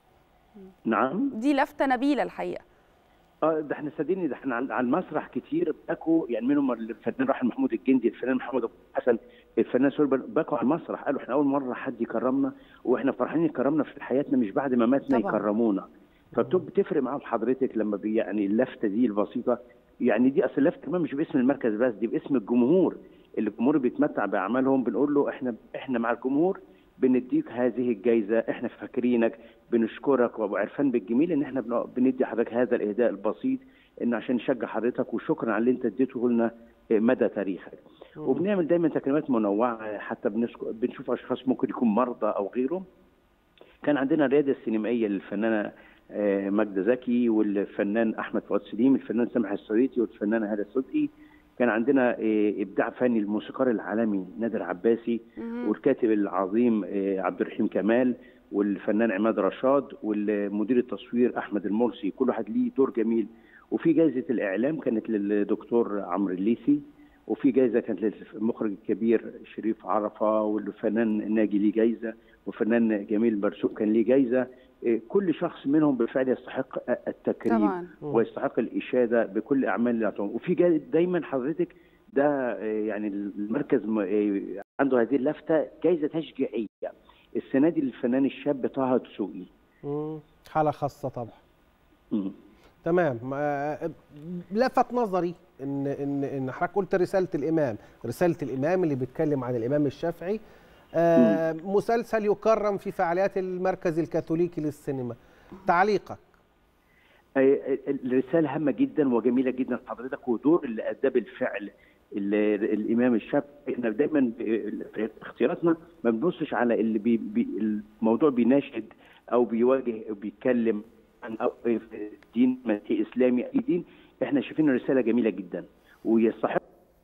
نعم دي لفته نبيله الحقيقه اه ده احنا صدقني ده احنا على على المسرح كتير باكوا يعني منهم الفنان راحل محمود الجندي الفنان محمد ابو حسن الفنان سوري باكوا على المسرح قالوا احنا اول مره حد يكرمنا واحنا فرحانين يكرمنا في حياتنا مش بعد ما ماتنا طبعاً. يكرمونا فبتفرق معاهم حضرتك لما بي يعني اللفته دي البسيطه يعني دي اصل اللفته كمان مش باسم المركز بس دي باسم الجمهور اللي الجمهور بيتمتع باعمالهم بنقول له احنا احنا مع الجمهور بنديك هذه الجائزه احنا فاكرينك بنشكرك وعرفان بالجميل ان احنا بن- بندي حضرتك هذا الاهداء البسيط ان عشان نشجع حضرتك وشكرا على اللي انت اديته لنا مدى تاريخك وبنعمل دايما تكريمات منوعه حتى بنشك- بنشوف اشخاص ممكن يكون مرضى او غيرهم كان عندنا الرياده السينمائيه للفنانه آه، ماجدة زكي والفنان احمد فؤاد سليم الفنان سامح السويتي والفنانه هاله صدقي كان عندنا آه، ابداع فني الموسيقار العالمي نادر عباسي والكاتب العظيم آه، عبد الرحيم كمال والفنان عماد رشاد والمدير التصوير احمد المرسي كل واحد ليه دور جميل وفي جائزه الاعلام كانت للدكتور عمرو الليثي وفي جائزه كانت للمخرج الكبير شريف عرفه والفنان ناجي ليه جائزه والفنان جميل برسوم كان ليه جائزه إيه، كل شخص منهم بالفعل يستحق التكريم طبعاً. ويستحق الاشاده بكل اعمال اللي يعطوهم وفي جاي- دايما حضرتك ده إيه، يعني المركز م- إيه، عنده هذه اللفته جائزه تشجيعيه السنه دي للفنان الشاب طه دسوقي مم. حاله خاصه طبعا مم. تمام ما- لفت نظري ان ان ان حضرتك قلت رساله الامام رساله الامام اللي بيتكلم عن الامام الشافعي آه مسلسل يكرم في فعاليات المركز الكاثوليكي للسينما تعليقك أي- الرسالة هامة جدا وجميلة جدا حضرتك ودور اللي أداه بالفعل ال- الإمام الشافعي احنا دايما في اختياراتنا ما بنبصش على اللي بي بي الموضوع بيناشد أو بيواجه أو بيتكلم عن أو دين مسيحي إسلامي أي دين احنا شايفين رسالة جميلة جدا ويستحق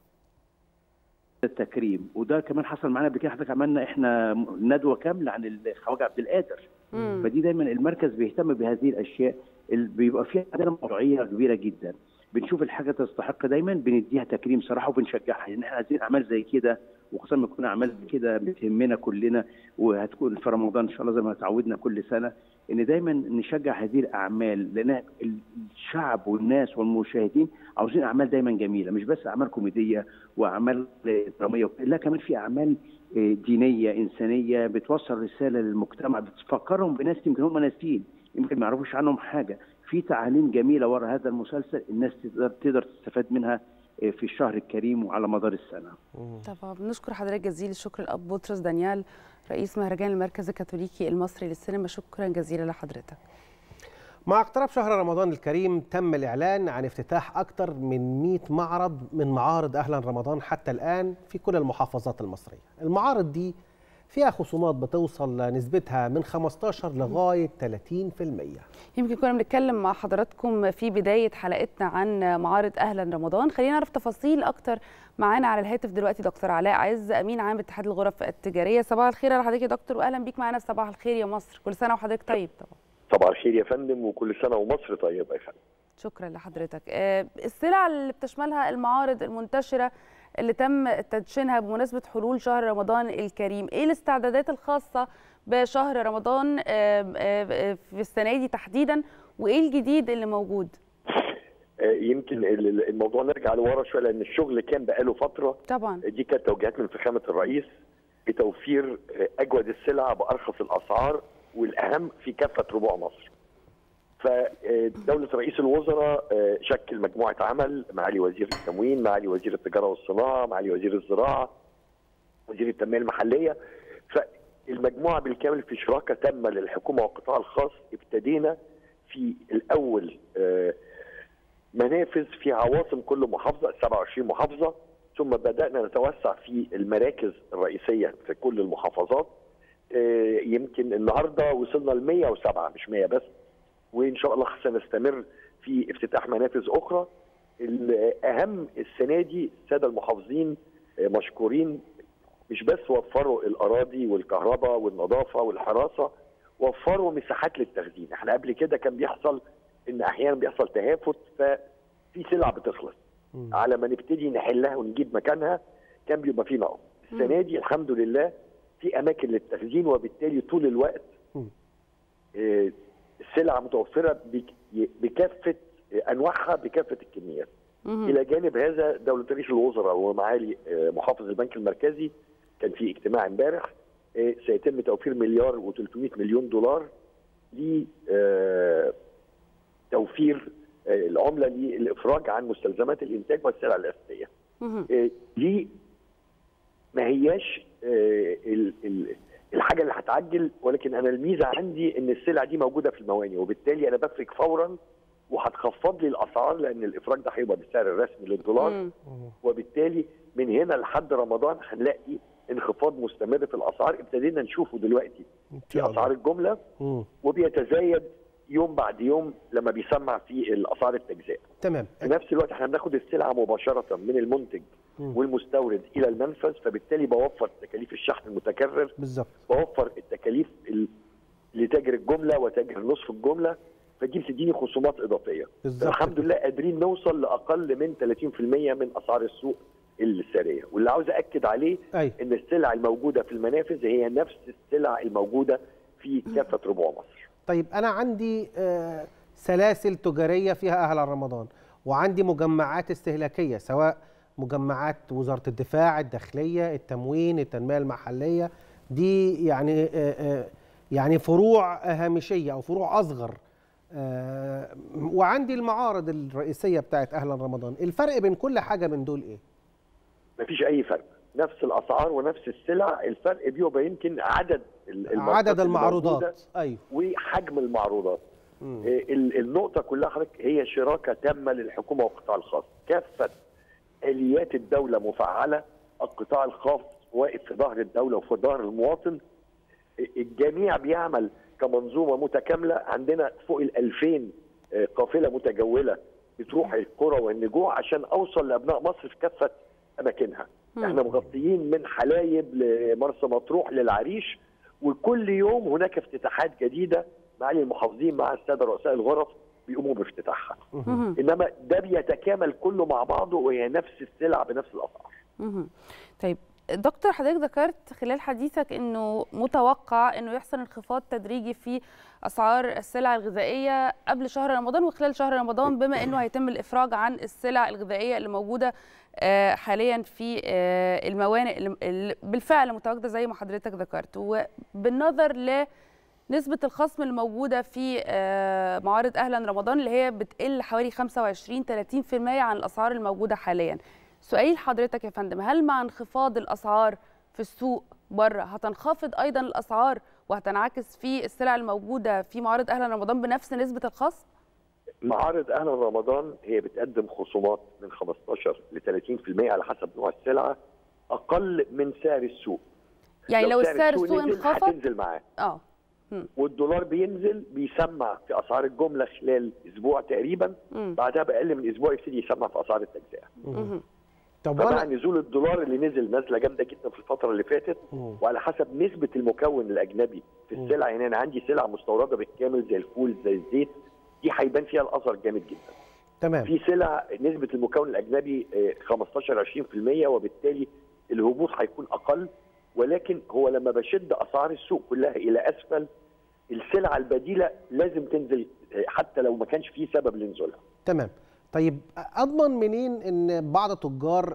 التكريم وده كمان حصل معانا قبل كده حضرتك عملنا احنا ندوه كامله عن الخواجه عبد القادر مم. فدي دايما المركز بيهتم بهذه الاشياء اللي بيبقى فيها عندنا موضوعيه كبيره جدا بنشوف الحاجه تستحق دايما بنديها تكريم صراحه وبنشجعها لان احنا عايزين اعمال زي كده وخصوصا لما تكون اعمال كده بتهمنا كلنا وهتكون في رمضان ان شاء الله زي ما تعودنا كل سنه ان دايما نشجع هذه الاعمال لان الشعب والناس والمشاهدين عاوزين اعمال دايما جميله مش بس اعمال كوميديه واعمال دراميه لا كمان في اعمال آه، دينيه انسانيه بتوصل رساله للمجتمع بتفكرهم بناس يمكن هم ناسيين يمكن ما يعرفوش عنهم حاجه في تعاليم جميله ورا هذا المسلسل الناس تقدر تقدر تستفاد منها آه، في الشهر الكريم وعلى مدار السنه طبعا بنشكر حضرتك جزيل الشكر الاب بطرس دانيال رئيس مهرجان المركز الكاثوليكي المصري للسينما شكرا جزيلا لحضرتك مع اقتراب شهر رمضان الكريم تم الإعلان عن افتتاح أكثر من 100 معرض من معارض أهلا رمضان حتى الآن في كل المحافظات المصرية المعارض دي فيها خصومات بتوصل نسبتها من 15 لغاية 30% يمكن كنا بنتكلم مع حضراتكم في بداية حلقتنا عن معارض أهلا رمضان خلينا نعرف تفاصيل أكتر معانا على الهاتف دلوقتي دكتور علاء عز أمين عام اتحاد الغرف التجارية صباح الخير على حضرتك يا دكتور وأهلا بيك معانا في صباح الخير يا مصر كل سنة وحضرتك طيب طبعا صباح الخير يا فندم وكل سنه ومصر طيبه يا فندم شكرا لحضرتك آه، السلع اللي بتشملها المعارض المنتشرة اللي تم تدشينها بمناسبة حلول شهر رمضان الكريم ايه الاستعدادات الخاصة بشهر رمضان آه، آه، في السنة دي تحديدا وايه الجديد اللي موجود آه، يمكن ال- ال- الموضوع نرجع لورا شويه لان الشغل كان بقاله فتره طبعا دي كانت توجيهات من فخامه الرئيس بتوفير آه، اجود السلع بارخص الاسعار والاهم في كافه ربوع مصر. فدولة رئيس الوزراء آه، شكل مجموعة عمل معالي وزير التموين، معالي وزير التجارة والصناعة، معالي وزير الزراعة، وزير التنمية المحلية فالمجموعة بالكامل في شراكة تامة للحكومة والقطاع الخاص ابتدينا في الأول آه، منافذ في عواصم كل محافظة 27 محافظة ثم بدأنا نتوسع في المراكز الرئيسية في كل المحافظات آه، يمكن النهارده وصلنا ل 107 مش 100 بس وان شاء الله سنستمر في افتتاح منافذ اخرى الاهم السنه دي الساده المحافظين آه، مشكورين مش بس وفروا الاراضي والكهرباء والنظافه والحراسه وفروا مساحات للتخزين احنا قبل كده كان بيحصل ان احيانا بيحصل تهافت ففي سلع بتخلص على ما نبتدي نحلها ونجيب مكانها كان بيبقى في نقص السنه دي الحمد لله في اماكن للتخزين وبالتالي طول الوقت آه، السلع متوفره بك- بكافه آه، انواعها بكافه الكميات الى جانب هذا دوله رئيس الوزراء ومعالي آه، محافظ البنك المركزي كان في اجتماع امبارح آه، سيتم توفير مليار و300 مليون دولار ل آه، توفير آه، العمله للافراج عن مستلزمات الانتاج والسلع الاساسيه. آه، دي ما هياش آه، ال- ال- الحاجه اللي هتعجل ولكن انا الميزه عندي ان السلع دي موجوده في المواني وبالتالي انا بفرق فورا وهتخفض لي الاسعار لان الافراج ده هيبقى بالسعر الرسمي للدولار وبالتالي من هنا لحد رمضان هنلاقي انخفاض مستمر في الاسعار ابتدينا نشوفه دلوقتي في اسعار الجمله مم. وبيتزايد يوم بعد يوم لما بيسمع في الاسعار التجزئه تمام في نفس الوقت احنا بناخد السلعه مباشره من المنتج مم. والمستورد الى المنفذ فبالتالي بوفر تكاليف الشحن المتكرر بالظبط بوفر التكاليف ال- لتاجر الجمله وتاجر نصف الجمله فدي بتديني خصومات اضافيه بالظبط الحمد لله قادرين نوصل لاقل من 30% من اسعار السوق الساريه واللي عاوز اكد عليه أي. ان السلع الموجوده في المنافذ هي نفس السلع الموجوده في كافه ربوع مصر طيب انا عندي آه، سلاسل تجاريه فيها اهل رمضان وعندي مجمعات استهلاكيه سواء مجمعات وزاره الدفاع الداخليه التموين التنميه المحليه دي يعني آه، آه، يعني فروع هامشيه او فروع اصغر آه، وعندي المعارض الرئيسيه بتاعت اهلا رمضان الفرق بين كل حاجه من دول ايه مفيش اي فرق نفس الاسعار ونفس السلع الفرق بيبقى يمكن عدد ال- الماركات عدد اللي موجودة المعروضات ايوه وحجم المعروضات مم. إيه ال- النقطة كلها حضرتك هي شراكة تامة للحكومة والقطاع الخاص كافة آليات الدولة مفعلة القطاع الخاص واقف في ظهر الدولة وفي ظهر المواطن الجميع بيعمل كمنظومة متكاملة عندنا فوق ال 2000 آه، قافلة متجولة بتروح القرى والنجوع عشان أوصل لأبناء مصر في كافة أماكنها احنا مغطيين من حلايب لمرسى مطروح للعريش وكل يوم هناك افتتاحات جديده معالي المحافظين مع الساده رؤساء الغرف بيقوموا بافتتاحها مهم. انما ده بيتكامل كله مع بعضه وهي نفس السلع بنفس الاسعار مهم. طيب دكتور حضرتك ذكرت خلال حديثك انه متوقع انه يحصل انخفاض تدريجي في اسعار السلع الغذائيه قبل شهر رمضان وخلال شهر رمضان بما انه هيتم الافراج عن السلع الغذائيه اللي موجوده آه، حاليا في آه، الموانئ اللي- اللي بالفعل متواجده زي ما حضرتك ذكرت وبالنظر ل نسبة الخصم الموجودة في آه، معارض أهلا رمضان اللي هي بتقل حوالي 25 30% عن الأسعار الموجودة حاليا. سؤالي لحضرتك يا فندم هل مع انخفاض الأسعار في السوق بره هتنخفض أيضا الأسعار وهتنعكس في السلع الموجودة في معارض أهلا رمضان بنفس نسبة الخصم؟ معارض اهلا رمضان هي بتقدم خصومات من 15 ل 30% على حسب نوع السلعه اقل من سعر السوق يعني لو السعر السوق نزل، انخفض هتنزل معاه اه مم. والدولار بينزل بيسمع في اسعار الجمله خلال اسبوع تقريبا مم. بعدها باقل من اسبوع يبتدي يسمع في اسعار التجزئه مهم. طب فمع وانا نزول الدولار اللي نزل نزله جامده جدا في الفتره اللي فاتت مم. وعلى حسب نسبه المكون الاجنبي في مم. السلع يعني انا عندي سلع مستورده بالكامل زي الفول زي الزيت دي هيبان فيها الاثر جامد جدا تمام في سلع نسبه المكون الاجنبي آه، 15 20% وبالتالي الهبوط هيكون اقل ولكن هو لما بشد اسعار السوق كلها الى اسفل السلع البديله لازم تنزل آه، حتى لو ما كانش في سبب لنزولها تمام طيب اضمن منين ان بعض تجار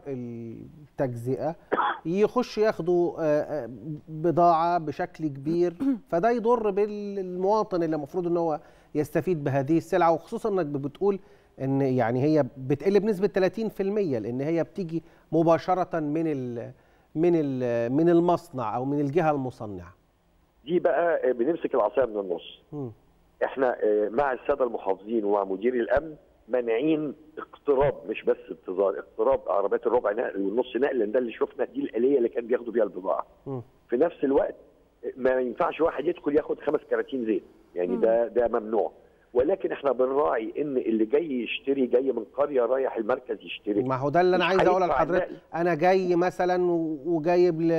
التجزئه يخش ياخدوا آه، آه، بضاعه بشكل كبير فده يضر بالمواطن اللي المفروض ان هو يستفيد بهذه السلعه وخصوصا انك بتقول ان يعني هي بتقل بنسبه 30% لان هي بتيجي مباشره من ال من ال من المصنع او من الجهه المصنعه دي بقى آه، بنمسك العصايه من النص مم. احنا آه، مع الساده المحافظين ومع مدير الامن مانعين اقتراب مش بس انتظار اقتراب عربيات الربع نقل والنص نقل لان ده اللي شفنا دي الاليه اللي كان بياخدوا بيها البضاعه مم. في نفس الوقت ما ينفعش واحد يدخل ياخد خمس كراتين زيت يعني ده ده ممنوع ولكن احنا بنراعي ان اللي جاي يشتري جاي من قريه رايح المركز يشتري ما هو ده اللي انا مش عايز اقوله هيدفع لحضرتك النقل. انا جاي مثلا و- وجايب ل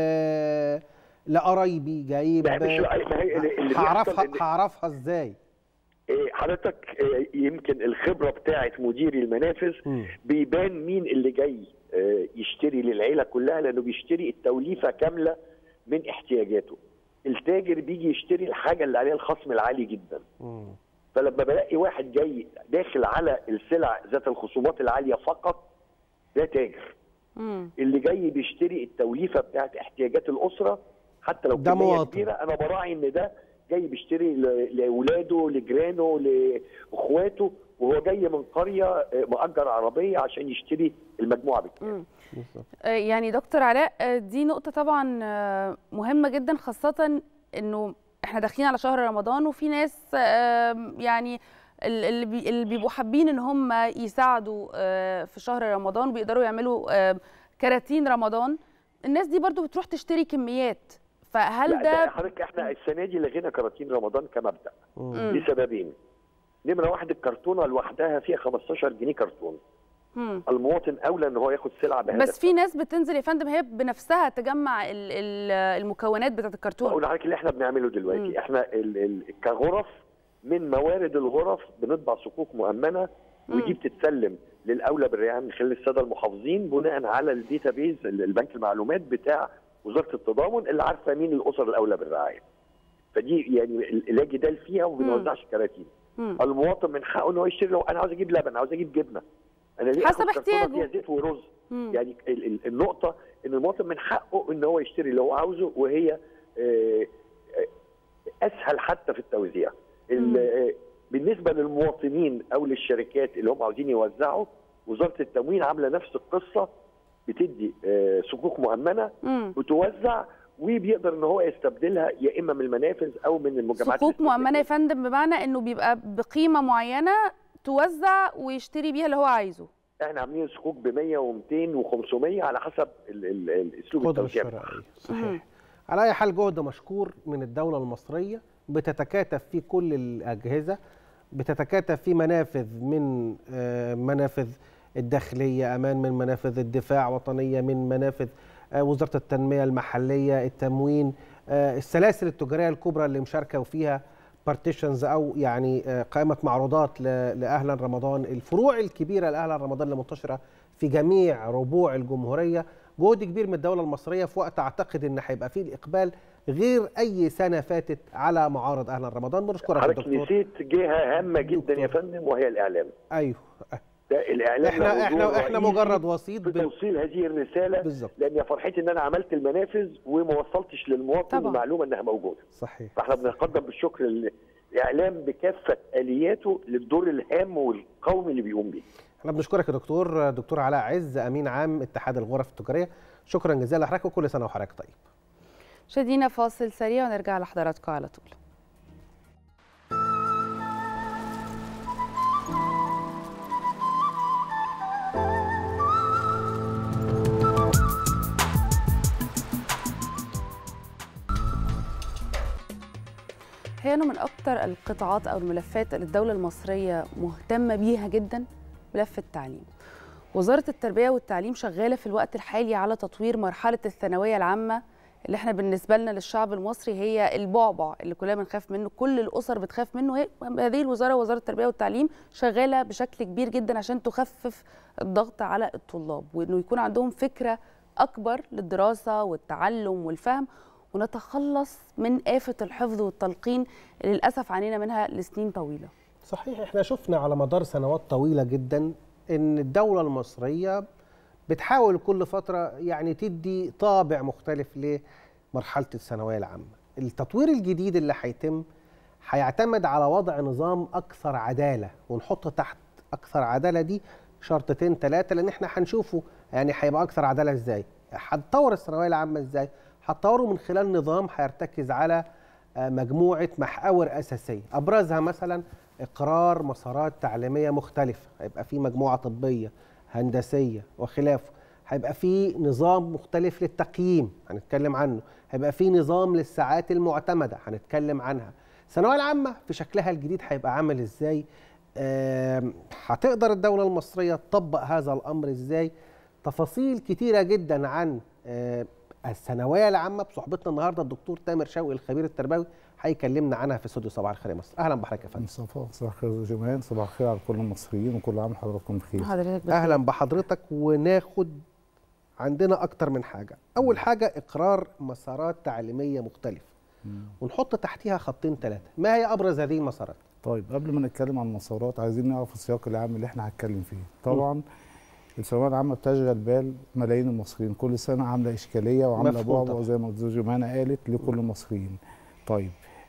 لقرايبي جايب لا، مش رأي- ما هي اللي- اللي هعرفها بيحصل إن- هعرفها ازاي إيه، حضرتك إيه، يمكن الخبره بتاعه مدير المنافذ مم. بيبان مين اللي جاي آه، يشتري للعيله كلها لانه بيشتري التوليفه كامله من احتياجاته التاجر بيجي يشتري الحاجه اللي عليها الخصم العالي جدا مم. فلما بلاقي واحد جاي داخل على السلع ذات الخصومات العاليه فقط ده تاجر مم. اللي جاي بيشتري التوليفه بتاعت احتياجات الاسره حتى لو ده كميه مواطن. كبيره انا براعي ان ده جاي بيشتري ل- لاولاده لجيرانه لاخواته وهو جاي من قريه آه، مأجر عربيه عشان يشتري المجموعه بالكامل آه، يعني دكتور علاء آه، دي نقطة طبعا آه، مهمة جدا خاصة انه احنا داخلين على شهر رمضان وفي ناس آه، يعني ال- اللي بي- اللي بيبقوا حابين ان هم يساعدوا آه، في شهر رمضان وبيقدروا يعملوا آه، كراتين رمضان الناس دي برضو بتروح تشتري كميات فهل لا ده حضرتك احنا السنه دي لغينا كراتين رمضان كمبدا مم. لسببين نمره واحد الكرتونه لوحدها فيها 15 جنيه كرتون مم. المواطن اولى ان هو ياخد سلعه بهذا بس في ناس بتنزل يا فندم هي بنفسها تجمع ال- ال- المكونات بتاعت الكرتون بقول لحضرتك اللي احنا بنعمله دلوقتي احنا ال ال كغرف من موارد الغرف بنطبع صكوك مؤمنه ودي بتتسلم للاولى بالرعايه من خلال الساده المحافظين بناء على الداتا بيز البنك المعلومات بتاع وزاره التضامن اللي عارفه مين الاسر الاولى بالرعايه. فدي يعني لا جدال فيها وما بنوزعش كراتين. مم. المواطن من حقه ان هو يشتري لو انا عاوز اجيب لبن عاوز اجيب جبنه انا ليه حسب آخد كرتونة احتياجه. فيها زيت ورز مم. يعني ال- ال- النقطه ان المواطن من حقه ان هو يشتري اللي هو عاوزه وهي آه، آه، اسهل حتى في التوزيع ال- آه، بالنسبه للمواطنين او للشركات اللي هم عاوزين يوزعوا وزاره التموين عامله نفس القصه بتدي آه، صكوك مؤمنه مم. بتوزع وبيقدر ان هو يستبدلها يا اما من المنافذ او من المجمعات صكوك مؤمنه يا فندم بمعنى انه بيبقى بقيمه معينه توزع ويشتري بيها اللي هو عايزه احنا عاملين صكوك ب 100 و200 و500 على حسب ال- ال- الاسلوب القدرة التوزيع الشرائية صحيح على أي حال جهد مشكور من الدولة المصرية بتتكاتف فيه كل الأجهزة بتتكاتف فيه منافذ من آه، منافذ الداخلية أمان من منافذ الدفاع وطنية من منافذ آه، وزارة التنمية المحلية التموين آه، السلاسل التجارية الكبرى اللي مشاركة وفيها بارتيشنز أو يعني آه، قائمة معروضات ل- لأهلا رمضان الفروع الكبيرة لأهلا رمضان اللي منتشرة في جميع ربوع الجمهورية جهد كبير من الدولة المصرية في وقت أعتقد إن هيبقى فيه الإقبال غير أي سنة فاتت على معارض أهلا رمضان بنشكرك يا حضرتك دكتور نسيت جهه هامه جدا يا فندم وهي الاعلام أيوه ده الاعلام إحنا- له إحنا- دور إحنا رئيسي مجرد وسيط في توصيل هذه الرساله بالظبط لان يا فرحتي ان انا عملت المنافذ وما وصلتش للمواطن طبعاً. المعلومه انها موجوده صحيح فاحنا بنقدم بالشكر للاعلام بكافه الياته للدور الهام والقومي اللي بيقوم بيه احنا بنشكرك يا دكتور دكتور علاء عز أمين عام اتحاد الغرف التجارية شكرا جزيلا لحضرتك وكل سنة وحضرتك طيب شدينا فاصل سريع ونرجع لحضراتكم على طول هي انه من اكتر القطاعات او الملفات اللي الدوله المصريه مهتمه بيها جدا ملف التعليم وزاره التربيه والتعليم شغاله في الوقت الحالي على تطوير مرحله الثانويه العامه اللي احنا بالنسبه لنا للشعب المصري هي البعبع اللي كلنا بنخاف منه كل الاسر بتخاف منه هي هذه الوزاره وزاره التربيه والتعليم شغاله بشكل كبير جدا عشان تخفف الضغط على الطلاب وانه يكون عندهم فكره اكبر للدراسه والتعلم والفهم ونتخلص من آفة الحفظ والتلقين اللي للأسف عانينا منها لسنين طويلة صحيح احنا شفنا على مدار سنوات طويلة جدا ان الدولة المصرية بتحاول كل فترة يعني تدي طابع مختلف لمرحلة الثانوية العامة التطوير الجديد اللي هيتم هيعتمد على وضع نظام أكثر عدالة ونحط تحت أكثر عدالة دي شرطتين ثلاثة لأن احنا هنشوفه يعني هيبقى أكثر عدالة ازاي هتطور الثانوية العامة ازاي هتطوره من خلال نظام هيرتكز على آه، مجموعة محاور أساسية أبرزها مثلا إقرار مسارات تعليمية مختلفة هيبقى في مجموعة طبية هندسية وخلافه هيبقى في نظام مختلف للتقييم هنتكلم عنه هيبقى في نظام للساعات المعتمدة هنتكلم عنها الثانوية العامة في شكلها الجديد هيبقى عامل ازاي آم، هتقدر الدولة المصرية تطبق هذا الأمر ازاي تفاصيل كتيرة جدا عن آه، الثانوية العامة بصحبتنا النهاردة الدكتور تامر شوقي الخبير التربوي هيكلمنا عنها في استوديو صباح الخير يا مصر أهلا بحضرتك يا فندم مصطفى صباح الخير يا جمال صباح الخير على كل المصريين وكل عام وحضراتكم بخير حضرتك اهلا بحضرتك وناخد عندنا اكتر من حاجه اول حاجه اقرار مسارات تعليميه مختلفه ونحط تحتيها خطين ثلاثه ما هي ابرز هذه المسارات طيب قبل ما نتكلم عن المسارات عايزين نعرف السياق العام اللي احنا هنتكلم فيه طبعا الثانويه العامه بتشغل بال ملايين المصريين كل سنه عامله اشكاليه وعامله مفهوم بعبع طبعاً. زي ما الدكتوره جمانه قالت لكل المصريين طيب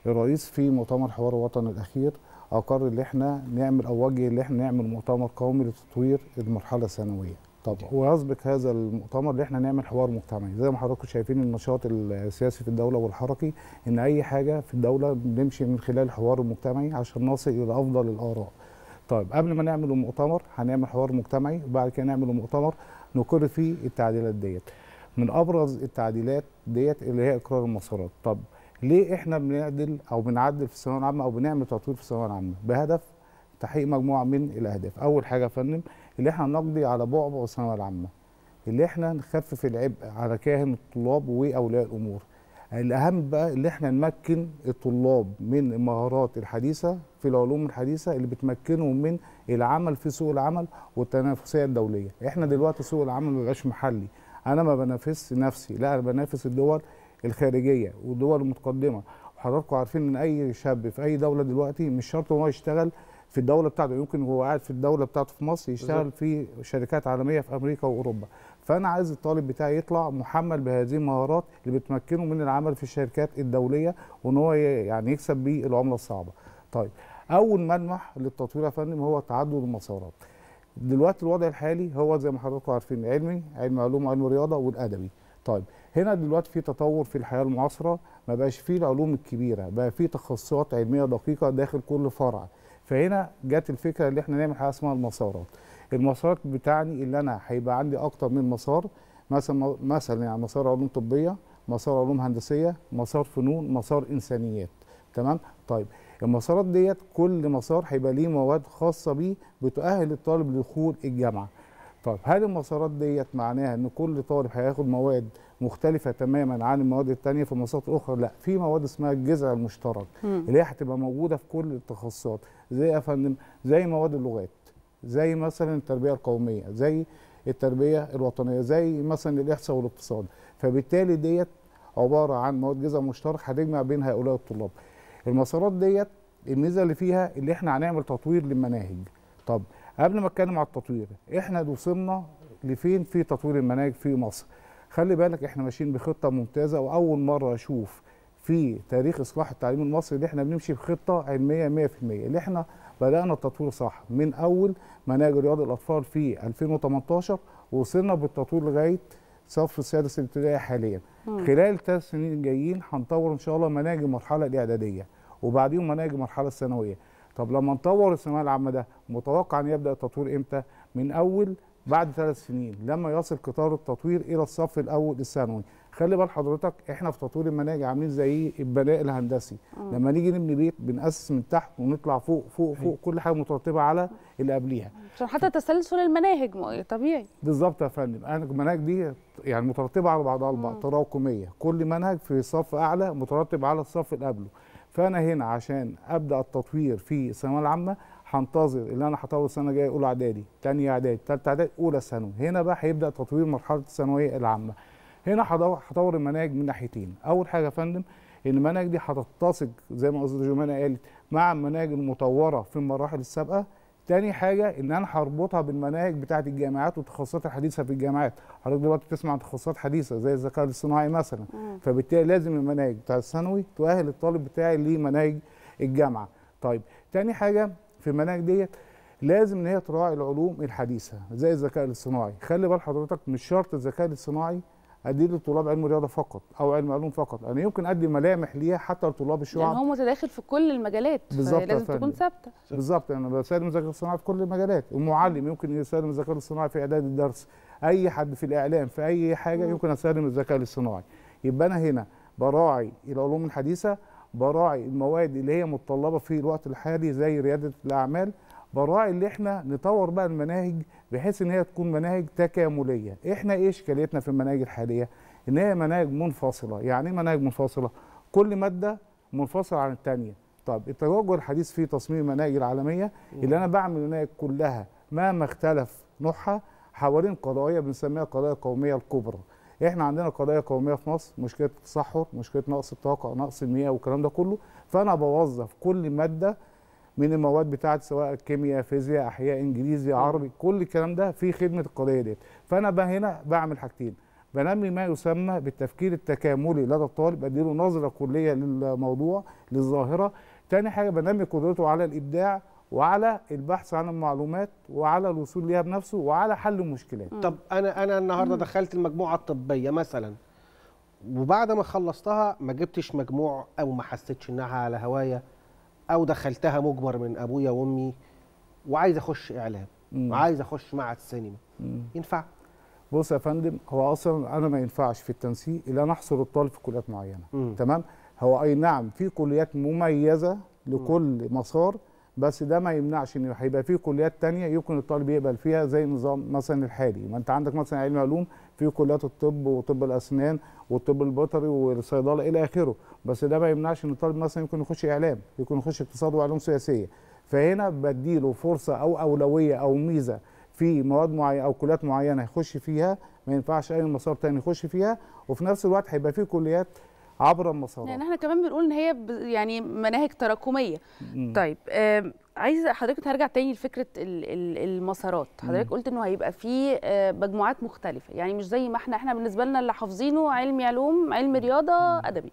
الرئيس في مؤتمر حوار الوطن الاخير اقر ان احنا نعمل او وجه ان احنا نعمل مؤتمر قومي لتطوير المرحله الثانويه طبعا ويسبق هذا المؤتمر ان احنا نعمل حوار مجتمعي زي ما حضراتكم شايفين النشاط السياسي في الدوله والحركي ان اي حاجه في الدوله بنمشي من خلال الحوار المجتمعي عشان نصل الى افضل الاراء طيب قبل ما نعمل المؤتمر هنعمل حوار مجتمعي وبعد كده نعمل مؤتمر نقر فيه التعديلات ديت من ابرز التعديلات ديت اللي هي اقرار المسارات طب ليه احنا بنعدل او بنعدل في الثانويه العامه او بنعمل تطوير في الثانويه العامه بهدف تحقيق مجموعه من الاهداف اول حاجه يا فندم اللي احنا نقضي على بعبع الثانويه العامه اللي احنا نخفف العبء على كاهن الطلاب واولياء الامور الاهم بقى اللي احنا نمكن الطلاب من المهارات الحديثه في العلوم الحديثه اللي بتمكنهم من العمل في سوق العمل والتنافسيه الدوليه احنا دلوقتي سوق العمل ما بقاش محلي انا ما بنافسش نفسي لا انا بنافس الدول الخارجيه والدول المتقدمه وحضراتكم عارفين ان اي شاب في اي دوله دلوقتي مش شرط هو يشتغل في الدوله بتاعته يمكن هو قاعد في الدوله بتاعته في مصر يشتغل بالظبط. في شركات عالميه في امريكا واوروبا فانا عايز الطالب بتاعي يطلع محمل بهذه المهارات اللي بتمكنه من العمل في الشركات الدوليه وان هو ي- يعني يكسب بيه العمله الصعبه طيب اول ملمح للتطوير يا فندم هو تعدد المسارات دلوقتي الوضع الحالي هو زي ما حضراتكم عارفين علمي علم علوم علم رياضه والادبي طيب هنا دلوقتي في تطور في الحياه المعاصره ما بقاش فيه العلوم الكبيره بقى فيه تخصصات علميه دقيقه داخل كل فرع فهنا جت الفكره اللي احنا نعمل حاجه اسمها المسارات المسارات بتعني اللي انا هيبقى عندي اكتر من مسار مثلا مثلا يعني مسار علوم طبيه مسار علوم هندسيه مسار فنون مسار انسانيات تمام طيب المسارات ديت كل مسار هيبقى ليه مواد خاصه بيه بتؤهل الطالب لدخول الجامعه طيب هل المسارات ديت معناها ان كل طالب هياخد مواد مختلفه تماما عن المواد التانية في مسارات اخرى لا في مواد اسمها الجذع المشترك مم. اللي هي هتبقى موجوده في كل التخصصات زي يا فندم زي مواد اللغات زي مثلا التربيه القوميه زي التربيه الوطنيه زي مثلا الاحصاء والاقتصاد فبالتالي ديت عباره عن مواد جذع مشترك هتجمع بين هؤلاء الطلاب المسارات ديت الميزه اللي فيها اللي احنا هنعمل تطوير للمناهج طب قبل ما اتكلم على التطوير احنا وصلنا لفين في تطوير المناهج في مصر خلي بالك احنا ماشيين بخطه ممتازه واول مره اشوف في تاريخ اصلاح التعليم المصري اللي احنا بنمشي بخطه علميه 100% اللي احنا بدانا التطوير صح من اول مناهج رياض الاطفال في 2018 وصلنا بالتطوير لغايه صف السادس الابتدائي حاليا مم. خلال الثلاث سنين الجايين هنطور ان شاء الله مناهج المرحله الاعداديه وبعدين مناهج المرحله الثانويه طب لما نطور الثانويه العامه ده متوقع ان يبدا التطوير امتى من اول بعد ثلاث سنين لما يصل قطار التطوير الى الصف الاول الثانوي خلي بال حضرتك احنا في تطوير المناهج عاملين زي البناء الهندسي مم. لما نيجي نبني بيت بنأسس من تحت ونطلع فوق فوق فوق كل حاجه مترتبه على اللي قبليها عشان حتى تسلسل المناهج م- طبيعي بالظبط يا فندم انا المناهج دي يعني مترتبه على بعضها البعض تراكميه كل منهج في صف اعلى مترتب على الصف اللي قبله فانا هنا عشان ابدا التطوير في الثانويه العامه هنتظر اللي انا هطور السنه الجايه اولى اعدادي ثانيه اعدادي ثالثه اعدادي اولى ثانوي هنا بقى هيبدا تطوير مرحله الثانويه العامه هنا هدور- هطور المناهج من ناحيتين اول حاجه يا فندم ان المناهج دي هتتسق زي ما استاذه جمانه قالت مع المناهج المطوره في المراحل السابقه تاني حاجه ان انا هربطها بالمناهج بتاعه الجامعات والتخصصات الحديثه في الجامعات حضرتك دلوقتي بتسمع عن تخصصات حديثه زي الذكاء الاصطناعي مثلا مم. فبالتالي لازم المناهج بتاع الثانوي تؤهل الطالب بتاعي لمناهج الجامعه طيب تاني حاجه في المناهج ديت لازم ان هي تراعي العلوم الحديثه زي الذكاء الاصطناعي خلي بال حضرتك مش شرط الذكاء الاصطناعي ادي لطلاب علم رياضه فقط او علم علوم فقط انا يمكن ادي ملامح ليها حتى لطلاب لان الشعب هو متداخل في كل المجالات بالظبط يا لازم تكون فندم. ثابته بالظبط انا بستخدم الذكاء الاصطناعي في كل المجالات المعلم يمكن يستخدم الذكاء الاصطناعي في اعداد الدرس اي حد في الاعلام في اي حاجه مم. يمكن استخدم الذكاء الاصطناعي يبقى انا هنا براعي العلوم الحديثه براعي المواد اللي هي متطلبه في الوقت الحالي زي رياده الاعمال براعي اللي احنا نطور بقى المناهج بحيث ان هي تكون مناهج تكامليه احنا ايه اشكاليتنا في المناهج الحاليه ان هي مناهج منفصله يعني ايه مناهج منفصله كل ماده منفصله عن الثانيه طب التوجه الحديث في تصميم المناهج العالميه اللي انا بعمل المناهج كلها مهما اختلف نوعها حوالين قضايا بنسميها قضايا قوميه الكبرى احنا عندنا قضايا قوميه في مصر مشكله التصحر مشكله نقص الطاقه نقص المياه والكلام ده كله فانا بوظف كل ماده من المواد بتاعتي سواء كيمياء فيزياء احياء انجليزي عربي كل الكلام ده في خدمه القضيه ديت فانا بقى هنا بعمل حاجتين بنمي ما يسمى بالتفكير التكاملي لدى الطالب اديله نظره كليه للموضوع للظاهره تاني حاجه بنمي قدرته على الابداع وعلى البحث عن المعلومات وعلى الوصول ليها بنفسه وعلى حل المشكلات طب انا انا النهارده دخلت المجموعه الطبيه مثلا وبعد ما خلصتها ما جبتش مجموع او ما حسيتش انها على هوايا او دخلتها مجبر من ابويا وامي وعايز اخش اعلام مم. وعايز اخش معهد سينما مم. ينفع بص يا فندم هو اصلا انا ما ينفعش في التنسيق الا انا احصر الطالب في كليات معينه مم. تمام هو اي نعم في كليات مميزه لكل مسار بس ده ما يمنعش ان هيبقى في كليات تانية يمكن الطالب يقبل فيها زي النظام مثلا الحالي ما انت عندك مثلا علم علوم في كليات الطب وطب الاسنان والطب البيطري والصيدله الى اخره بس ده ما يمنعش ان الطالب مثلا يمكن يخش اعلام يمكن يخش اقتصاد وعلوم سياسيه فهنا بديله فرصه او اولويه او ميزه في مواد معينه او كليات معينه يخش فيها ما ينفعش اي مسار تاني يخش فيها وفي نفس الوقت هيبقى في كليات عبر المسارات يعني احنا كمان بنقول ان هي ب- يعني مناهج تراكميه مم. طيب آم، عايزه حضرتك هرجع تاني لفكره ال- ال- المسارات حضرتك مم. قلت انه هيبقى في آه، مجموعات مختلفه يعني مش زي ما احنا احنا بالنسبه لنا اللي حافظينه علمي علوم علم رياضه ادبي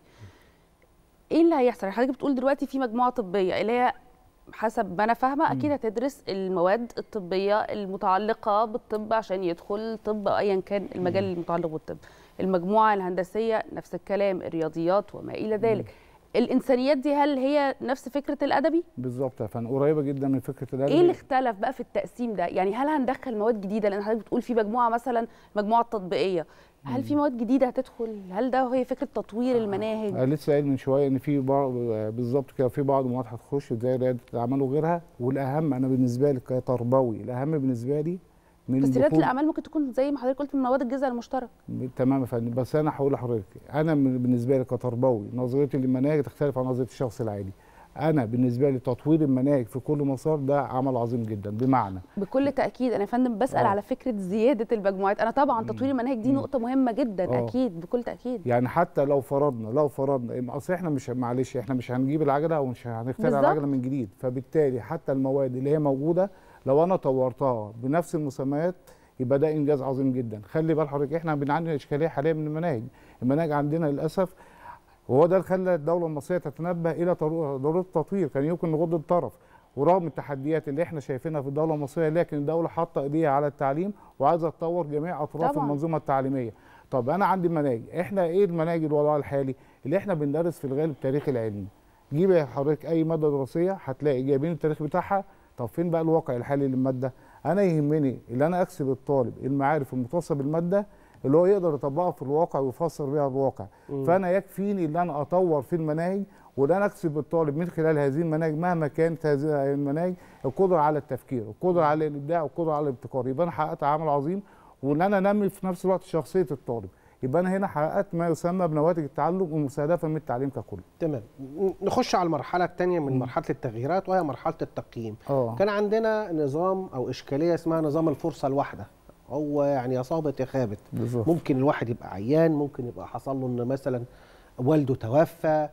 ايه اللي هيحصل حضرتك بتقول دلوقتي في مجموعه طبيه اللي هي حسب ما انا فاهمه اكيد هتدرس المواد الطبيه المتعلقه بالطب عشان يدخل طب ايا كان المجال المتعلق بالطب المجموعه الهندسيه نفس الكلام الرياضيات وما الى ذلك الانسانيات دي هل هي نفس فكره الادبي بالظبط يا فندم قريبه جدا من فكره الادب ايه اللي اختلف بقى في التقسيم ده يعني هل هندخل مواد جديده لان حضرتك بتقول في مجموعه مثلا مجموعه تطبيقيه هل في مواد جديده هتدخل هل ده هي فكره تطوير المناهج انا لسه قايل من شويه ان في بعض بالظبط كده في بعض المواد هتخش زي رياده الاعمال وغيرها والاهم انا بالنسبه لي كتربوي الاهم بالنسبه لي من بس رياده دخول- الاعمال ممكن تكون زي ما حضرتك قلت من مواد الجزء المشترك تمام يا فندم بس انا هقول لحضرتك انا من- بالنسبه لي كتربوي نظرتي للمناهج تختلف عن نظريه الشخص العادي انا بالنسبه لي تطوير المناهج في كل مسار ده عمل عظيم جدا بمعنى بكل تاكيد انا يا فندم بسال آه. على فكره زياده المجموعات انا طبعا تطوير المناهج دي نقطه مهمه جدا آه. اكيد بكل تاكيد يعني حتى لو فرضنا لو فرضنا إن اصل احنا مش معلش احنا مش هنجيب العجله ومش هنخترع بالظبط. العجله من جديد فبالتالي حتى المواد اللي هي موجوده لو انا طورتها بنفس المسميات يبقى ده انجاز عظيم جدا خلي بال حضرتك احنا بنعاني اشكاليه حاليا من المناهج المناهج عندنا للاسف وهو ده اللي خلى الدوله المصريه تتنبه الى طرو- ضروره التطوير كان يمكن نغض الطرف ورغم التحديات اللي احنا شايفينها في الدوله المصريه لكن الدوله حاطه ايديها على التعليم وعايزه تطور جميع اطراف طبعاً. المنظومه التعليميه طب انا عندي مناهج احنا ايه المناهج الوضع الحالي اللي احنا بندرس في الغالب التاريخ العلمي جيب يا حضرتك اي ماده دراسيه هتلاقي جايبين التاريخ بتاعها طب فين بقى الواقع الحالي للماده انا يهمني اللي انا اكسب الطالب المعارف المتصله بالماده اللي هو يقدر يطبقها في الواقع ويفسر بيها الواقع مم. فانا يكفيني ان انا اطور في المناهج وان انا اكسب الطالب من خلال هذه المناهج مهما كانت هذه المناهج القدره على التفكير القدره على الابداع والقدره على الابتكار يبقى انا حققت عمل عظيم وان انا انمي في نفس الوقت شخصيه الطالب يبقى انا هنا حققت ما يسمى بنواتج التعلم ومستهدفه من التعليم ككل تمام ن- نخش على المرحله الثانيه من مرحله التغييرات وهي مرحله التقييم اه كان عندنا نظام او اشكاليه اسمها نظام الفرصه الواحده هو يعني يا صابت يا خابت بالظبط ممكن الواحد يبقى عيان ممكن يبقى حصل له ان مثلا والده توفى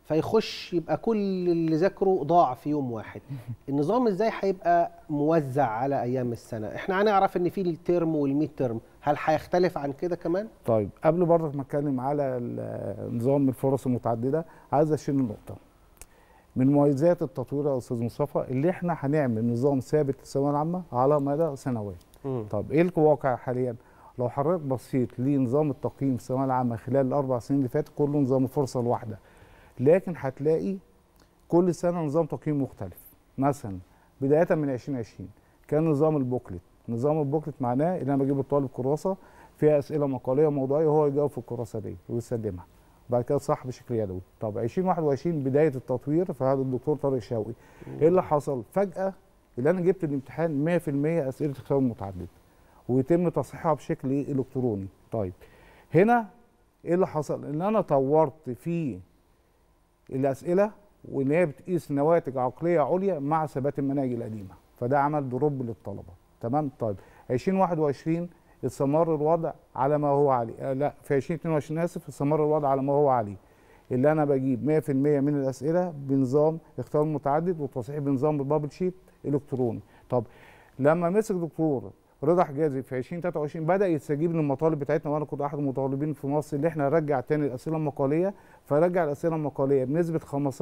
فيخش يبقى كل اللي ذاكره ضاع في يوم واحد النظام ازاي هيبقى موزع على ايام السنه احنا هنعرف ان في الترم والميد ترم هل هيختلف عن كده كمان طيب قبل برضك ما اتكلم على ال- نظام الفرص المتعدده عايز اشيل النقطه من مميزات التطوير يا استاذ مصطفى اللي احنا هنعمل نظام ثابت للثانويه العامه على مدى سنوات طب ايه الواقع حاليا لو حضرتك بصيت لنظام التقييم في الثانويه العامه خلال الاربع سنين اللي فاتت كله نظام الفرصه الواحده لكن هتلاقي كل سنه نظام تقييم مختلف مثلا بدايه من 2020 كان نظام البوكلت نظام البوكلت معناه ان انا بجيب الطالب كراسه فيها اسئله مقاليه موضوعيه وهو يجاوب في الكراسه دي ويسلمها بعد كده صح بشكل يدوي طب 2021 بدايه التطوير فهذا الدكتور طارق شوقي ايه اللي حصل فجاه اللي انا جبت الامتحان 100% اسئله اختيار متعدده ويتم تصحيحها بشكل إيه؟ الكتروني طيب هنا ايه اللي حصل ان انا طورت في الاسئله وان هي بتقيس نواتج عقليه عليا مع ثبات المناهج القديمه فده عمل دروب للطلبه تمام طيب 2021 استمر الوضع على ما هو عليه آه لا في 2022 اسف استمر الوضع على ما هو عليه اللي انا بجيب 100% من الاسئله بنظام اختيار متعدد وتصحيح بنظام البابل شيت الكتروني طب لما مسك دكتور رضا حجازي في 2023 بدا يستجيب للمطالب بتاعتنا وانا كنت احد المطالبين في مصر اللي احنا نرجع تاني الاسئله المقاليه فرجع الاسئله المقاليه بنسبه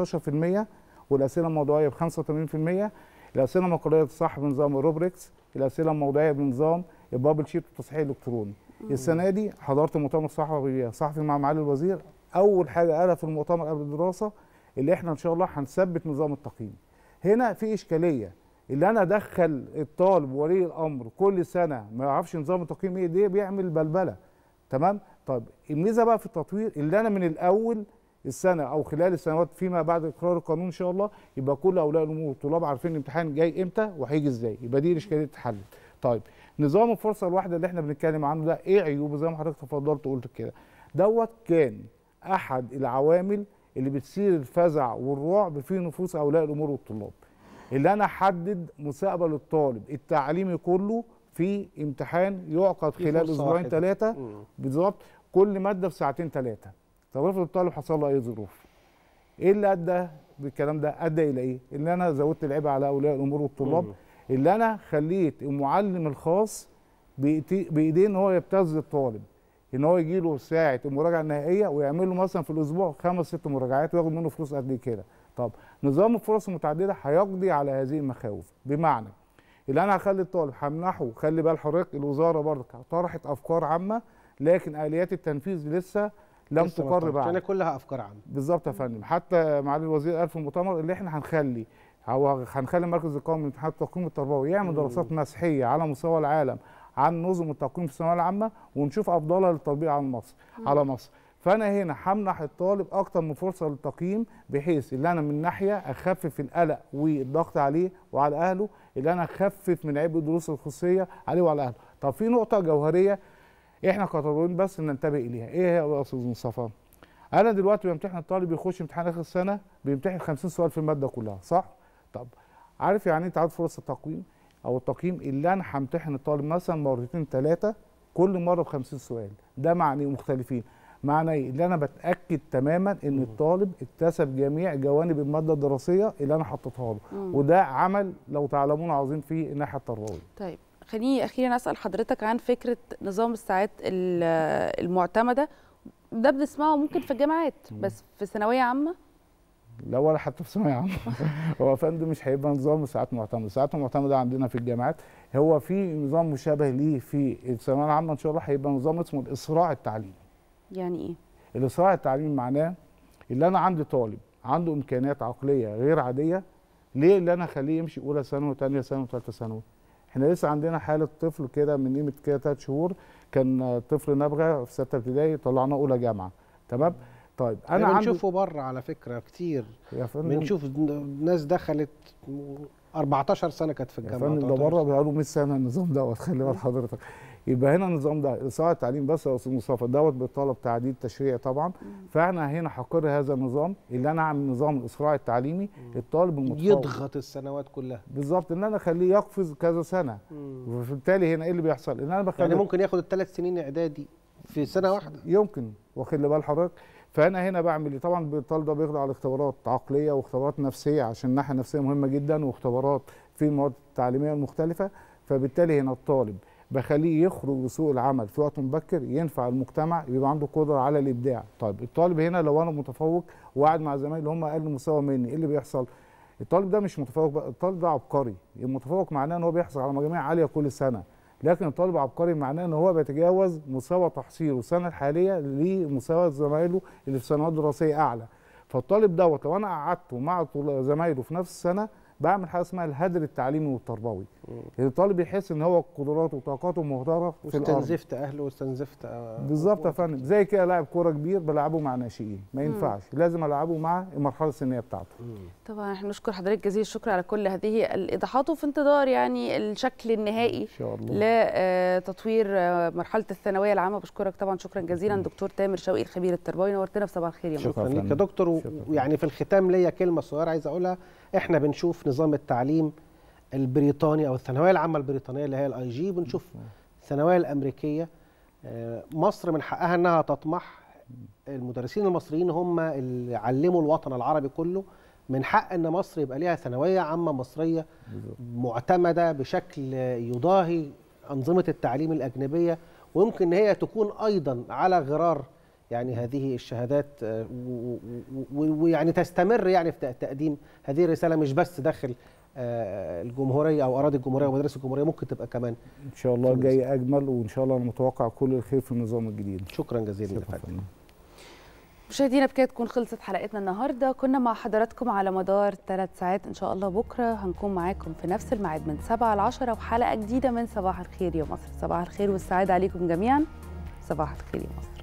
15% والاسئله الموضوعيه ب 85% الاسئله المقاليه تصح بنظام الروبريكس الاسئله الموضوعيه بنظام البابل شيت والتصحيح الالكتروني السنه دي حضرت مؤتمر صحفي صحفي مع معالي الوزير اول حاجه قالها في المؤتمر قبل الدراسه اللي احنا ان شاء الله هنثبت نظام التقييم هنا في اشكاليه اللي انا ادخل الطالب وولي الامر كل سنه ما يعرفش نظام التقييم ايه ده بيعمل بلبله تمام طيب الميزه بقى في التطوير اللي انا من الاول السنه او خلال السنوات فيما بعد اقرار القانون ان شاء الله يبقى كل اولياء الامور والطلاب عارفين الامتحان جاي امتى وهيجي ازاي يبقى دي الاشكاليه اتحلت طيب نظام الفرصه الواحده اللي احنا بنتكلم عنه ده ايه عيوبه زي ما حضرتك تفضلت وقلت كده دوت كان احد العوامل اللي بتثير الفزع والرعب في نفوس اولياء الامور والطلاب اللي انا احدد مستقبل الطالب التعليمي كله في امتحان يعقد في خلال فرصة اسبوعين واحدة. ثلاثه مم. بالظبط كل ماده في ساعتين ثلاثه طب افرض الطالب حصل له اي ظروف ايه اللي ادى بالكلام ده ادى الى ايه اللي انا زودت العبء على اولياء الامور والطلاب مم. اللي انا خليت المعلم الخاص بإيدي- بايديه ان هو يبتز الطالب ان هو يجي له ساعه المراجعه النهائيه ويعمل له مثلا في الاسبوع خمس ست مراجعات وياخد منه فلوس قد إيه كده طب نظام الفرص المتعدده هيقضي على هذه المخاوف بمعنى اللي انا هخلي الطالب همنحه خلي بال حضرتك الوزاره برضه طرحت افكار عامه لكن اليات التنفيذ لسه لم لسه ما تقر طلعتش. بعد يعني كلها افكار عامه بالظبط يا فندم حتى معالي الوزير قال في المؤتمر اللي احنا هنخلي هو هنخلي المركز القومي لامتحانات التقييم التربوي يعمل مم. دراسات مسحيه على مستوى العالم عن نظم التقييم في الثانويه العامه ونشوف افضلها للتطبيق على مصر مم. على مصر فانا هنا همنح الطالب اكتر من فرصه للتقييم بحيث ان انا من ناحيه اخفف القلق والضغط عليه وعلى اهله اللي انا اخفف من عبء الدروس الخصوصيه عليه وعلى اهله طب في نقطه جوهريه احنا كطالبين بس ننتبه اليها ايه هي يا استاذ مصطفى انا دلوقتي بمتحن الطالب يخش امتحان اخر السنه بيمتحن 50 سؤال في الماده كلها صح طب عارف يعني ايه تعاد فرص التقويم او التقييم اللي انا همتحن الطالب مثلا مرتين ثلاثه كل مره ب 50 سؤال ده معني مختلفين معنى ايه اللي انا بتاكد تماما ان الطالب اكتسب جميع جوانب الماده الدراسيه اللي انا حطيتها له مم. وده عمل لو تعلمون عظيم في الناحيه التربويه طيب خليني اخيرا اسال حضرتك عن فكره نظام الساعات ال- المعتمده ده بنسمعه ممكن في الجامعات بس في ثانويه عامه لا ولا حتى في ثانويه عامه هو يا فندم مش هيبقى نظام ساعات معتمده، الساعات المعتمده عندنا في الجامعات هو في نظام مشابه ليه في الثانويه العامه ان شاء الله هيبقى نظام اسمه الاسراع التعليمي. يعني ايه الاسراع التعليمي معناه اللي انا عندي طالب عنده امكانيات عقليه غير عاديه ليه اللي انا اخليه يمشي اولى ثانوي وثانيه ثانوي وثالثه ثانوي؟ احنا لسه عندنا حاله طفل كده من قيمه كده ثلاث شهور كان طفل نابغه في سته ابتدائي طلعناه اولى جامعه تمام؟ طيب انا انا عندي بنشوفه بره على فكره كتير يا فندم بنشوف ناس دخلت 14 سنه كانت في يا الجامعه فندم ده 13 بره بقاله 100 سنه النظام دوت خلي بال حضرتك يبقى هنا النظام ده اصلاح التعليم بس يا استاذ مصطفى دوت بيطلب تعديل تشريعي طبعا فاحنا هنا هقر هذا النظام اللي انا اعمل نظام الاسراع التعليمي الطالب المتفوق يضغط السنوات كلها بالظبط ان انا اخليه يقفز كذا سنه وبالتالي هنا ايه اللي بيحصل ان انا بخلي يعني ممكن ياخد الثلاث سنين اعدادي في سنه واحده يمكن واخد لي بال حضرتك فانا هنا بعمل ايه طبعا الطالب ده بيخضع لاختبارات عقليه واختبارات نفسيه عشان الناحيه النفسيه مهمه جدا واختبارات في المواد التعليميه المختلفه فبالتالي هنا الطالب بخليه يخرج لسوق العمل في وقت مبكر ينفع المجتمع يبقى عنده قدره على الابداع طيب الطالب هنا لو انا متفوق وقاعد مع زمايلي اللي هم اقل مستوى مني ايه اللي بيحصل الطالب ده مش متفوق بقى الطالب ده عبقري المتفوق معناه ان هو بيحصل على مجاميع عاليه كل سنه لكن الطالب عبقري معناه ان هو بيتجاوز مستوى تحصيله السنه الحاليه لمستوى زمايله اللي في سنوات دراسيه اعلى فالطالب دوت لو انا قعدته مع طل- زمايله في نفس السنه بعمل حاجه اسمها الهدر التعليمي والتربوي الطالب يحس ان هو قدراته وطاقاته مهدره في الارض واستنزفت اهله واستنزفت آه، بالظبط يا فندم زي كده لاعب كوره كبير بلعبه مع ناشئين ما مم. ينفعش لازم العبه مع المرحله السنيه بتاعته طبعا احنا نشكر حضرتك جزيل الشكر على كل هذه الايضاحات وفي انتظار يعني الشكل النهائي ان شاء الله لتطوير آه، مرحله الثانويه العامه بشكرك طبعا شكرا جزيلا دكتور تامر شوقي الخبير التربوي نورتنا في صباح الخير يا شكرا مصطفى. ليك يا دكتور و- ويعني في الختام ليا كلمه صغيره عايز اقولها احنا بنشوف نظام التعليم البريطاني او الثانويه العامه البريطانيه اللي هي الاي جي بنشوف الثانويه الامريكيه آه، مصر من حقها انها تطمح المدرسين المصريين هم اللي علموا الوطن العربي كله من حق ان مصر يبقى ليها ثانويه عامه مصريه معتمده بشكل يضاهي انظمه التعليم الاجنبيه ويمكن ان هي تكون ايضا على غرار يعني هذه الشهادات آه، و- و- و- ويعني تستمر يعني في تق- تقديم هذه الرساله مش بس داخل آه، الجمهوريه او اراضي الجمهوريه ومدارس الجمهوريه ممكن تبقى كمان ان شاء الله جاي اجمل وان شاء الله انا متوقع كل الخير في النظام الجديد شكرا جزيلا يا فندم مشاهدينا بكده تكون خلصت حلقتنا النهارده كنا مع حضراتكم على مدار ثلاث ساعات ان شاء الله بكره هنكون معاكم في نفس الميعاد من 7 ل 10 وحلقه جديده من صباح الخير يا مصر صباح الخير والسعاده عليكم جميعا صباح الخير يا مصر